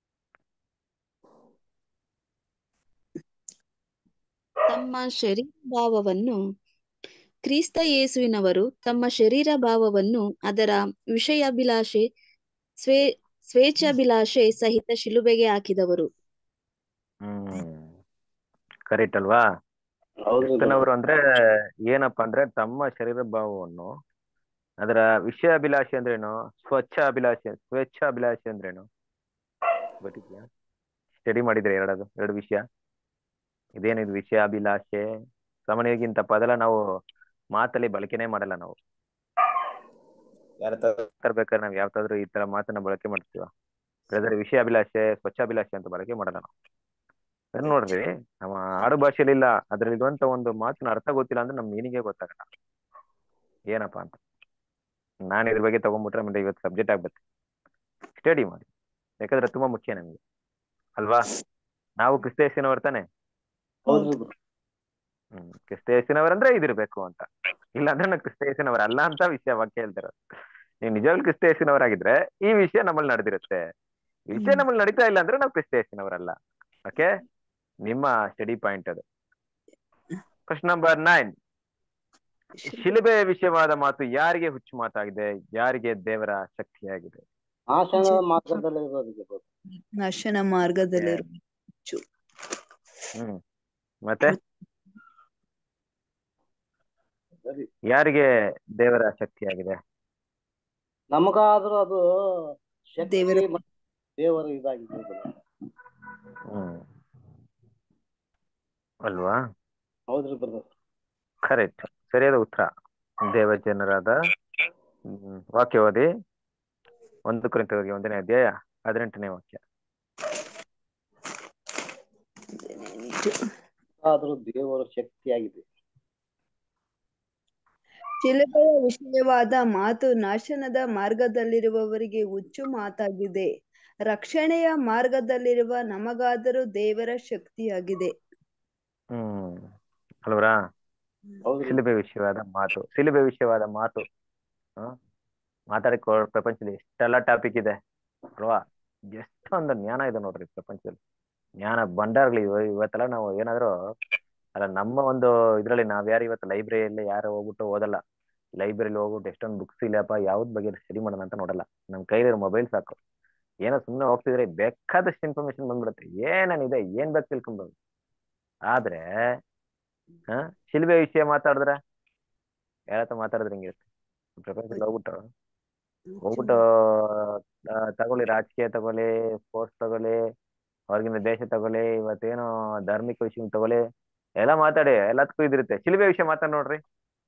ತಮ್ಮ ಶರೀರ ಭಾವವನ್ನು ಕ್ರಿಸ್ತ ಯೇಸುವಿನವರು ತಮ್ಮ ಶರೀರ ಭಾವವನ್ನು ಅದರ ವಿಷಯಾಭಿಲಾಷೆ ಸ್ವೇ ಸ್ವೇಚ್ಛಾಭಿಲಾಷೆ ಸಹಿತ ಶಿಲುಬೆಗೆ ಹಾಕಿದವರು ಹ್ಮ್ ಕರೆಕ್ಟ್ ಅಲ್ವಾ ಹೌದ್ರಿ ಕ್ರಿಸ್ತನವರು ಅಂದ್ರೆ ಏನಪ್ಪಾ ಅಂದ್ರೆ ತಮ್ಮ ಶರೀರ ಭಾವವನ್ನು ಅದರ ವಿಷಯ ಅಭಿಲಾಷೆ ಅಂದ್ರೇನು ಸ್ವಚ್ಛ ಅಭಿಲಾಷೆ ಸ್ವೇಚ್ಛ ಅಭಿಲಾಷೆ ಅಂದ್ರೇನು ಗೊತ್ತಿದ್ಯಾ ಸ್ಟಡಿ ಮಾಡಿದ್ರೆ ಎರಡದು ಎರಡು ವಿಷಯ ಇದೇನಿದು ವಿಷಯ ಅಭಿಲಾಷೆ ಸಾಮಾನ್ಯವಾಗಿ ಇಂಥ ಪದಲ ನಾವು ಮಾತಲ್ಲಿ ಬಳಕೆನೇ ಮಾಡಲ್ಲ ನಾವು ಯಾರ ತರ್ಬೇಕಾದ್ರೆ ನಾವು ಯಾವತ್ತಾದ್ರೂ ಈ ತರ ಮಾತನ್ನ ಬಳಕೆ ಮಾಡ್ತೀವ ಬ್ರದರ್ ವಿಷಯ ಅಭಿಲಾಷೆ ಸ್ವಚ್ಛ ಅಭಿಲಾಷೆ ಅಂತ ಬಳಕೆ ಮಾಡಲ್ಲ ನಾವು ಅದನ್ನ ನೋಡ್ರಿ ನಮ್ಮ ಆಡು ಭಾಷೆಯಲ್ಲಿ ಇಲ್ಲ ಅದ್ರಲ್ಲಿರುವಂತ ಒಂದು ಮಾತಿನ ಅರ್ಥ ಗೊತ್ತಿಲ್ಲ ಅಂದ್ರೆ ನಮ್ ಮೀನಿಗೆ ಗೊತ್ತಾಗಲ್ಲ ಏನಪ್ಪಾ ಅಂತ ನಾನು ಇದ್ರ ಬಗ್ಗೆ ತಗೊಂಡ್ಬಿಟ್ರೆ ಆಮೇಲೆ ಇವತ್ತು ಸಬ್ಜೆಕ್ಟ್ ಆಗ್ಬೇಕು ಸ್ಟಡಿ ಮಾಡಿ ಯಾಕಂದ್ರೆ ತುಂಬಾ ಮುಖ್ಯ ನಮ್ಗೆ ಅಲ್ವಾ ನಾವು ಕ್ರಿಸ್ತೇಸಿನವ್ರ ತಾನೆ ಹೌದ್ರಿ ಹ್ಮ್ ಕ್ರಿಸ್ತೇಸಿನವರಂದ್ರೆ ಇದಿರ್ಬೇಕು ಅಂತ ಇಲ್ಲಾಂದ್ರೆ ನಾವು ಕ್ರಿಸ್ತೇಸಿನವರ ಅಲ್ಲ ಅಂತ ವಿಷಯ ವಾಕ್ಯ ಹೇಳ್ತಾರ ನೀವು ನಿಜವಾಗ್ಲೂ ಕ್ರಿಸ್ತೇಸಿನವರಾಗಿದ್ರೆ ಈ ವಿಷಯ ನಮ್ಮಲ್ಲಿ ನಡೆದಿರುತ್ತೆ ಈ ವಿಷಯ ನಮ್ಮಲ್ಲಿ ನಡೀತಾ ಇಲ್ಲ ಅಂದ್ರೆ ನಾವು ಕ್ರಿಸ್ತೇಸಿನವರಲ್ಲ ಓಕೆ ನಿಮ್ಮ ಸ್ಟಡಿ ಪಾಯಿಂಟ್ ಅದು ಕ್ವಶನ್ ನಂಬರ್ ನೈನ್ ಶಿಲುಬೆ ವಿಷಯವಾದ ಮಾತು ಯಾರಿಗೆ ಹುಚ್ಚು ಮಾತಾಗಿದೆ ಯಾರಿಗೆ ದೇವರ ಶಕ್ತಿಯಾಗಿದೆ ನಾಶನ ಮಾರ್ಗದಲ್ಲಿ ಇರೋರಿಗೆ ನಾಶನ ಮಾರ್ಗದಲ್ಲಿ ಹ್ಮ್ ಮತ್ತೆ ಸರಿ ಯಾರಿಗೆ ದೇವರ ಶಕ್ತಿಯಾಗಿದೆ ನಮಗಾದ್ರೂ ಅದು ಶಕ್ತಿ ದೇವರ ಮತ್ತು ದೇವರ ಇದಾಗಿದೆ ಇದು. ಹ್ಮ್ ಅಲ್ವಾ ಹೌದ್ರಿ ಬ್ರದರ್ ಕರೆಕ್ಟ್ ಸರಿಯಾದ ಉತ್ತರ ದೇವ ಜನರಾದ ಹ್ಮ್, ವಾಕ್ಯ ಓದಿ ಒಂದು ಕುರಿತವರಿಗೆ ಒಂದನೇ ಅಧ್ಯಾಯ ಹದಿನೆಂಟನೇ ವಾಕ್ಯ ಆದ್ರೂ ದೇವರ ಶಕ್ತಿಯಾಗಿದೆ ಶಿಲುಬೆಯ ವಿಷಯವಾದ ಮಾತು ನಾಶನದ ಮಾರ್ಗದಲ್ಲಿರುವವರಿಗೆ ಹುಚ್ಚು ಮಾತಾಗಿದೆ ರಕ್ಷಣೆಯ ಮಾರ್ಗದಲ್ಲಿರುವ ನಮಗಾದರೂ ದೇವರ ಶಕ್ತಿಯಾಗಿದೆ ಹ್ಮ್ ಅಲ್ವರಾ ಹೌದ್ರಿ ಸಿಲುಬೆ ವಿಷಯವಾದ ಮಾತು ಸಿಲುಬೆ ವಿಷಯವಾದ ಮಾತು ಹ ಮಾತಾಡಕ್ ಹೊರ- ಪ್ರಪಂಚದಲ್ಲಿ ಎಷ್ಟೆಲ್ಲ ಟಾಪಿಕ್ ಇದೆ ಅಲ್ವಾ ಎಷ್ಟೊಂದು ಜ್ಞಾನ ಇದೆ ನೋಡ್ರಿ ಪ್ರಪಂಚದಲ್ಲಿ ಜ್ಞಾನ ಭಂಡಾರಗಳು ಇವ ಇವತ್ತೆಲ್ಲ ನಾವು ಏನಾದ್ರು ಅಲ್ಲ ನಮ್ಮ ಒಂದು ಇದ್ರಲ್ಲಿ ನಾವ್ ಯಾರು ಇವತ್ತು ಲೈಬ್ರರಿಯಲ್ಲಿ ಯಾರು ಹೋಗ್ಬಿಟ್ಟು ಓದಲ್ಲ ಲೈಬ್ರರಿಲಿ ಹೋಗ್ಬಿಟ್ಟು ಎಷ್ಟೊಂದು ಬುಕ್ಸ್ ಇಲ್ಲಪ್ಪ ಯಾವ್ದ್ ಬಗ್ಗೆ ಸ್ಟಡಿ ಮಾಡೋಣ ಅಂತ ನೋಡಲ್ಲ ನಮ್ ಕೈಲಿರೋ ಮೊಬೈಲ್ ಸಾಕು ಏನೋ ಸುಮ್ಮನೆ ಹೋಗ್ತಿದ್ರೆ ಬೇಕಾದಷ್ಟು ಇನ್ಫಾರ್ಮೇಶನ್ ಬಂದ್ಬಿಡುತ್ತೆ ಏನೇನಿದೆ ಏನ್ ಬೇಕು ತಿಳ್ಕೊಂಬೋದು ಆದ್ರೆ ಹಾ ಶಿಲ್ಬೆ ವಿಷಯ ಮಾತಾಡಿದ್ರೆ ಯಾರತ್ರ ಮಾತಾಡಿದ್ರೆ ಹಿಂಗಿರುತ್ತೆ ಪ್ರಪಂಚದಲ್ಲಿ ಹೋಗ್ಬಿಟ್ಟು ಹೋಗ್ಬಿಟ್ಟು ಆ, ತಗೊಳ್ಳಿ ರಾಜಕೀಯ ತಗೊಳ್ಳಿ ಸ್ಪೋರ್ಟ್ಸ್ ತಗೊಳ್ಳಿ ಹೊರಗಿನ ದೇಶ ತಗೊಳ್ಳಿ ಇವತ್ತೇನು ಧಾರ್ಮಿಕ ವಿಷಯ ತಗೊಳ್ಳಿ ಎಲ್ಲ ಮಾತಾಡಿ ಎಲ್ಲದಕ್ಕೂ ಇದಿರುತ್ತೆ ಶಿಲ್ಬೆ ವಿಷಯ ಮಾತಾಡಿ ನೋಡ್ರಿ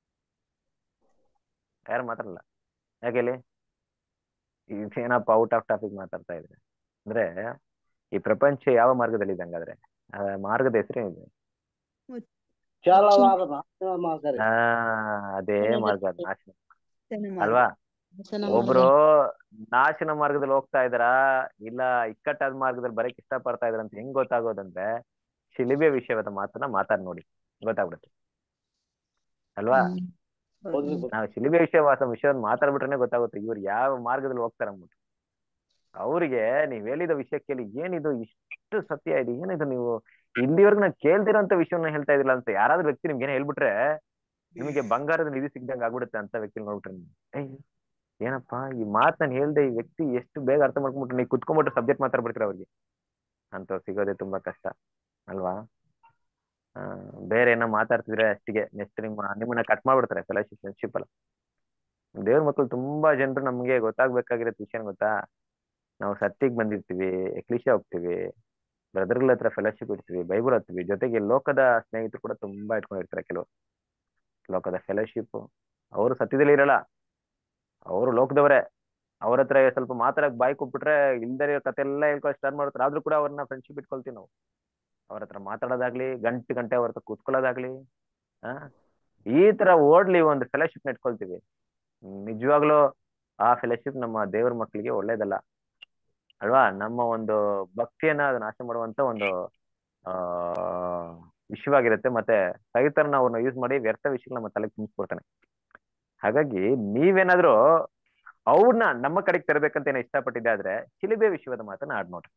ಯಾರು ಮಾತಾಡಲ್ಲ ಯಾಕೆ ಹೇಳಿ ಏನಪ್ಪ ಔಟ್ ಆಫ್ ಟಾಪಿಕ್ ಮಾತಾಡ್ತಾ ಇದ್ರೆ ಅಂದ್ರೆ ಈ ಪ್ರಪಂಚ ಯಾವ ಮಾರ್ಗದಲ್ಲಿ ಇದೆ ಹಂಗಾದ್ರೆ ಆ ಮಾರ್ಗದ ಹೆಸರೇನಿದೆ ವಿಶಾಲವಾದ ನಾಶನ ಮಾರ್ಗರಿ ಆ ಅದೇ ಮಾರ್ಗ ನಾಶನ ನಾಶನ ಅಲ್ವಾ ನಾಶನ ಒಬ್ರು ನಾಶನ ಮಾರ್ಗದಲ್ಲಿ ಹೋಗ್ತಾ ಇದಾರಾ ಇಲ್ಲ ಇಕ್ಕಟ್ಟಾದ ಮಾರ್ಗದಲ್ಲಿ ಬರಕ್ ಇಷ್ಟ ಪಡ್ತಾ ಇದಾರ ಅಂತ ಹೆಂಗ್ ಗೊತ್ತಾಗೋದಂದ್ರೆ ಶಿಲಿಬೆ ವಿಷಯವಾದ ಮಾತನ್ನ ಮಾತಾಡ್ ನೋಡಿ ಗೊತ್ತಾಗ್ಬಿಡುತ್ತೆ ಅಲ್ವಾ ಹ್ಮ್. ಹೌದ್ರಿ ನಾವು ಶಿಲಿಬೆ ವಿಷಯವಾದ ವಿಷಯವನ್ನು ಮಾತಾಡ್ಬಿಟ್ರೆ ಗೊತ್ತಾಗುತ್ತೆ ಇವ್ರು ಯಾವ ಮಾರ್ಗದಲ್ಲಿ ಹೋಗ್ತಾರ ಅಂದ್ಬಿಟ್ಟು ಅವ್ರಿಗೆ ನೀವ್ ಹೇಳಿದ ವಿಷಯ ಕೇಳಿ ಏನಿದು ಇಷ್ಟು ಸತ್ಯ ಇದೆ ಏನಿದು ನೀವು ಇಲ್ಲಿವರೆಗೂ ನಾನು ಕೇಳ್ದಿರೋಂತ ವಿಷಯವನ್ನ ಹೇಳ್ತಾ ಇದಿಲ್ಲ ಅಂತ ಯಾರಾದ್ರೂ ವ್ಯಕ್ತಿ ನಿಮ್ಗೆ ಏನೋ ಹೇಳ್ಬಿಟ್ರೆ ನಿಮಗೆ ಬಂಗಾರದ ನಿಧಿ ಸಿಗ್ದಂಗೆ ಆಗ್ಬಿಡುತ್ತೆ ಅಂತ ವ್ಯಕ್ತಿ ನೋಡ್ಬಿಟ್ರೆ ನೀವು ಏಯ್ ಏನಪ್ಪಾ ಈ ಮಾತ್ ನಾನು ಹೇಳ್ದೆ ಈ ವ್ಯಕ್ತಿ ಎಷ್ಟು ಬೇಗ ಅರ್ಥ ಮಾಡ್ಕೊಂಡ್ಬಿಟ್ಟು ನೀವು ಕುತ್ಕೊಂಡ್ಬಿಟ್ಟು ಸಬ್ಜೆಕ್ಟ್ ಮಾತಾಡ್ಬಿಡ್ತೀರ ಅವ್ರಿಗೆ ಅಂತ ಸಿಗೋದೇ ತುಂಬಾ ಕಷ್ಟ ಅಲ್ವಾ ಆ, ಬೇರೆ ಏನೋ ಮಾತಾಡ್ತಿದ್ರೆ ಅಷ್ಟಿಗೆ ನೆಕ್ಸ್ಟ್ ನಿಮ್ಮ ನಿಮ್ಮನ್ನ ಕಟ್ ಮಾಡ್ಬಿಡ್ತಾರೆ ಫೆಲೋಶಿಪ್ ಫ್ರೆಂಡ್ಶಿಪ್ ಅಲ್ಲ ದೇವ್ರ ಮಕ್ಕಳು ತುಂಬಾ ಜನರು ನಮ್ಗೆ ಗೊತ್ತಾಗ್ಬೇಕಾಗಿರೋ ವಿಷಯ ಗೊತ್ತಾ ನಾವು ಸತ್ಯಗ್ ಬಂದಿರ್ತೀವಿ ಎಕ್ಲಿಶಾ ಹೋಗ್ತೀವಿ ಬ್ರದರ್ಗಳ ಹತ್ರ ಫೆಲೋಶಿಪ್ ಇರ್ತೀವಿ ಬೈಬಲ್ ಓದ್ತೀವಿ ಜೊತೆಗೆ ಲೋಕದ ಸ್ನೇಹಿತರು ಕೂಡ ತುಂಬಾ ಇಟ್ಕೊಂಡಿರ್ತಾರೆ ಕೆಲವರು ಲೋಕದ ಫೆಲೋಶಿಪ್ ಅವರು ಸತ್ಯದಲ್ಲಿ ಇರಲ್ಲ ಅವರು ಲೋಕದವರೇ ಅವ್ರ ಹತ್ರ ಸ್ವಲ್ಪ ಮಾತಾಡಕ್ ಬಾಯಿ ಕೊಟ್ಬಿಟ್ರೆ ಇಲ್ದರೆ ಕತೆ ಎಲ್ಲ ಹೇಳ್ಕೊಂಡು ಸ್ಟಾರ್ಟ್ ಮಾಡ್ತಾರೆ ಆದ್ರೂ ಕೂಡ ಅವ್ರನ್ನ ಫ್ರೆಂಡ್ಶಿಪ್ ಇಟ್ಕೊಳ್ತೀವಿ ನಾವು ಅವ್ರ ಹತ್ರ ಮಾತಾಡೋದಾಗ್ಲಿ ಗಂಟೆ ಗಂಟೆ ಅವ್ರ ಹತ್ರ ಕೂತ್ಕೊಳ್ಳೋದಾಗ್ಲಿ ಆ ಈ ತರ ಓಡ್ಲಿ ಒಂದು ಫೆಲೋಶಿಪ್ ಇಟ್ಕೊಳ್ತೀವಿ ನಿಜವಾಗ್ಲೂ ಆ ಫೆಲೋಶಿಪ್ ನಮ್ಮ ದೇವ್ರ ಮಕ್ಕಳಿಗೆ ಒಳ್ಳೇದಲ್ಲ ಅಲ್ವಾ ನಮ್ಮ ಒಂದು ಭಕ್ತಿಯನ್ನ ಅದು ನಾಶ ಮಾಡುವಂತ ಒಂದು ಆ ವಿಷಯವಾಗಿರುತ್ತೆ ಮತ್ತೆ ಸೈತರನ್ನ ಅವ್ರನ್ನ ಯೂಸ್ ಮಾಡಿ ವ್ಯರ್ಥ ವಿಷಯಗಳನ್ನ ನಮ್ಮ ತಲೆಗೆ ತುಂಬಿಸ್ಕೊಡ್ತಾನೆ ಹಾಗಾಗಿ ನೀವೇನಾದ್ರೂ ಅವ್ರನ್ನ ನಮ್ಮ ಕಡೆಗೆ ತರಬೇಕಂತ ಏನೋ ಇಷ್ಟಪಟ್ಟಿದ್ದೆ ಆದ್ರೆ ಶಿಲಿಬೆ ವಿಷಯವಾದ ಮಾತನ್ನ ಆಡ್ ನೋಡ್ರಿ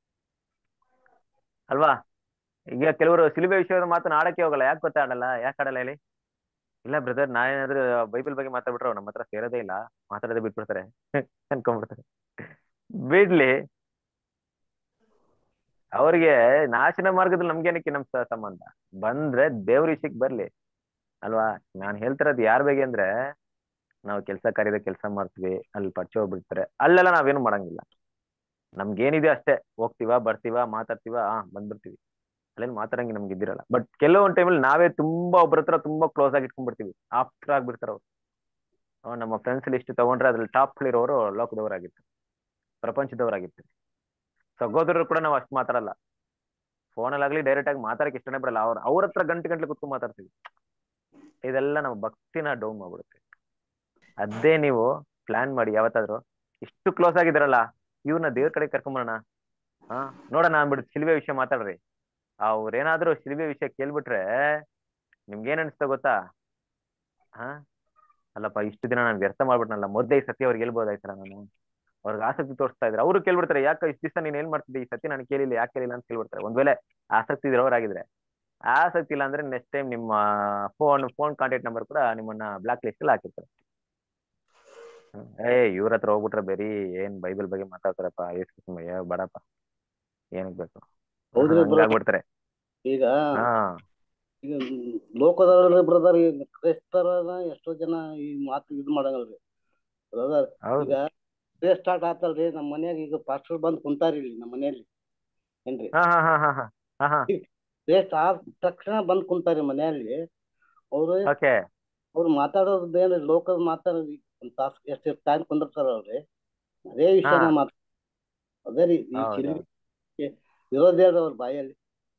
ಅಲ್ವಾ ಈಗ ಕೆಲವರು ಶಿಲಿಬೆ ವಿಷಯದ ಮಾತನ್ನ ಆಡಕ್ಕೆ ಹೋಗಲ್ಲ ಯಾಕೆ ಗೊತ್ತಾ ಆಡಲ್ಲ ಯಾಕೆ ಆಡಲ್ಲ ಹೇಳಿ ಇಲ್ಲ ಬ್ರದರ್ ನಾನೇನಾದ್ರೂ ಬೈಬಲ್ ಬಗ್ಗೆ ಮಾತಾಡ್ಬಿಟ್ರೆ ಅವ್ರು ನಮ್ಮ ಹತ್ರ ಸೇರೋದೇ ಇಲ್ಲ ಮಾತಾಡೋದೇ ಬಿಟ್ಬಿಡ್ತಾರೆ ಅನ್ಕೊಂಡ್ಬಿಡ್ತಾರೆ ಬಿಡ್ಲಿ ಅವ್ರಿಗೆ ನಾಶನ ಮಾರ್ಗದಲ್ಲಿ ನಮ್ಗೇನಕ್ಕೆ ನಮ್ ಸ- ಸಂಬಂಧ ಬಂದ್ರೆ ದೇವ್ರ ವಿಷಯಕ್ಕೆ ಬರ್ಲಿ ಅಲ್ವಾ ನಾನ್ ಹೇಳ್ತಿರೋದು ಯಾರ ಬಗ್ಗೆ ಅಂದ್ರೆ ನಾವು ಕೆಲಸ ಕಾರ್ಯದ ಕೆಲಸ ಮಾಡ್ತೀವಿ ಅಲ್ಲಿ ಪರಿಚಯ ಹೋಗ್ಬಿಡ್ತಾರೆ ಅಲ್ಲೆಲ್ಲ ನಾವೇನು ಮಾಡಂಗಿಲ್ಲ ನಮ್ಗೇನಿದೆ ಅಷ್ಟೇ ಹೋಗ್ತೀವ ಬರ್ತೀವ ಮಾತಾಡ್ತೀವ ಹಾ ಬಂದ್ಬಿಡ್ತೀವಿ ಅಲ್ಲೇನ್ ಮಾತಾಡಂಗೆ ನಮ್ಗೆ ಇದ್ದಿರಲ್ಲ ಬಟ್ ಕೆಲವೊಂದ್ ಟೈಮಲ್ಲಿ ನಾವೇ ತುಂಬಾ ಒಬ್ರ ಹತ್ರ ತುಂಬಾ ಕ್ಲೋಸ್ ಆಗಿ ಇಟ್ಕೊಂಡ್ಬಿಡ್ತೀವಿ ಆಪ್ತರ ಆಗ್ಬಿಡ್ತಾರ ಅವ್ರು ಅವ್ರು ನಮ್ಮ ಫ್ರೆಂಡ್ಸ್ ಇಷ್ಟು ತಗೊಂಡ್ರೆ ಅದ್ರಲ್ಲಿ ಟಾಪ್ ಇರೋರು ಲೋಕದವರಾಗಿರ್ತಾರೆ ಪ್ರಪಂಚದವರಾಗಿರ್ತಾರೆ ಸಹೋದರರು ಕೂಡ ನಾವು ಅಷ್ಟು ಮಾತಾಡಲ್ಲ ಫೋನಲ್ಲಾಗ್ಲಿ ಡೈರೆಕ್ಟ್ ಆಗಿ ಮಾತಾಡಕ್ಕೆ ಇಷ್ಟನೇ ಬಿಡಲ್ಲ ಅವ್ರ ಅವ್ರ ಹತ್ರ ಗಂಟೆ ಗಂಟೆ ಕುತ್ಕೊಂಡು ಮಾತಾಡ್ತೀವಿ ಇದೆಲ್ಲ ನಮ್ಮ ಭಕ್ತಿನ ಡೌನ್ ಮಾಡ್ಬಿಡುತ್ತೆ ಅದೇ ನೀವು ಪ್ಲಾನ್ ಮಾಡಿ ಯಾವತ್ತಾದ್ರೂ ಇಷ್ಟು ಕ್ಲೋಸ್ ಆಗಿದಾರಲ್ಲ ಇವ್ರನ್ನ ದೇವ್ರ ಕಡೆ ಕರ್ಕೊಂಬರೋಣ ಹಾ ನೋಡೋಣ ಅಂದ್ಬಿಟ್ಟು ಶಿಲ್ಬೆ ವಿಷಯ ಮಾತಾಡ್ರಿ ಅವ್ರೇನಾದ್ರೂ ಶಿಲ್ಬೆ ವಿಷಯ ಕೇಳ್ಬಿಟ್ರೆ ನಿಮ್ಗೆ ಏನ್ ಅನ್ಸ್ತಾ ಗೊತ್ತಾ ಹಾ ಅಲ್ಲಪ್ಪ ಇಷ್ಟು ದಿನ ನಾನು ವ್ಯರ್ಥ ಮಾಡ್ಬಿಟ್ನಲ್ಲ ಮೊದ್ಲೇ ಈ ಸತಿ ಅವ್ರಿಗೆ ಹೇಳ್ಬೋದಾಯ್ತಲ್ಲ ನಾನು ಅವ್ರಿಗೆ ಆಸಕ್ತಿ ತೋರಿಸ್ತಾ ಇದ್ರೆ ಅವರು ಕೇಳ್ಬಿಡ್ತಾರೆ ಯಾಕೆ ಇಷ್ಟು ದಿವಸ ನೀನ್ ಏನ್ ಮಾಡ್ತಿದ್ದೆ ಈ ಸತಿ ನಾನು ಕೇಳಿಲ್ಲ ಯಾಕೆ ಕೇಳಿಲ್ಲ ಅಂತ ಕೇಳ್ಬಿಡ್ತಾರೆ ಒಂದ್ ವೇಳೆ ಆಸಕ್ತಿ ಇರೋರಾಗಿದ್ರೆ ಆಸಕ್ತಿ ಇಲ್ಲ ಅಂದ್ರೆ ನೆಕ್ಸ್ಟ್ ಟೈಮ್ ನಿಮ್ಮ ಫೋನ್ ಫೋನ್ ಕಾಂಟ್ಯಾಕ್ಟ್ ನಂಬರ್ ಕೂಡ ನಿಮ್ಮನ್ನ ಬ್ಲಾಕ್ ಲಿಸ್ಟ್ ಅಲ್ಲಿ ಹಾಕಿರ್ತಾರೆ ಹ್ಮ್. ಏ ಇವ್ರ ಹತ್ರ ಹೋಗ್ಬಿಟ್ರೆ ಬರೀ ಏನ್ ಬೈಬಲ್ ಬಗ್ಗೆ ಮಾತಾಡ್ತಾರಪ್ಪ ಏಸು ಸುಮ್ಮನೆ ಬೇಡಪ್ಪ ಏನಕ್ ಬೇಕು ಹೌದ್ರಿ ಬ್ರದರ್ ಹಂಗಾಗ್ಬಿಡ್ತಾರೆ ಈಗ ಹಾ ಈಗ ಲೋಕದಲ್ಲಿ ಬ್ರದರ್ ಈಗ ಕ್ರೈಸ್ತರನ ಎಷ್ಟೋ ಜನ ಈ ಮಾತು ಇದು ಮಾಡಂಗಲ್ರಿ ಬ್ರದರ್ ಹೌದು ಈಗ ಡೇ ಸ್ಟಾರ್ಟ್ ಆತಲ್ರಿ ನಮ್ಮ ಮನ್ಯಾಗ ಈಗ ಪಾಸ್ಟರ್ ಬಂದ್ ಕುಂತಾರಿ ಇಲ್ಲಿ ನಮ್ಮ ಮನೆಯಲ್ಲಿ ಏನ್ರಿ ಹಾ ಹಾ ಹಾ ಹಾ ಹಾ ಹಾ ಹಾ ಡೇ ಆದ ತಕ್ಷಣ ಬಂದ್ ಕುಂತಾರಿ ಮನೆಯಲ್ಲಿ ಅವ್ರು ಓಕೆ ಅವ್ರು ಮಾತಾಡೋದು ಏನ್ರಿ ಲೋಕದ ಮಾತಾಡೋದು ಒಂದ್ ತಾಸ್ ಎಷ್ಟು ಟೈಮ್ ಕುಂದಿರ್ತಾರ ಅವ್ರಿ ಅದೇ ವಿಷಯನ ಹಾ. ಮಾತಾಡ ಅದೇ ರೀ ಈ ಹೌದು. ಸಿನಿಮಾ ಇರೋದೇ ಅವ್ರ ಬಾಯಲ್ಲಿ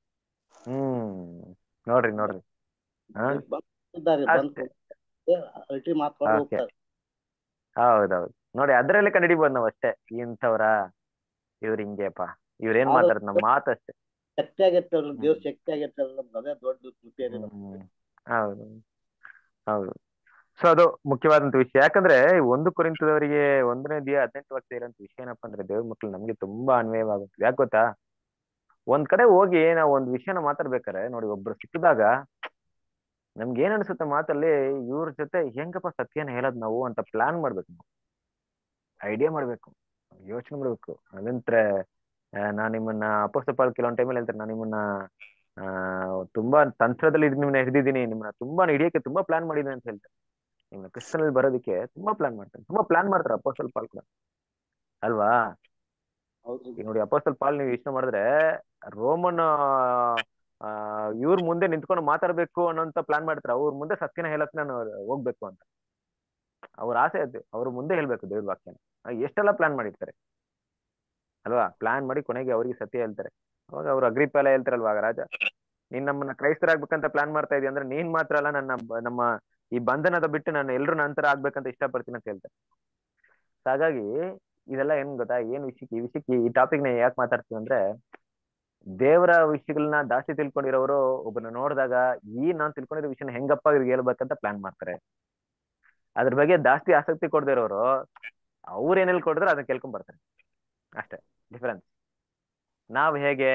ಹ್ಮ್ ನೋಡ್ರಿ ನೋಡ್ರಿ ಹಾ ಬಂದಿದ್ದಾರೆ ಬಂದ್ ಅಷ್ಟೇ ಅಲ್ಟಿ ಮಾತ್ಕೊಂಡು Okay. ಹೋಗ್ತಾರೆ ಹೌದೌದು ನೋಡಿ ಅದ್ರಲ್ಲೇ ಕಂಡಿಡಿಬೋದು ನಾವು ಅಷ್ಟೇ ಇಂಥವ್ರ ಇವ್ರ ಹಿಂಗೇಪ ಇವ್ರ ಏನ್ ಆದ್ರೆ- ಮಾತಾಡ್ತಾರೆ ನಮ್ಮ ಮಾತಷ್ಟೇ ಶಕ್ತಿ ಆಗೈತೆ ಅವ್ರ ದೇವ್ರ ಶಕ್ತಿ ಆಗೈತೆ ಅದೇ ದೊಡ್ಡ ಕೃಪೆ ರೀ ನಮ್ಗೆ. ಹ್ಮ್. ಹೌದು ಹೌದು ಸೊ ಅದು ಮುಖ್ಯವಾದಂತ ವಿಷಯ ಯಾಕಂದ್ರೆ ಈ ಒಂದು ಕುರಿತದವರಿಗೆ ಒಂದನೇ ದಿಯ ಹದಿನೆಂಟು ವರ್ಷ ಇರೋಂತ ವಿಷಯ ಏನಪ್ಪಾ ಅಂದ್ರೆ ದೇವ್ರ ಮಕ್ಳು ನಮ್ಗೆ ತುಂಬಾ ಅನ್ವಯವಾಗುತ್ತೆ ಯಾಕೆ ಗೊತ್ತಾ ಒಂದ್ ಕಡೆ ಹೋಗಿ ನಾವು ಒಂದ್ ವಿಷಯನ ಮಾತಾಡ್ಬೇಕಾರೆ ನೋಡಿ ಒಬ್ರು ಸಿಕ್ಕಿದಾಗ ನಮ್ಗೆ ಏನ್ ಅನ್ಸುತ್ತೆ ಮಾತಲ್ಲಿ ಇವ್ರ ಜೊತೆ ಹೆಂಗಪ್ಪ ಸತ್ಯನ ಹೇಳೋದ್ ನಾವು ಅಂತ ಪ್ಲಾನ್ ಮಾಡ್ಬೇಕು ನಾವು ಐಡಿಯಾ ಮಾಡ್ಬೇಕು ಯೋಚನೆ ಮಾಡ್ಬೇಕು ಅದಂತ್ರೆ ಆ, ನಾನ್ ನಿಮ್ಮನ್ನ ಅಪೋಸ್ತಪಾಲ್ ಕೆಲವೊಂದ್ ಟೈಮಲ್ಲಿ ಹೇಳ್ತಾರೆ ನಾನ್ ನಿಮ್ಮನ್ನ ಆ ತುಂಬಾ ತಂತ್ರದಲ್ಲಿ ನಿಮ್ಮನ್ನ ಹಿಡಿದಿದ್ದೀನಿ ನಿಮ್ಮನ್ನ ತುಂಬಾ ಹಿಡಿಯಕ್ಕೆ ತುಂಬಾ ಪ್ಲಾನ್ ಮಾಡಿದ್ದೀನಿ ಅಂತ ಹೇಳ್ತಾರೆ ನಿಮ್ಮನ್ನ ಕ್ರಿಸ್ತನಲ್ಲಿ ಬರೋದಕ್ಕೆ ತುಂಬಾ ಪ್ಲಾನ್ ಮಾಡ್ತಾರೆ ತುಂಬಾ ಪ್ಲಾನ್ ಮಾಡ್ತಾರೆ ಅಪೋಸ್ಟಲ್ ಪಾಲ್ ಕೂಡ ಅಲ್ವಾ ಹೌದ್ರಿ ಈಗ ನೋಡಿ ಅಪೋಸ್ಟಲ್ ಪಾಲ್ ನೀವು ಯೋಚನೆ ಮಾಡಿದ್ರೆ ರೋಮನ್ ಆ ಇವ್ರ ಮುಂದೆ ನಿಂತ್ಕೊಂಡು ಮಾತಾಡ್ಬೇಕು ಅನ್ನೋಂತ ಪ್ಲಾನ್ ಮಾಡ್ತಾರೆ ಅವ್ರ ಮುಂದೆ ಸತ್ಯನ ಹೇಳಕ್ ನಾನು ಹೋಗ್ಬೇಕು ಅಂತ ಅವ್ರ ಆಸೆ ಅದು ಅವ್ರ ಮುಂದೆ ಹೇಳ್ಬೇಕು ದೇವ್ರ ವಾಕ್ಯನ ಆ, ಎಷ್ಟೆಲ್ಲ ಪ್ಲಾನ್ ಮಾಡಿರ್ತಾರೆ ಅಲ್ವಾ ಪ್ಲಾನ್ ಮಾಡಿ ಕೊನೆಗೆ ಅವ್ರಿಗೆ ಸತ್ಯ ಹೇಳ್ತಾರೆ ಅವಾಗ ಅವ್ರು ಅಗ್ರಿಪಾಲ ಹೇಳ್ತಾರಲ್ವಾ ಆಗ ರಾಜ ನೀನ್ ನಮ್ಮನ್ನ ಕ್ರೈಸ್ತರಾಗ್ಬೇಕಂತ ಪ್ಲಾನ್ ಮಾಡ್ತಾ ಇದೀಯ ಅಂದ್ರೆ ನೀನ್ ಮಾತ್ರ ಅಲ್ಲ ನನ್ನ ಬ- ನಮ್ಮ ಈ ಬಂಧನದ ಬಿಟ್ಟು ನಾನು ಎಲ್ರು ನಂತರ ಆಗ್ಬೇಕಂತ ಇಷ್ಟಪಡ್ತೀನಿ ಅಂತ ಹೇಳ್ತಾರೆ So ಹಾಗಾಗಿ ಇದೆಲ್ಲ ಏನ್ ಗೊತ್ತಾ ಏನ್ ವಿಷಯಕ್ಕೆ ಈ ವಿಷಯಕ್ಕೆ ಈ ಟಾಪಿಕ್ ನ ಯಾಕೆ ಮಾತಾಡ್ತೀವಿ ಅಂದ್ರೆ ದೇವರ ವಿಷಯಗಳನ್ನ ಜಾಸ್ತಿ ತಿಳ್ಕೊಂಡಿರೋರು ಒಬ್ಬನ ನೋಡಿದಾಗ ಈ ನಾನ್ ತಿಳ್ಕೊಂಡಿರೋ ವಿಷಯನ ಹೆಂಗಪ್ಪ ಇವ್ರಿಗೆ ಹೇಳ್ಬೇಕಂತ ಪ್ಲಾನ್ ಮಾಡ್ತಾರೆ ಅದ್ರ ಬಗ್ಗೆ ಜಾಸ್ತಿ ಆಸಕ್ತಿ ಕೊಡದೇ ಇರೋರು ಅವ್ರು ಏನ್ ಹೇಳ್ಕೊಡಿದ್ರೆ ಅದನ್ನ ಕೇಳ್ಕೊಂಡ್ ಬರ್ತಾರೆ ಅಷ್ಟೇ ಡಿಫರೆನ್ಸ್ ನಾವ್ ಹೇಗೆ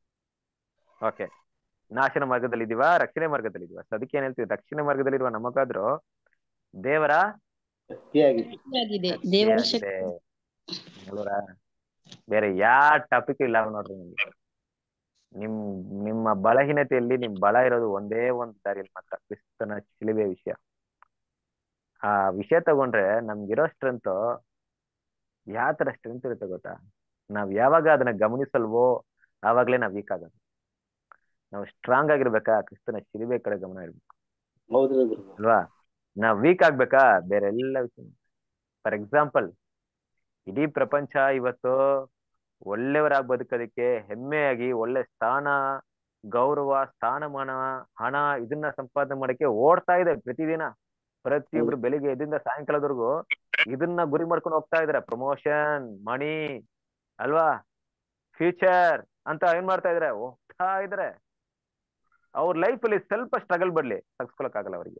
ಓಕೆ ನಾಶನ ಮಾರ್ಗದಲ್ಲಿ ಇದೀವಾ ರಕ್ಷಣೆ ಮಾರ್ಗದಲ್ಲಿ ಇದೀವಾ ಸೊ ಅದಕ್ಕೆ ಏನ್ ಹೇಳ್ತೀವಿ ರಕ್ಷಣೆ ಮಾರ್ಗದಲ್ಲಿರುವ ನಮಗಾದ್ರೂ ದೇವರ ಶಕ್ತಿಯಾಗಿದೆ ಆಗಿದೆ ದೇವರ ಶಕ್ತಿಯಾಗಿದೆ ಶಕ್ತಿ ಅಲ್ವಾ ಬೇರೆ ಯಾವ ಟಾಪಿಕ್ ಇಲ್ಲ ನೋಡ್ರಿ ನಿಮ್ಗೆ ನಿಮ್ ನಿಮ್ಮ ಬಲಹೀನತೆಯಲ್ಲಿ ನಿಮ್ ಬಲ ಇರೋದು ಒಂದೇ ಒಂದ್ ದಾರಿಯಲ್ಲಿ ಮಾತ್ರ ಕ್ರಿಸ್ತನ ಶಿಲುಬೆ ವಿಷಯ ಆ ವಿಷಯ ತಗೊಂಡ್ರೆ ನಮ್ಗಿರೋ ಸ್ಟ್ರೆಂತ್ ಯಾವ ತರ ಸ್ಟ್ರೆಂತ್ ಇರುತ್ತೆ ಗೊತ್ತಾ ನಾವ್ ಯಾವಾಗ ಅದನ್ನ ಗಮನಿಸಲ್ವೋ ಆವಾಗ್ಲೇ ನಾವ್ ವೀಕ್ ಆಗೋದು ನಾವು ಸ್ಟ್ರಾಂಗ್ ಆಗಿರ್ಬೇಕಾ ಕ್ರಿಸ್ತನ ಶಿಲುಬೆ ಕಡೆ ಗಮನ ಇಡ್ಬೇಕು ಹೌದ್ರಿ ಗುರು ಅಲ್ವಾ ನಾವ್ ವೀಕ್ ಆಗ್ಬೇಕಾ ಬೇರೆ ಎಲ್ಲ ವಿಷಯ ಫಾರ್ ಎಕ್ಸಾಂಪಲ್ ಇಡೀ ಪ್ರಪಂಚ ಇವತ್ತು ಒಳ್ಳೆಯವರಾಗಿ ಬದುಕೋದಕ್ಕೆ ಹೆಮ್ಮೆಯಾಗಿ ಒಳ್ಳೆ ಸ್ಥಾನ ಗೌರವ ಸ್ಥಾನಮಾನ ಹಣ ಇದನ್ನ ಸಂಪಾದನೆ ಮಾಡಕ್ಕೆ ಓಡ್ತಾ ಇದೆ ಪ್ರತಿದಿನ ಪ್ರತಿಯೊಬ್ರು ಬೆಳಿಗ್ಗೆ ಎದ್ದಿಂದ ಸಾಯಂಕಾಲದವರೆಗೂ ಇದನ್ನ ಗುರಿ ಮಾಡ್ಕೊಂಡು ಹೋಗ್ತಾ ಇದಾರೆ ಪ್ರಮೋಷನ್ ಮಣಿ ಅಲ್ವಾ ಫ್ಯೂಚರ್ ಅಂತ ಏನ್ ಮಾಡ್ತಾ ಇದಾರೆ ಹೋಗ್ತಾ ಇದಾರೆ ಅವ್ರ ಲೈಫ್ ಅಲ್ಲಿ ಸ್ವಲ್ಪ ಸ್ಟ್ರಗಲ್ ಬರ್ಲಿ ತಗ್ಸ್ಕೊಳಕ್ ಆಗಲ್ಲ ಅವರಿಗೆ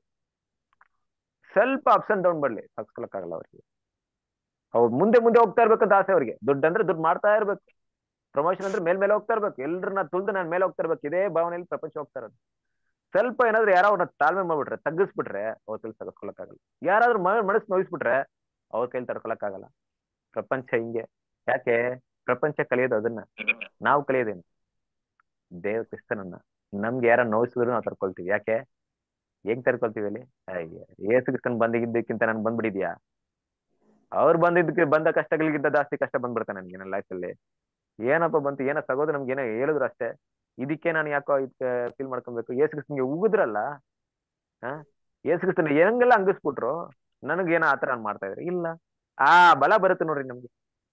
ಸ್ವಲ್ಪ ಅಪ್ಸ್ ಅಂಡ್ ಡೌನ್ ಬರ್ಲಿ ತಗ್ಸ್ಕೊಳಕ್ ಆಗಲ್ಲ ಅವರಿಗೆ ಅವ್ರು ಮುಂದೆ ಮುಂದೆ ಹೋಗ್ತಾ ಇರ್ಬೇಕಂತ ಆಸೆ ಅವ್ರಿಗೆ ದುಡ್ಡು ಅಂದ್ರೆ ದುಡ್ಡು ಮಾಡ್ತಾ ಇರ್ಬೇಕು ಪ್ರಮೋಷನ್ ಅಂದ್ರೆ ಮೇಲ್ ಮೇಲೆ ಹೋಗ್ತಾ ಇರ್ಬೇಕು ಎಲ್ರನ್ನ ತುಳ್ದು ನಾನು ಮೇಲೆ ಹೋಗ್ತಾ ಇರ್ಬೇಕು ಇದೇ ಭಾವನೆಯಲ್ಲಿ ಪ್ರಪಂಚ ಹೋಗ್ತಾ ಇರೋದು ಸ್ವಲ್ಪ ಏನಾದ್ರು ಯಾರೋ ಅವ್ರನ್ನ ತಾಳ್ಮೆ ಮಾಡ್ಬಿಟ್ರೆ ತಗ್ಗಿಸ್ಬಿಟ್ರೆ ಅವ್ರ ಕೈಲಿ ತಗಸ್ಕೊಳಕ್ಕಾಗಲ್ಲ ಯಾರಾದ್ರೂ ಮ ಮನಸ್ಸು ನೋಯಿಸ್ಬಿಟ್ರೆ ಅವ್ರ ಕೈಲಿ ತಡ್ಕೊಳಕ್ಕಾಗಲ್ಲ ಪ್ರಪಂಚ ಹಿಂಗೆ ಯಾಕೆ ಪ್ರಪಂಚ ಕಲಿಯೋದು ಅದನ್ನ ನಾವು ಕಲಿಯೋದೇನು ದೇವ ಕ್ರಿಸ್ತನನ್ನ ನಮ್ಗೆ ಯಾರ ನೋಯಿಸಿದ್ರು ನಾವು ತಡ್ಕೊಳ್ತೀವಿ ಯಾಕೆ ಹೆಂಗ್ ತಡ್ಕೊಳ್ತೀವಿ ಅಲ್ಲಿ ಅಯ್ಯ ಏಸು ಕ್ರಿಸ್ತನ್ ಬಂದಿದ್ದಕ್ಕಿಂತ ನನ್ ಬಂದ್ಬಿಡಿದ್ಯಾ ಅವ್ರು ಬಂದಿದ್ದಕ್ಕೆ ಬಂದ ಕಷ್ಟಗಳಿಗಿಂತ ಜಾಸ್ತಿ ಕಷ್ಟ ಬಂದ್ಬಿಡ್ತಾ ನನ್ಗೆ ನನ್ನ ಲೈಫಲ್ಲಿ ಏನಪ್ಪ ಬಂತು ಏನೋ ತಗೋದು ನಮ್ಗೆ ಏನೋ ಹೇಳಿದ್ರು ಅಷ್ಟೇ ಇದಕ್ಕೆ ನಾನು ಯಾಕೋ ಫೀಲ್ ಮಾಡ್ಕೊಬೇಕು ಏಸು ಕ್ರಿಸ್ತನ್ಗೆ ಉಗಿದ್ರಲ್ಲ ಹಾ ಏಸು ಕ್ರಿಸ್ತನ್ ಹೆಂಗೆಲ್ಲ ಹಂಗಿಸ್ಬಿಟ್ರು ನನಗೇನೋ ಆತರ ನಾನ್ ಮಾಡ್ತಾ ಇದ್ರೆ ಇಲ್ಲ ಆ ಬಲ ಬರುತ್ತೆ ನೋಡ್ರಿ ನಮ್ಗೆ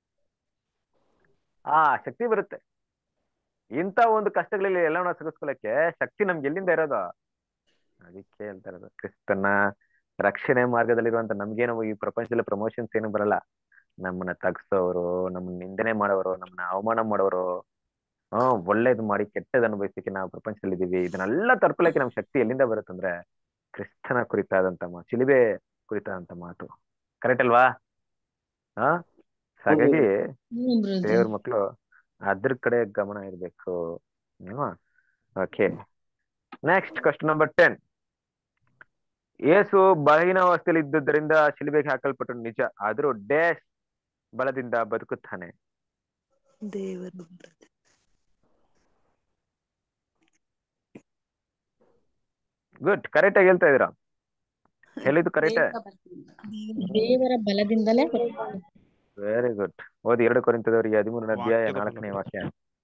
ಆ ಶಕ್ತಿ ಬರುತ್ತೆ ಇಂಥ ಒಂದು ಕಷ್ಟಗಳಲ್ಲಿ ಎಲ್ಲವನ್ನ ಸಗಿಸ್ಕೊಳಕ್ಕೆ ಶಕ್ತಿ ನಮ್ಗೆ ಎಲ್ಲಿಂದ ಇರೋದು ಅದಕ್ಕೆ ಹೇಳ್ತಾ ಇರೋದು ಕ್ರಿಸ್ತನ ರಕ್ಷಣೆ ಮಾರ್ಗದಲ್ಲಿರುವಂತ ನಮ್ಗೇನು ಈ ಪ್ರಪಂಚದಲ್ಲಿ ಪ್ರಮೋಷನ್ಸ್ ಏನು ಬರಲ್ಲ ನಮ್ಮನ್ನ ತಗ್ಸೋರು ನಮ್ಮನ್ನ ನಿಂದನೆ ಮಾಡೋರು ನಮ್ಮನ್ನ ಅವಮಾನ ಮಾಡೋರು ಹ್ಮ್ ಒಳ್ಳೇದು ಮಾಡಿ ಕೆಟ್ಟದ್ ಅನುಭವಿಸಕ್ಕೆ ನಾವು ಪ್ರಪಂಚದಲ್ಲಿ ಇದೀವಿ ಇದನ್ನೆಲ್ಲ ತಡ್ಕೊಳಕ್ಕೆ ನಮ್ ಶಕ್ತಿ ಎಲ್ಲಿಂದ ಬರುತ್ತಂದ್ರೆ ಕ್ರಿಸ್ತನ ಕುರಿತಾದಂತ ಮಾತು ಶಿಲುಬೆ ಕುರಿತಾದಂತ ಮಾತು ಕರೆಕ್ಟ್ ಅಲ್ವಾ ಹಾ ಹಾಗಾಗಿ ಹ್ಮ್ ಬ್ರದರ್ ದೇವ್ರ ಮಕ್ಳು ಅದ್ರ ಕಡೆ ಗಮನ ಇರ್ಬೇಕು okay next question number ten ಯೇಸು ಬಲಹೀನಾವಸ್ಥೆಯಲ್ಲಿ ಇದ್ದುದರಿಂದ ಶಿಲುಬೆಗೆ ಹಾಕಲ್ಪಟ್ಟು ನಿಜ ಆದ್ರೂ ಡ್ಯಾಶ್ ಬಲದಿಂದ ಬದುಕುತ್ತಾನೆ ದೇವರು ಗುಡ್ ಕರೆಕ್ಟ್ ಆಗಿ ಹೇಳ್ತಾ ಇದೀರಾ ಹೇಳಿದ್ದು ಕರೆಕ್ಟ್ ದೇವರ ಬಲದಿಂದಲೇ ವೆರಿ ಗುಡ್ ಓದಿ ಎರಡು ಕೊರಿಂತದವರಿಗೆ ಹದಿಮೂರನೇ ಅಧ್ಯಾಯ ನಾಲ್ಕನೇ ವಾಕ್ಯ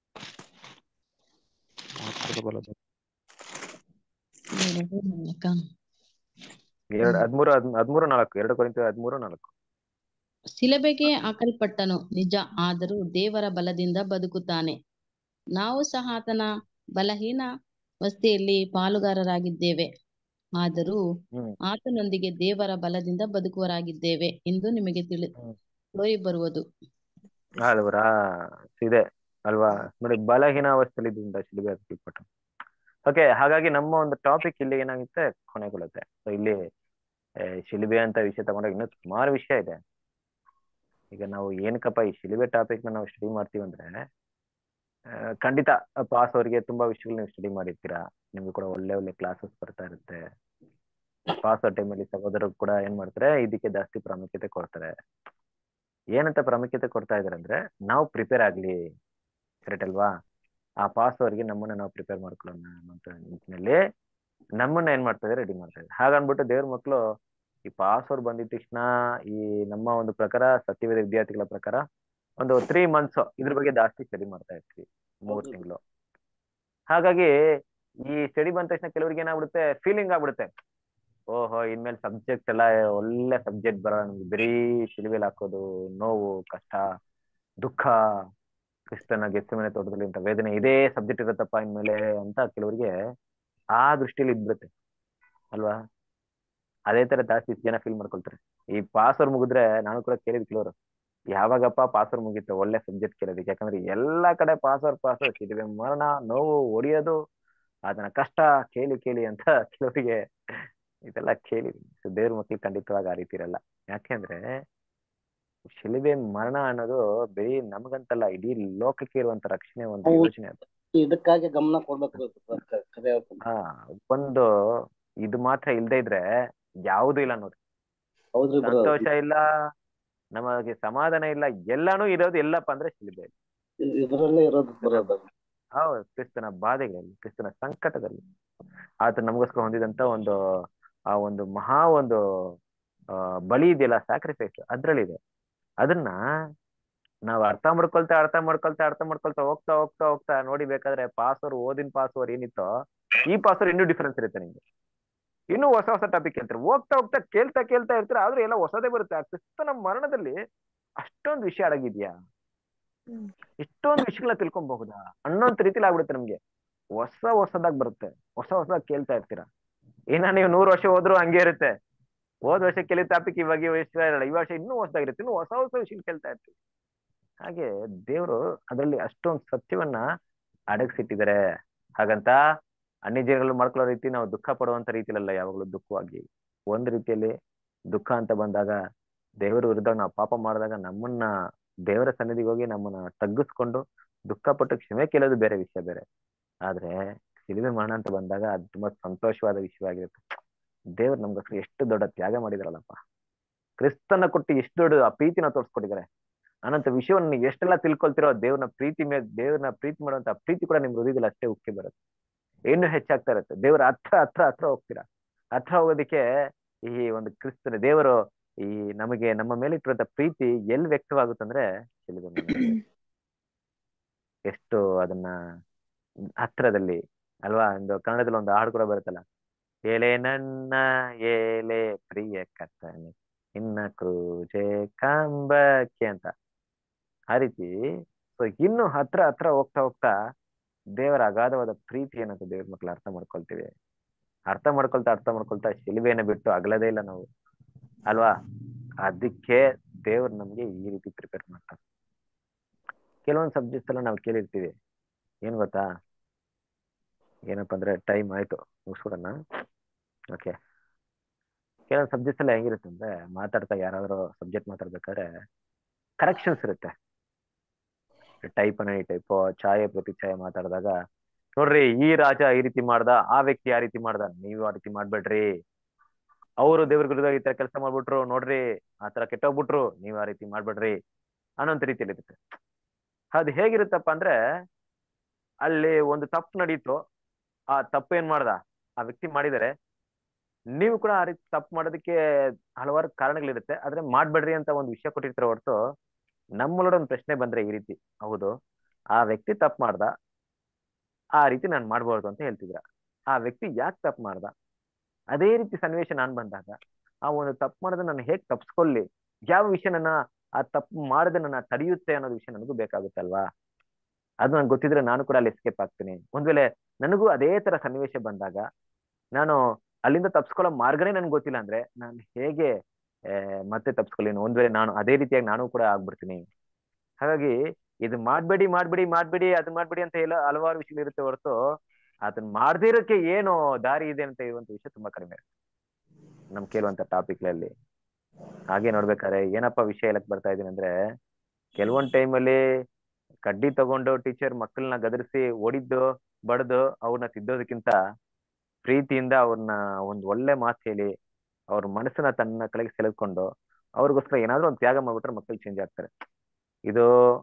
ಎರಡು ಹದ್ಮೂರು ಹದ್- ಹದ್ಮೂರು ನಾಲ್ಕು ಎರಡು ಕೊರಿಂತ ಹದ್ಮೂರು ನಾಲ್ಕು ಶಿಲಬೆಗೆ ಹಾಕಲ್ಪಟ್ಟನು ನಿಜ ಆದರೂ ದೇವರ ಬಲದಿಂದ ಬದುಕುತ್ತಾನೆ ನಾವು ಸಹ ಆತನ ಬಲಹೀನ ಅವಸ್ಥೆಯಲ್ಲಿ ಪಾಲುಗಾರರಾಗಿದ್ದೇವೆ ಆದರೂ ಹ್ಮ್ ಆತನೊಂದಿಗೆ ದೇವರ ಬಲದಿಂದ ಬದುಕುವರಾಗಿದ್ದೇವೆ ಎಂದು ನಿಮಗೆ ತಿಳಿ ಹ್ಮ್. ತೋರಿ ಬರುವುದು ಅಲ್ವರಾ ಇದೆ ಅಲ್ವಾ ನೋಡಿ ಬಲಹೀನ ಅವಸ್ಥೆಯಲ್ಲಿ ಇದ್ದಿಂದ ಶಿಲುಬೆ ಹಾಕಲ್ಪಟ್ಟು ಓಕೆ ಹಾಗಾಗಿ ನಮ್ಮ ಒಂದು ಟಾಪಿಕ್ ಇಲ್ಲಿ ಏನಾಗುತ್ತೆ ಕೊನೆಗೊಳ್ಳುತ್ತೆ ಸೊ ಇಲ್ಲಿ ಆ, ಶಿಲುಬೆ ಅಂತ ವಿಷಯ ತಗೊಂಡಾಗ ಇನ್ನೂ ಸುಮಾರು ವಿಷಯ ಇದೆ ಈಗ ನಾವು ಏನಕ್ಕಪ್ಪ ಈ ಶಿಲುಬೆ ಟಾಪಿಕ್ ನಾವು ಸ್ಟಡಿ ಮಾಡ್ತೀವಿ ಅಂದ್ರೆ ಆ, ಖಂಡಿತ ಪಾಸ್ ಅವರಿಗೆ ತುಂಬಾ ವಿಷಯಗಳು ನೀವು ಸ್ಟಡಿ ಮಾಡಿರ್ತೀರಾ ನಿಮ್ಗೆ ಕೂಡ ಒಳ್ಳೆ ಒಳ್ಳೆ ಕ್ಲಾಸಸ್ ಬರ್ತಾ ಇರುತ್ತೆ ಪಾಸ್ ಟೈಮಲ್ಲಿ ಸಹೋದರರು ಕೂಡ ಏನ್ ಮಾಡ್ತಾರೆ ಇದಕ್ಕೆ ಜಾಸ್ತಿ ಪ್ರಾಮುಖ್ಯತೆ ಕೊಡ್ತಾರೆ ಏನಂತ ಪ್ರಾಮುಖ್ಯತೆ ಕೊಡ್ತಾ ಇದಾರೆ ಅಂದ್ರೆ ನಾವು ಪ್ರಿಪೇರ್ ಆಗ್ಲಿ ಕರೆಕ್ಟ್ ಅಲ್ವಾ ಆ ಪಾಸ್ ಅವರ್ಗೆ ನಮ್ಮನ್ನ ನಾವು ಪ್ರಿಪೇರ್ ಮಾಡ್ಕೊಳ್ಳೋಣ ಅನ್ನೋಂಥ ನಿಟ್ಟಿನಲ್ಲಿ ನಮ್ಮನ್ನ ಏನ್ ಮಾಡ್ತಾ ಇದ್ದಾರೆ ರೆಡಿ ಮಾಡ್ತಾ ಇದ್ದಾರೆ ಹಾಗನ್ಬಿಟ್ಟು ದೇವ್ರ ಮಕ್ಕಳು ಈ ಪಾಸ್ ಅವ್ರು ಬಂದಿದ ತಕ್ಷಣ ಈ ನಮ್ಮ ಒಂದು ಪ್ರಕಾರ ಸತ್ಯವೇದ ವಿದ್ಯಾರ್ಥಿಗಳ ಪ್ರಕಾರ ಒಂದು ತ್ರೀ ಮಂತ್ಸ್ ಇದ್ರ ಬಗ್ಗೆ ಜಾಸ್ತಿ ಸ್ಟಡಿ ಮಾಡ್ತಾ ಇರ್ತೀವಿ ಮೂರ್ ಹೌದು. ತಿಂಗಳು ಹಾಗಾಗಿ ಈ ಸ್ಟಡಿ ಬಂದ ತಕ್ಷಣ ಕೆಲವರಿಗೆ ಏನಾಗ್ಬಿಡುತ್ತೆ ಫೀಲಿಂಗ್ ಆಗ್ಬಿಡುತ್ತೆ ಓಹೋ ಇನ್ಮೇಲೆ ಸಬ್ಜೆಕ್ಟ್ ಎಲ್ಲ ಒಳ್ಳೆ ಸಬ್ಜೆಕ್ಟ್ ಬರೋ ನಮ್ಗೆ ಬರೀ ಸಿಲುವೆಲ್ ಹಾಕೋದು ನೋವು ಕಷ್ಟ ದುಃಖ ಕ್ರಿಸ್ತನ ಗೆಸ್ತಿಮನೆ ತೋಟದಲ್ಲಿ ಅಂತ ವೇದನೆ ಇದೇ ಸಬ್ಜೆಕ್ಟ್ ಇರುತ್ತಪ್ಪ ಇನ್ಮೇಲೆ ಅಂತ ಕೆಲವರಿಗೆ ಆ ದೃಷ್ಟಿಯಲ್ಲಿ ಇದ್ಬಿಡುತ್ತೆ ಅಲ್ವಾ ಅದೇ ತರ ಜಾಸ್ತಿ ಜನ ಫೀಲ್ ಮಾಡ್ಕೊಳ್ತಾರೆ ಈ ಪಾಸರ್ ಮುಗಿದ್ರೆ ನಾನು ಕೂಡ ಕೇಳಿದ್ ಕೆಲವರು ಯಾವಾಗಪ್ಪ ಪಾಸರ್ ಮುಗೀತು ಒಳ್ಳೆ ಸಬ್ಜೆಕ್ಟ್ ಕೇಳೋದಕ್ಕೆ ಯಾಕಂದ್ರೆ ಎಲ್ಲಾ ಕಡೆ ಪಾಸರ್ ಪಾಸರ್ ಸಿಡಿವೆ ಮರಣ ನೋವು ಹೊಡಿಯೋದು ಅದನ್ನ ಕಷ್ಟ ಕೇಳಿ ಕೇಳಿ ಅಂತ ಕೆಲವರಿಗೆ ಇದೆಲ್ಲ ಕೇಳಿ ದೇವ್ರ ಮಕ್ಳಿಗೆ ಖಂಡಿತವಾಗಿ ಆ ರೀತಿ ಇರಲ್ಲ ಯಾಕೆಂದ್ರೆ ಶಿಲುಬೆ ಮರಣ ಅನ್ನೋದು ಬರೀ ನಮಗಂತಲ್ಲ ಇಡೀ ಲೋಕಕ್ಕೆ ಇರುವಂತ ರಕ್ಷಣೆ ಒಂದು ಹೌದು. ಯೋಜನೆ ಅದು ಇದಕ್ಕಾಗಿ ಗಮನ ಕೊಡ್ಬೇಕು ಕ- ಕರೆ ಹೇಳ್ತೀನಿ. ಹಾ ಒಂದು ಇದು ಮಾತ್ರ ಇಲ್ದೇ ಇದ್ರೆ ಯಾವುದು ಇಲ್ಲ ನೋಡಿ ಹೌದ್ರಿ brother. ಸಂತೋಷ ಇಲ್ಲ ನಮಗೆ ಸಮಾಧಾನ ಇಲ್ಲ ಎಲ್ಲಾನು ಇರೋದು ಎಲ್ಲಪ್ಪ ಅಂದ್ರೆ ಶಿಲುಬೆ ಇ- ಇದ್ರಲ್ಲೇ ಇರೋದು ಬರೋದು ಹೌದು ಕ್ರಿಸ್ತನ ಬಾಧೆಗಳಲ್ಲಿ ಕ್ರಿಸ್ತನ ಸಂಕಟದಲ್ಲಿ ಆತ ನಮಗೋಸ್ಕರ ಹೊಂದಿದಂತ ಒಂದು ಆ ಒಂದು ಮಹಾ ಒಂದು ಆ ಬಲಿ ಇದೆಯಲ್ಲ ಸ್ಯಾಕ್ರಿಫೈಸ್ ಅದ್ರಲ್ಲಿದೆ ಅದನ್ನ ನಾವು ಅರ್ಥ ಮಾಡ್ಕೊಳ್ತಾ ಅರ್ಥ ಮಾಡ್ಕೊಳ್ತಾ ಅರ್ಥ ಮಾಡ್ಕೊಳ್ತಾ ಹೋಗ್ತಾ ಹೋಗ್ತಾ ಹೋಗ್ತಾ ನೋಡಿ ಬೇಕಾದ್ರೆ ಪಾಸ್ವರ್ ಓದಿನ ಪಾಸ್ವರ್ ಏನಿತ್ತೋ ಈ ಪಾಸ್ವರ್ ಇನ್ನೂ ಡಿಫ್ರೆನ್ಸ್ ಇರುತ್ತೆ ನಿಮ್ಗೆ ಇನ್ನೂ ಹೊಸ ಹೊಸ ಟಾಪಿಕ್ ಕೇಳ್ತಾರೆ ಹೋಗ್ತಾ ಹೋಗ್ತಾ ಕೇಳ್ತಾ ಕೇಳ್ತಾ ಇರ್ತಾರೆ ಆದ್ರೂ ಎಲ್ಲ ಹೊಸದೇ ಬರುತ್ತೆ ಆ ಕ್ರಿಸ್ತನ ಮರಣದಲ್ಲಿ ಅಷ್ಟೊಂದು ವಿಷಯ ಅಡಗಿದ್ಯಾ ಹ್ಮ್. ಇಷ್ಟೊಂದು ವಿಷಯಗಳನ್ನ ತಿಳ್ಕೊಬಹುದಾ ಅನ್ನೋಂತ ರೀತಿಲಿ ಆಗ್ಬಿಡುತ್ತೆ ನಮ್ಗೆ ಹೊಸ ಹೊಸದಾಗ್ ಬರುತ್ತೆ ಹೊಸ ಹೊಸದಾಗ್ ಕೇಳ್ತಾ ಇರ್ತೀರಾ ಏನ ನೀವು ನೂರು ವರ್ಷ ಹೋದ್ರು ಹಂಗೆ ಇರುತ್ತೆ ಹೋದ್ ವರ್ಷ ಕೇಳಿದ ಟಾಪಿಕ್ ಇವಾಗ ಇಷ್ಟ ಇರಲ್ಲ ಈ ವರ್ಷ ಇನ್ನೂ ಹೊಸದಾಗಿರುತ್ತೆ ಇನ್ನೂ ಹೊಸ ಹೊಸ ವಿಷಯ ಕೇಳ್ತಾ ಇರ್ತೀವಿ ಹಾಗೆ ದೇವರು ಅದರಲ್ಲಿ ಅಷ್ಟೊಂದು ಸತ್ಯವನ್ನ ಅಡಗಿಸಿಟ್ಟಿದ್ದಾರೆ ಹಾಗಂತ ಅನ್ಯ ಜನಗಳು ಮಾಡ್ಕೊಳ್ಳೋ ರೀತಿ ನಾವು ದುಃಖ ಪಡುವಂತ ರೀತಿಲಲ್ಲ ಯಾವಾಗಲೂ ದುಃಖವಾಗಿ ಒಂದ್ ರೀತಿಯಲ್ಲಿ ದುಃಖ ಅಂತ ಬಂದಾಗ ದೇವರ ವಿರುದ್ಧ ನಾವು ಪಾಪ ಮಾಡಿದಾಗ ನಮ್ಮನ್ನ ದೇವರ ಸನ್ನಿಧಿಗೆ ಹೋಗಿ ನಮ್ಮನ್ನ ತಗ್ಗಿಸ್ಕೊಂಡು ದುಃಖಪಟ್ಟು ಕ್ಷಮೆ ಕೇಳೋದು ಬೇರೆ ವಿಷಯ ಬೇರೆ ಆದ್ರೆ ಸಿಲಿವೆ ಮರಣ ಅಂತ ಬಂದಾಗ ಅದು ತುಂಬಾ ಸಂತೋಷವಾದ ವಿಷಯವಾಗಿರುತ್ತೆ ದೇವ್ರು ನಮ್ಗೋಸ್ಕರ ಎಷ್ಟು ದೊಡ್ಡ ತ್ಯಾಗ ಮಾಡಿದಾರಲ್ಲಪ್ಪ ಕ್ರಿಸ್ತನ ಕೊಟ್ಟು ಎಷ್ಟು ದೊಡ್ಡ ಆ ಪ್ರೀತಿನ ತೋರಿಸ್ಕೊಟ್ಟಿದ್ದಾರೆ ಅನಂತ ವಿಷಯವನ್ನು ನೀವು ಎಷ್ಟೆಲ್ಲ ತಿಳ್ಕೊಳ್ತಿರೋ ದೇವ್ರನ್ನ ಪ್ರೀತಿ ಮೇಲೆ ದೇವ್ರನ್ನ ಪ್ರೀತಿ ಮಾಡುವಂತ ಆ ಪ್ರೀತಿ ಕೂಡ ನಿಮ್ ಹೃದಯದಲ್ಲಿ ಅಷ್ಟೇ ಉಕ್ಕಿ ಬರುತ್ತೆ ಇನ್ನೂ ಹೆಚ್ಚಾಗ್ತಾ ಇರುತ್ತೆ ದೇವ್ರ ಹತ್ರ ಹತ್ರ ಹತ್ರ ಹೋಗ್ತೀರಾ ಹತ್ರ ಹೋಗೋದಕ್ಕೆ ಈ ಒಂದು ಕ್ರಿಸ್ತನ ದೇವರು ಈ ನಮಗೆ ನಮ್ಮ ಮೇಲೆ ಇಟ್ಟಿರುವಂತ ಪ್ರೀತಿ ಎಲ್ಲಿ ವ್ಯಕ್ತವಾಗುತ್ತಂದ್ರೆ ಶಿಲುಬೆ ಮರಣದಲ್ಲಿ. ಎಷ್ಟು ಅದನ್ನ ಹತ್ರದಲ್ಲಿ ಅಲ್ವಾ ಒಂದು ಕನ್ನಡದಲ್ಲಿ ಒಂದು ಹಾಡು ಕೂಡ ಬರುತ್ತಲ್ಲ ಏಲೆ ನನ್ನ ಏಲೆ ಪ್ರಿಯ ಕರ್ತನೆ ಇನ್ನ ಕ್ರೂಜೆ ಕಂಬಕ್ಕೆ ಅಂತ ಆ ರೀತಿ ಸೊ ಇನ್ನು ಹತ್ರ ಹತ್ರ ಹೋಗ್ತಾ ಹೋಗ್ತಾ ದೇವರ ಅಗಾಧವಾದ ಪ್ರೀತಿ ಏನಂತ ದೇವ್ರ ಮಕ್ಳು ಅರ್ಥ ಮಾಡ್ಕೊಳ್ತೀವಿ ಅರ್ಥ ಮಾಡ್ಕೊಳ್ತಾ ಅರ್ಥ ಮಾಡ್ಕೊಳ್ತಾ ಶಿಲುಬೆಯನ್ನ ಬಿಟ್ಟು ಅಗಲದೇ ಇಲ್ಲ ನಾವು ಅಲ್ವಾ ಅದಕ್ಕೆ ದೇವ್ರು ನಮ್ಗೆ ಈ ರೀತಿ ಪ್ರಿಪೇರ್ ಮಾಡ್ತಾರೆ ಕೆಲವೊಂದು ಸಬ್ಜೆಕ್ಟ್ಸ್ ಎಲ್ಲ ನಾವು ಕೇಳಿರ್ತೀವಿ ಏನ್ ಗೊತ್ತಾ ಏನಪ್ಪಾ ಅಂದ್ರೆ ಟೈಮ್ ಆಯ್ತು ಮುಗಿಸ್ಬಿಡೋಣ ಓಕೆ ಕೆಲವೊಂದು ಸಬ್ಜೆಕ್ಟ್ಸ್ ಎಲ್ಲ ಹೆಂಗಿರುತ್ತೆ ಅಂದ್ರೆ ಮಾತಾಡ್ತಾ ಯಾರಾದ್ರೂ ಸಬ್ಜೆಕ್ಟ್ ಮಾತಾಡ್ಬೇಕಾದ್ರೆ ಕರೆಕ್ಷನ್ಸ್ ಇರುತ್ತೆ ಟೈಪ್ ಅನ್ನ ಈ ಟೈಪ್ ಛಾಯೆ ಪ್ರತಿ ಛಾಯೆ ಮಾತಾಡಿದಾಗ ನೋಡ್ರಿ ಈ ರಾಜ ಈ ರೀತಿ ಮಾಡ್ದ ಆ ವ್ಯಕ್ತಿ ಆ ರೀತಿ ಮಾಡ್ದ ನೀವು ಆ ರೀತಿ ಮಾಡ್ಬೇಡ್ರಿ ಅವರು ದೇವ್ರ ವಿರುದ್ಧ ಈ ತರ ಕೆಲಸ ಮಾಡ್ಬಿಟ್ರು ನೋಡ್ರಿ ಆ ತರ ಕೆಟ್ಟೋಗ್ಬಿಟ್ರು ನೀವ್ ಆ ರೀತಿ ಮಾಡ್ಬೇಡ್ರಿ ಅನ್ನೋಂತ ರೀತಿಯಲ್ಲಿ ಇರುತ್ತೆ ಅದು ಹೇಗಿರುತ್ತಪ್ಪ ಅಂದ್ರೆ ಅಲ್ಲಿ ಒಂದು ತಪ್ಪು ನಡೀತು ಆ ತಪ್ಪು ಏನ್ ಮಾಡ್ದ ಆ ವ್ಯಕ್ತಿ ಮಾಡಿದರೆ ನೀವು ಕೂಡ ಆ ರೀತಿ ತಪ್ಪು ಮಾಡೋದಕ್ಕೆ ಹಲವಾರು ಕಾರಣಗಳಿರುತ್ತೆ ಆದ್ರೆ ಮಾಡ್ಬೇಡ್ರಿ ಅಂತ ಒಂದು ವಿಷಯ ಕೊಟ್ಟಿರ್ತಾರೆ ಹೊರತು ನಮ್ಮೊಳಗಡೆ ಒಂದು ಪ್ರಶ್ನೆ ಬಂದ್ರೆ ಈ ರೀತಿ ಹೌದು ಆ ವ್ಯಕ್ತಿ ತಪ್ಪು ಮಾಡ್ದ ಆ ರೀತಿ ನಾನು ಮಾಡ್ಬಾರ್ದು ಅಂತ ಹೇಳ್ತಿದ್ರ ಆ ವ್ಯಕ್ತಿ ಯಾಕೆ ತಪ್ಪು ಮಾಡ್ದ ಅದೇ ರೀತಿ ಸನ್ನಿವೇಶ ನಾನ್ ಬಂದಾಗ ಆ ಒಂದು ತಪ್ಪು ಮಾಡೋದನ್ನ ನಾನು ಹೇಗ್ ತಪ್ಸ್ಕೊಳ್ಳಿ ಯಾವ ವಿಷಯ ನನ್ನ ಆ ತಪ್ಪು ಮಾಡದೆ ನನ್ನ ತಡೆಯುತ್ತೆ ಅನ್ನೋದು ವಿಷಯ ನನಗೂ ಬೇಕಾಗುತ್ತಲ್ವಾ ಅದು ನನ್ಗೆ ಗೊತ್ತಿದ್ರೆ ನಾನು ಕೂಡ ಅಲ್ಲಿ ಎಸ್ಕೇಪ್ ಆಗ್ತೀನಿ ಒಂದ್ ವೇಳೆ ನನಗೂ ಅದೇ ತರ ಸನ್ನಿವೇಶ ಬಂದಾಗ ನಾನು ಅಲ್ಲಿಂದ ತಪ್ಸ್ಕೊಳ್ಳೋ ಮಾರ್ಗನೇ ನನ್ಗೆ ಗೊತ್ತಿಲ್ಲ ಅಂದ್ರೆ ನಾನು ಹೇಗೆ ಆ, ಮತ್ತೆ ತಪ್ಸ್ಕೊಳ್ಳಿ ಒಂದ್ ವೇಳೆ ನಾನು ಅದೇ ರೀತಿಯಾಗಿ ನಾನು ಕೂಡ ಆಗ್ಬಿಡ್ತೀನಿ ಹಾಗಾಗಿ ಇದು ಮಾಡ್ಬೇಡಿ ಮಾಡ್ಬೇಡಿ ಮಾಡ್ಬೇಡಿ ಅದು ಮಾಡ್ಬೇಡಿ ಅಂತ ಎಲ್ಲ ಹಲವಾರು ವಿಷಯ ಇರುತ್ತೆ ಹೊರತು ಅದನ್ನ ಮಾಡದೇ ಇರೋಕೆ ಏನು ದಾರಿ ಇದೆ ಅಂತ ಇರುವಂತ ವಿಷಯ ತುಂಬಾ ಕಡಿಮೆ ಇರುತ್ತೆ ನಮ್ ಕೇಳುವಂತ ಟಾಪಿಕ್ಗಳಲ್ಲಿ ಹಾಗೆ ನೋಡ್ಬೇಕಾದ್ರೆ ಏನಪ್ಪಾ ವಿಷಯ ಹೇಳಕ್ ಬರ್ತಾ ಇದೀನಿ ಅಂದ್ರೆ ಕೆಲವೊಂದ್ time ಅಲ್ಲಿ ಕಡ್ಡಿ ತಗೊಂಡು ಟೀಚರ್ ಮಕ್ಕಳನ್ನ ಗದರಿಸಿ ಓಡಿದ್ದು ಬಡ್ದು ಅವ್ರನ್ನ ತಿದ್ದೋದಕ್ಕಿಂತ ಪ್ರೀತಿಯಿಂದ ಅವ್ರನ್ನ ಒಂದ್ ಒಳ್ಳೆ ಮಾತು ಹೇಳಿ ಅವ್ರ ಮನಸ್ಸನ್ನ ತನ್ನ ಕಡೆಗೆ ಸೆಳೆದ್ಕೊಂಡು ಅವ್ರಿಗೋಸ್ಕರ ಏನಾದ್ರೂ ಒಂದು ತ್ಯಾಗ ಮಾಡ್ಬಿಟ್ರೆ ಮಕ್ಕಳು ಚೇಂಜ್ ಆಗ್ತಾರೆ ಇದು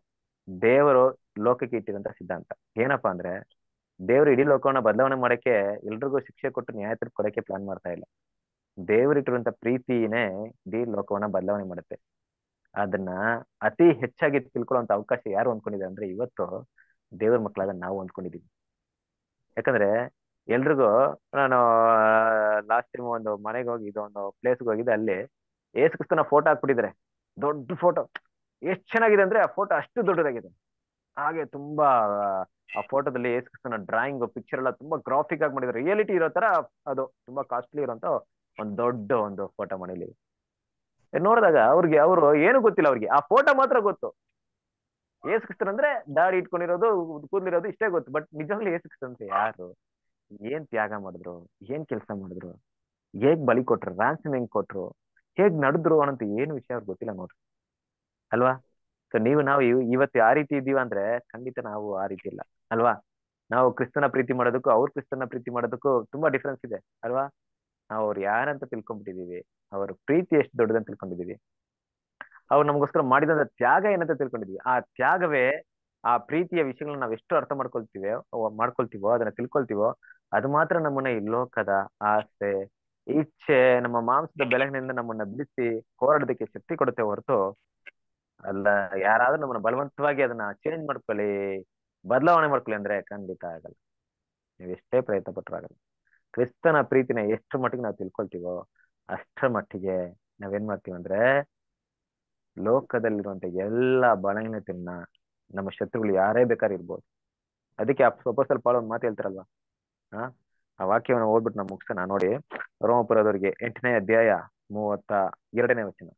ದೇವರು ಲೋಕಕ್ಕೆ ಇಟ್ಟಿರಂತ ಸಿದ್ಧಾಂತ ಏನಪ್ಪಾ ಅಂದ್ರೆ ದೇವರು ಇಡೀ ಲೋಕವನ್ನ ಬದಲಾವಣೆ ಮಾಡಕ್ಕೆ ಎಲ್ರಿಗೂ ಶಿಕ್ಷೆ ಕೊಟ್ಟು ನ್ಯಾಯ ತೀರ್ಪು ಕೊಡಕ್ಕೆ ಪ್ಲಾನ್ ಮಾಡ್ತಾ ಇಲ್ಲ ದೇವರಿಟ್ಟಿರುವಂತ ಪ್ರೀತಿನೇ ಇಡೀ ಲೋಕವನ್ನ ಬದಲಾವಣೆ ಮಾಡುತ್ತೆ ಅದನ್ನ ಅತಿ ಹೆಚ್ಚಾಗಿ ತಿಳ್ಕೊಳ್ಳುವಂತ ಅವಕಾಶ ಯಾರು ಹೊಂದ್ಕೊಂಡಿದ್ದಾರೆ ಅಂದ್ರೆ ಇವತ್ತು ದೇವ್ರ ಮಕ್ಕಳಾದ ನಾವು ಹೊಂದ್ಕೊಂಡಿದೀವಿ ಯಾಕಂದ್ರೆ ಎಲ್ರಿಗೂ ನಾನು ಲಾಸ್ಟ್ ಟೈಮ್ ಒಂದು ಮನೆಗೆ ಹೋಗಿದ್ದು ಒಂದು ಪ್ಲೇಸ್ಗೆ ಹೋಗಿದ್ದೆ ಅಲ್ಲಿ ಏಸು ಕ್ರಿಸ್ತನ ಫೋಟೋ ಹಾಕ್ಬಿಟ್ಟಿದ್ದಾರೆ ದೊಡ್ಡ ಫೋಟೋ ಎಷ್ಟ್ ಚೆನ್ನಾಗಿದೆ ಅಂದ್ರೆ ಆ ಫೋಟೋ ಅಷ್ಟು ದೊಡ್ಡದಾಗಿದೆ ಹಾಗೆ ತುಂಬಾ ಆ ಫೋಟೋದಲ್ಲಿ ಏಸು ಕ್ರಿಸ್ತನ ಡ್ರಾಯಿಂಗ್ ಪಿಕ್ಚರ್ ಎಲ್ಲ ತುಂಬಾ ಗ್ರಾಫಿಕ್ ಆಗಿ ಮಾಡಿದ್ದಾರೆ ರಿಯಾಲಿಟಿ ಇರೋ ತರ ಅದು ತುಂಬಾ ಕಾಸ್ಟ್ಲಿ ಇರೋಂತ ಒಂದು ದೊಡ್ಡ ಒಂದು ಫೋಟೋ ಮಾಡಿಲಿ ನೋಡಿದಾಗ ಅವ್ರಿಗೆ ಅವರು ಏನು ಗೊತ್ತಿಲ್ಲ ಅವ್ರಿಗೆ ಆ ಫೋಟೋ ಮಾತ್ರ ಗೊತ್ತು ಏಸು ಕ್ರಿಸ್ತನ್ ಅಂದ್ರೆ ದಾಡಿ ಇಟ್ಕೊಂಡಿರೋದು ಕೂದಲಿರೋದು ಇಷ್ಟೇ ಗೊತ್ತು ಬಟ್ ನಿಜವಾಗ್ಲೂ ಏಸು ಕ್ರಿಸ್ತನ್ ಅಂದ್ರೆ ಯಾರು ಏನ್ ತ್ಯಾಗ ಮಾಡಿದ್ರು ಏನ್ ಕೆಲಸ ಮಾಡಿದ್ರು ಹೇಗ್ ಬಲಿ ಕೊಟ್ರು ರ್ಯಾನ್ಸಮ್ ಹೆಂಗ್ ಕೊಟ್ರು ಹೇಗ್ ನಡೆದ್ರು ಅನ್ನೋಂತ ಏನು ವಿಷಯ ಅವ್ರಿಗೆ ಗೊತ್ತಿಲ್ಲ ನೋಡ್ರಿ ಅಲ್ವಾ ಸೊ ನೀವು ನಾವು ಇವ್- ಇವತ್ತು ಆ ರೀತಿ ಇದೀವ ಅಂದ್ರೆ ಖಂಡಿತ ನಾವು ಆ ರೀತಿ ಇಲ್ಲ ಅಲ್ವಾ ನಾವು ಕ್ರಿಸ್ತನ ಪ್ರೀತಿ ಮಾಡೋದಕ್ಕೂ ಅವ್ರ ಕ್ರಿಸ್ತನ ಪ್ರೀತಿ ಮಾಡೋದಕ್ಕೂ ತುಂಬಾ ಡಿಫ್ರೆನ್ಸ್ ಇದೆ ಅಲ್ವಾ ನಾವು ಅವ್ರು ಯಾರಂತ ತಿಳ್ಕೊಂಡ್ಬಿಟ್ಟಿದೀವಿ ಅವ್ರ ಪ್ರೀತಿ ಎಷ್ಟು ದೊಡ್ಡದಂತ ತಿಳ್ಕೊಂಡಿದೀವಿ ಅವ್ರು ನಮಗೋಸ್ಕರ ಮಾಡಿದಂತ ತ್ಯಾಗ ಏನಂತ ತಿಳ್ಕೊಂಡಿದೀವಿ ಆ ತ್ಯಾಗವೇ ಆ ಪ್ರೀತಿಯ ವಿಷಯಗಳನ್ನ ನಾವ್ ಎಷ್ಟು ಅರ್ಥ ಮಾಡ್ಕೊಳ್ತೀವಿ ಮಾಡ್ಕೊಳ್ತೀವೋ ಅದನ್ನ ತಿಳ್ಕೊಳ್ತೀವೋ ಅದು ಮಾತ್ರ ನಮ್ಮನ್ನ ಈ ಲೋಕದ ಆಸೆ ಇಚ್ಛೆ ನಮ್ಮ ಮಾಂಸದ ಬೆಳಗಿನಿಂದ ನಮ್ಮನ್ನ ಬಿಡಿಸಿ ಹೋರಾಡೋದಕ್ಕೆ ಶಕ್ತಿ ಕೊಡುತ್ತೆ ಹೊರತು ಅಲ್ಲ ಯಾರಾದ್ರೂ ನಮ್ಮನ್ನ ಬಲವಂತವಾಗಿ ಅದನ್ನ ಚೇಂಜ್ ಮಾಡ್ಕೊಳ್ಳಿ ಬದಲಾವಣೆ ಮಾಡ್ಕೊಳ್ಳಿ ಅಂದ್ರೆ ಖಂಡಿತ ಆಗಲ್ಲ ನೀವು ಎಷ್ಟೇ ಪ್ರಯತ್ನ ಪಟ್ಟರು ಆಗಲ್ಲ ಕ್ರಿಸ್ತನ ಪ್ರೀತಿನ ಎಷ್ಟು ಮಟ್ಟಿಗೆ ನಾವು ತಿಳ್ಕೊಳ್ತೀವೋ ಅಷ್ಟರ ಮಟ್ಟಿಗೆ ನಾವೇನ್ ಮಾಡ್ತೀವಿ ಅಂದ್ರೆ ಲೋಕದಲ್ಲಿರುವಂತ ಎಲ್ಲಾ ಬಲಹೀನತೆಯನ್ನ ನಮ್ಮ ಶತ್ರುಗಳು ಯಾರೇ ಬೇಕಾದ್ರೆ ಇರ್ಬೋದು ಅದಕ್ಕೆ ಅಪೋಸ್ತಲ ಪಾಳ ಒಂದು ಮಾತು ಹೇಳ್ತಾರಲ್ವಾ ಆ ಆ ವಾಕ್ಯವನ್ನು ಓದ್ಬಿಟ್ಟು ನಾವು ಮುಗಿಸೋಣ ನೋಡಿ ರೋಮಪುರದವರಿಗೆ ಎಂಟನೇ ಅಧ್ಯಾಯ ಮೂವತ್ತ ಎರಡನೇ ವಚನ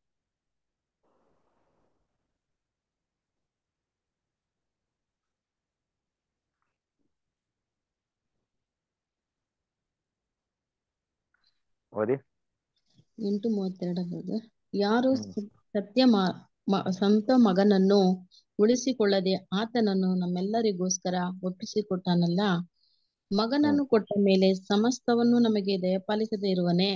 ಓದಿ ಎಂಟು ಮೂವತ್ತೆರಡರಲ್ಲಿ ಯಾರು ಹ್ಮ್. ಸ- ಸತ್ಯ ಮ- ಮ- ಸ್ವಂತ ಮಗನನ್ನು ಉಳಿಸಿಕೊಳ್ಳದೆ ಆತನನ್ನು ನಮ್ಮೆಲ್ಲರಿಗೋಸ್ಕರ ಒಪ್ಪಿಸಿಕೊಟ್ಟಾನಲ್ಲ ಮಗನನ್ನು ಕೊಟ್ಟ ಮೇಲೆ ಸಮಸ್ತವನ್ನು ನಮಗೆ ದಯಪಾಲಿಸದೆ ಇರುವನೇ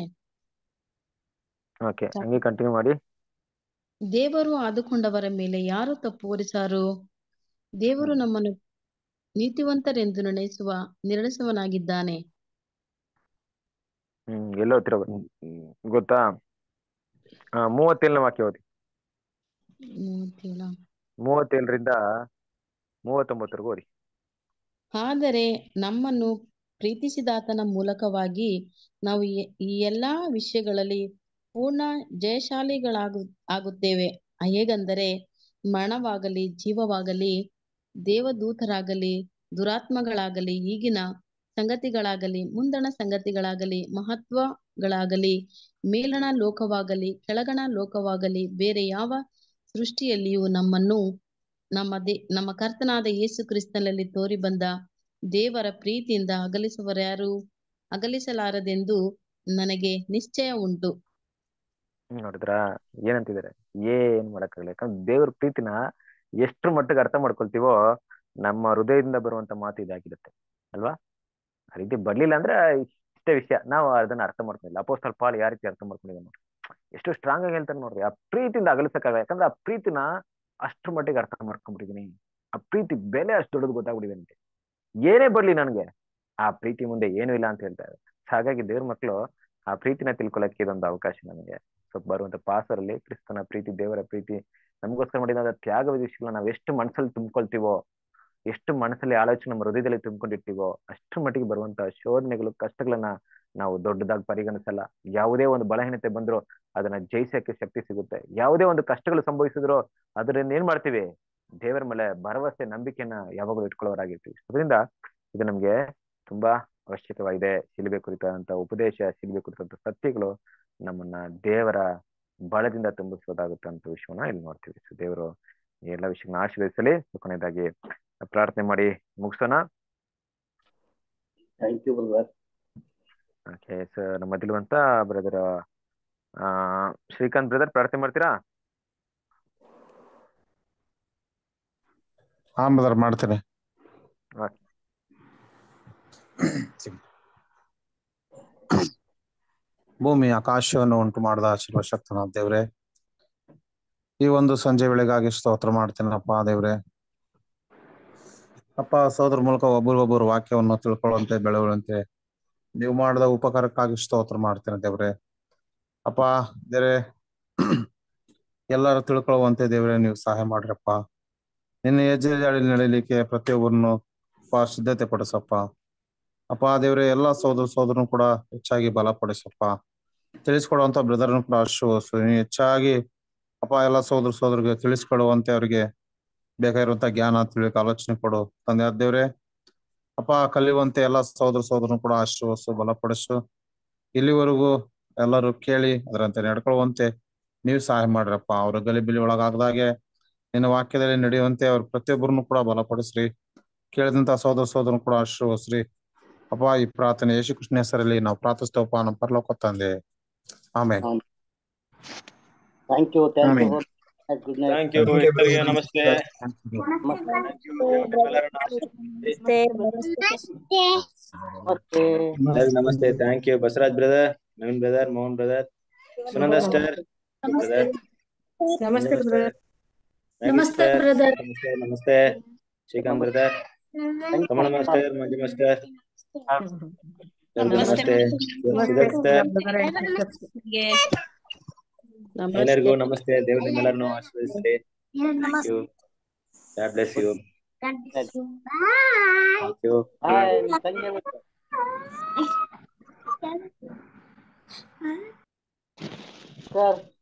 ಓಕೆ ಹಂಗೆ ಕಂಟಿನ್ಯೂ ಮಾಡಿ ದೇವರು ಆದುಕೊಂಡವರ ಮೇಲೆ ಯಾರು ತಪ್ಪು ಹೊರಿಸಾರು ದೇವರು ನಮ್ಮನ್ನು ನೀತಿವಂತರೆಂದು ನಿರ್ಣಯಿಸುವ ನಿರ್ಣಯಿಸುವನಾಗಿದ್ದಾನೆ ಹ್ಮ್ ಎಲ್ಲೋ ಓದ್ತಿರೋ ಗೊತ್ತಾ ಆ, ಮೂವತ್ತೇಳನೇ ವಾಕ್ಯ ಓದಿ ಮೂವತ್ತೇಳ ಮೂವತ್ತೇಳರಿಂದ ಮೂವತ್ತೊಂಬತ್ತರೆಗೂ ಓದಿ ಆದರೆ ನಮ್ಮನ್ನು ಪ್ರೀತಿಸಿದಾತನ ಮೂಲಕವಾಗಿ ನಾವು ಈ- ಈ ಎಲ್ಲಾ ವಿಷಯಗಳಲ್ಲಿ ಪೂರ್ಣ ಜಯಶಾಲಿಗಳಾಗು ಆಗುತ್ತೇವೆ ಹೇಗೆಂದರೆ ಮರಣವಾಗಲಿ ಜೀವವಾಗಲಿ ದೇವದೂತರಾಗಲಿ ದುರಾತ್ಮಗಳಾಗಲಿ ಈಗಿನ ಸಂಗತಿಗಳಾಗಲಿ ಮುಂದಣ ಸಂಗತಿಗಳಾಗಲಿ ಮಹತ್ವಗಳಾಗಲಿ ಮೇಲಣ ಲೋಕವಾಗಲಿ ಕೆಳಗಣ ಲೋಕವಾಗಲಿ ಬೇರೆ ಯಾವ ಸೃಷ್ಟಿಯಲ್ಲಿಯೂ ನಮ್ಮನ್ನು ನಮ್ಮ ದೇ ನಮ್ಮ ಕರ್ತನಾದ ಯೇಸು ಕ್ರಿಸ್ತನಲ್ಲಿ ತೋರಿ ಬಂದ ದೇವರ ಪ್ರೀತಿಯಿಂದ ಅಗಲಿಸುವರ್ಯಾರು ಅಗಲಿಸಲಾರದೆಂದು ನನಗೆ ನಿಶ್ಚಯ ಉಂಟು ಹ್ಮ್ ನೋಡಿದ್ರಾ ಏನಂತಿದ್ದಾರೆ ಏನ್ ಮಾಡಕ್ಕಾಗಲ್ಲ ಯಾಕಂದ್ರೆ ದೇವ್ರ ಪ್ರೀತಿನ ಎಷ್ಟ್ರ ಮಟ್ಟಿಗೆ ಅರ್ಥ ಮಾಡ್ಕೊಳ್ತೀವೋ ನಮ್ಮ ಹೃದಯದಿಂದ ಬರುವಂತ ಮಾತು ಇದಾಗಿರುತ್ತೆ ಅಲ್ವಾ ಆ ರೀತಿ ಬರ್ಲಿಲ್ಲ ಅಂದ್ರೆ ಇಷ್ಟೇ ವಿಷಯ ನಾವು ಅದನ್ನ ಅರ್ಥ ಮಾಡ್ಕೊಂಡಿಲ್ಲ ಅಪೋಸ್ತಲ ಪಾಲ್ ಯಾವ ರೀತಿ ಅರ್ಥ ಮಾಡ್ಕೊಂಡಿದ್ದಾನೆ ನೋಡ್ರಿ ಎಷ್ಟು ಸ್ಟ್ರಾಂಗ್ ಆಗಿ ಹೇಳ್ತಾರೆ ನೋಡ್ರಿ ಆ ಪ್ರೀತಿಯಿಂದ ಅಗಲಿಸಕ್ಕಾಗಲ್ಲ ಯಾಕಂದ್ರೆ ಆ ಪ್ರೀತಿನ ಅಷ್ಟ್ರ ಮಟ್ಟಿಗೆ ಅರ್ಥ ಮಾಡ್ಕೊಂಡ್ಬಿಟ್ಟಿದೀನಿ ಆ ಪ್ರೀತಿ ಬೆಲೆ ಅಷ್ಟು ದೊಡ್ಡದು ಗೊತ್ತಾಗ್ಬಿಟ್ಟಿದೆ ನನಗೆ ಏನೇ ಬರ್ಲಿ ನನಗೆ ಆ ಪ್ರೀತಿ ಮುಂದೆ ಏನೂ ಇಲ್ಲ ಅಂತ ಹೇಳ್ತಾರೆ ಹಾಗಾಗಿ ದೇವ್ರ ಮಕ್ಕಳು ಆ ಪ್ರೀತಿನ ತಿಳ್ಕೊಳಕ್ಕೆ ಇದೊಂದು ಅವಕಾಶ ನಮಗೆ ಸೊ ಬರುವಂತ ಪಾಸರಲ್ಲಿ ಕ್ರಿಸ್ತನ ಪ್ರೀತಿ ದೇವರ ಪ್ರೀತಿ ನಮಗೋಸ್ಕರ ಮಾಡಿದ ತ್ಯಾಗದ ವಿಷಯಗಳನ್ನ ನಾವು ಎಷ್ಟು ಮನಸ್ಸಲ್ಲಿ ತುಂಬ್ಕೊಳ್ತೀವೋ ಎಷ್ಟು ಮನಸ್ಸಲ್ಲಿ ಆಲೋಚನೆ ನಮ್ಮ ಹೃದಯದಲ್ಲಿ ತುಂಬಿಕೊಂಡಿರ್ತೀವೋ ಅಷ್ಟರ ಮಟ್ಟಿಗೆ ಬರುವಂತ ಶೋಧನೆಗಳು ಕಷ್ಟಗಳನ್ನ ನಾವು ದೊಡ್ಡದಾಗಿ ಪರಿಗಣಿಸಲ್ಲ ಯಾವುದೇ ಒಂದು ಬಲಹೀನತೆ ಬಂದ್ರು ಅದನ್ನ ಜಯಿಸಕ್ಕೆ ಶಕ್ತಿ ಸಿಗುತ್ತೆ ಯಾವುದೇ ಒಂದು ಕಷ್ಟಗಳು ಸಂಭವಿಸಿದ್ರು ಅದರಿಂದ ಏನ್ ಮಾಡ್ತೀವಿ ದೇವರ ಮೇಲೆ ಭರವಸೆ ನಂಬಿಕೆಯನ್ನ ಯಾವಾಗಲೂ ಇಟ್ಕೊಳ್ಳೋರಾಗಿರ್ತೀವಿ ಅದರಿಂದ ಇದು ನಮ್ಗೆ ತುಂಬಾ ಅವಶ್ಯಕವಾಗಿದೆ ಶಿಲ್ಬೆ ಕುರಿತಾದಂತ ಉಪದೇಶ ಶಿಲ್ಬೆ ಕುರಿತಂತ ಸತ್ಯಗಳು ನಮ್ಮನ್ನ ದೇವರ ಬಲದಿಂದ ತುಂಬಿಸೋದಾಗುತ್ತೆ ಅಂತ ವಿಷಯವನ್ನ ಇಲ್ಲಿ ನೋಡ್ತೀವಿ ಸೊ ದೇವರು ಈ ಎಲ್ಲ ವಿಷಯಗಳನ್ನ ಆಶೀರ್ವದಿಸಲಿ ಕೊನೆಯದಾಗಿ ಪ್ರಾರ್ಥನೆ ಮಾಡಿ ಮುಗಿಸೋಣ thank you brother okay sir ನಮ್ಮದಿರುವಂತ ಬ್ರದರ್ ಆ ಶ್ರೀಕಾಂತ್ ಬ್ರದರ್ ಪ್ರಾರ್ಥನೆ ಮಾಡ್ತೀರಾ ಹಾ ಬ್ರದರ್ ಮಾಡ್ತೀನಿ ಓಕೆ ಭೂಮಿ ಆಕಾಶವನ್ನು ಉಂಟು ಮಾಡಿದ ಶಿವಶಕ್ತನ ದೇವ್ರೆ ಈ ಒಂದು ಸಂಜೆ ವೇಳೆಗಾಗಿ ಸ್ತೋತ್ರ ಮಾಡ್ತೀನಪ್ಪ ದೇವ್ರೆ ಅಪ್ಪ ಸೋದರ ಮೂಲಕ ಒಬ್ಬರಿಗೊಬ್ಬರು ವಾಕ್ಯವನ್ನು ತಿಳ್ಕೊಳ್ಳುವಂತೆ ಬೆಳೆಯುವಂತೆ ನೀವು ಮಾಡಿದ ಉಪಕಾರಕ್ಕಾಗಿ ಸ್ತೋತ್ರ ಮಾಡ್ತೇನೆ ದೇವ್ರೆ ಅಪ್ಪ ದೇವ್ರೆ ಎಲ್ಲರೂ ತಿಳ್ಕೊಳ್ಳುವಂತೆ ದೇವ್ರೆ ನೀವು ಸಹಾಯ ಮಾಡ್ರಪ್ಪ ನಿನ್ನ ಹೆಜ್ಜೆ ಜಾಡಿ ನಡೀಲಿಕ್ಕೆ ಪ್ರತಿಯೊಬ್ಬರನ್ನು ಅಪ್ಪ ಸಿದ್ಧತೆ ಪಡಿಸಪ್ಪ ಅಪ್ಪ ದೇವ್ರೆ ಎಲ್ಲಾ ಸೋದರ ಸೋದರನು ಕೂಡ ಹೆಚ್ಚಾಗಿ ಬಲಪಡಿಸಪ್ಪ ತಿಳಿಸ್ಕೊಡುವಂತ ಬ್ರದರ್ನು ಕೂಡ ಆಶೀರ್ವದಿಸು ನೀವು ಹೆಚ್ಚಾಗಿ ಅಪ್ಪ ಎಲ್ಲ ಸೋದರ ಸೋದರಿಗೆ ತಿಳಿಸ್ಕೊಡುವಂತೆ ಅವರಿಗೆ ಬೇಕಾಗಿರುವಂತ ಜ್ಞಾನ ತಿಳುವಳಿಕೆ ಆಲೋಚನೆ ಕೊಡು ತಂದೆ ಆದ ದೇವ್ರೆ ಅಪ್ಪ ಕಲಿಯುವಂತೆ ಎಲ್ಲ ಸೋದರ ಸೋದರನು ಕೂಡ ಆಶೀರ್ವದಿಸು ಬಲಪಡಿಸು ಇಲ್ಲಿವರೆಗೂ ಎಲ್ಲರೂ ಕೇಳಿ ಅದರಂತೆ ನಡ್ಕೊಳ್ಳುವಂತೆ ನೀವು ಸಹಾಯ ಮಾಡ್ರಪ್ಪ ಅವ್ರ ಗಲಿಬಿಲಿ ಒಳಗಾಗದಾಗೆ ನಿನ್ನ ವಾಕ್ಯದಲ್ಲಿ ನಡೆಯುವಂತೆ ಅವ್ರ ಪ್ರತಿಯೊಬ್ಬರನ್ನು ಕೂಡ ಬಲಪಡಿಸ್ರಿ ಕೇಳಿದಂತ ಸೋದರ ಸೋದರನು ಕೂಡ ಆಶೀರ್ವದಿಸ್ರಿ ಅಪ್ಪ ಈ ಪ್ರಾರ್ಥನೆ ಯೇಸು ಕೃಷ್ಣ ಹೆಸರಲ್ಲಿ ನಾವು ಪ್ರಾರ್ಥಿಸ್ತೇವಪ್ಪ ನಮ್ಮ ಪರಲೋಕ ತಂದೆ ಆಮೇಲೆ thank you thank you amen. Good night thank you ಎಲ್ಲರಿಗೆ ನಮಸ್ತೆ ಥ್ಯಾಂಕ್ ಯು ಎಲ್ಲರನ್ನು ಮತ್ತೆ ಎಲ್ಲರಿಗೂ ನಮಸ್ತೆ thank you Basavaraj brother Naveen brother Mohan brother Sunanda sister brother ನಮಸ್ತೆ ಬ್ರದರ್ ನಮಸ್ತೆ ನಮಸ್ತೆ ಬ್ರದರ್ ನಮಸ್ತೆ ನಮಸ್ತೆ Srikanth brother Kamala master Manju master ಎಲ್ಲರಿಗೂ ನಮಸ್ತೆ ಸುಧೀರ್ ಸರ್ ಎಲ್ಲರಿಗೂ ನಮಸ್ತೆ ದೇವ್ರ ನಿಮ್ಮೆಲ್ಲರನ್ನು ಆಶೀರ್ವದಿಸಲಿ thank you God bless you thank you hi ತಂಗಿ ಸರ್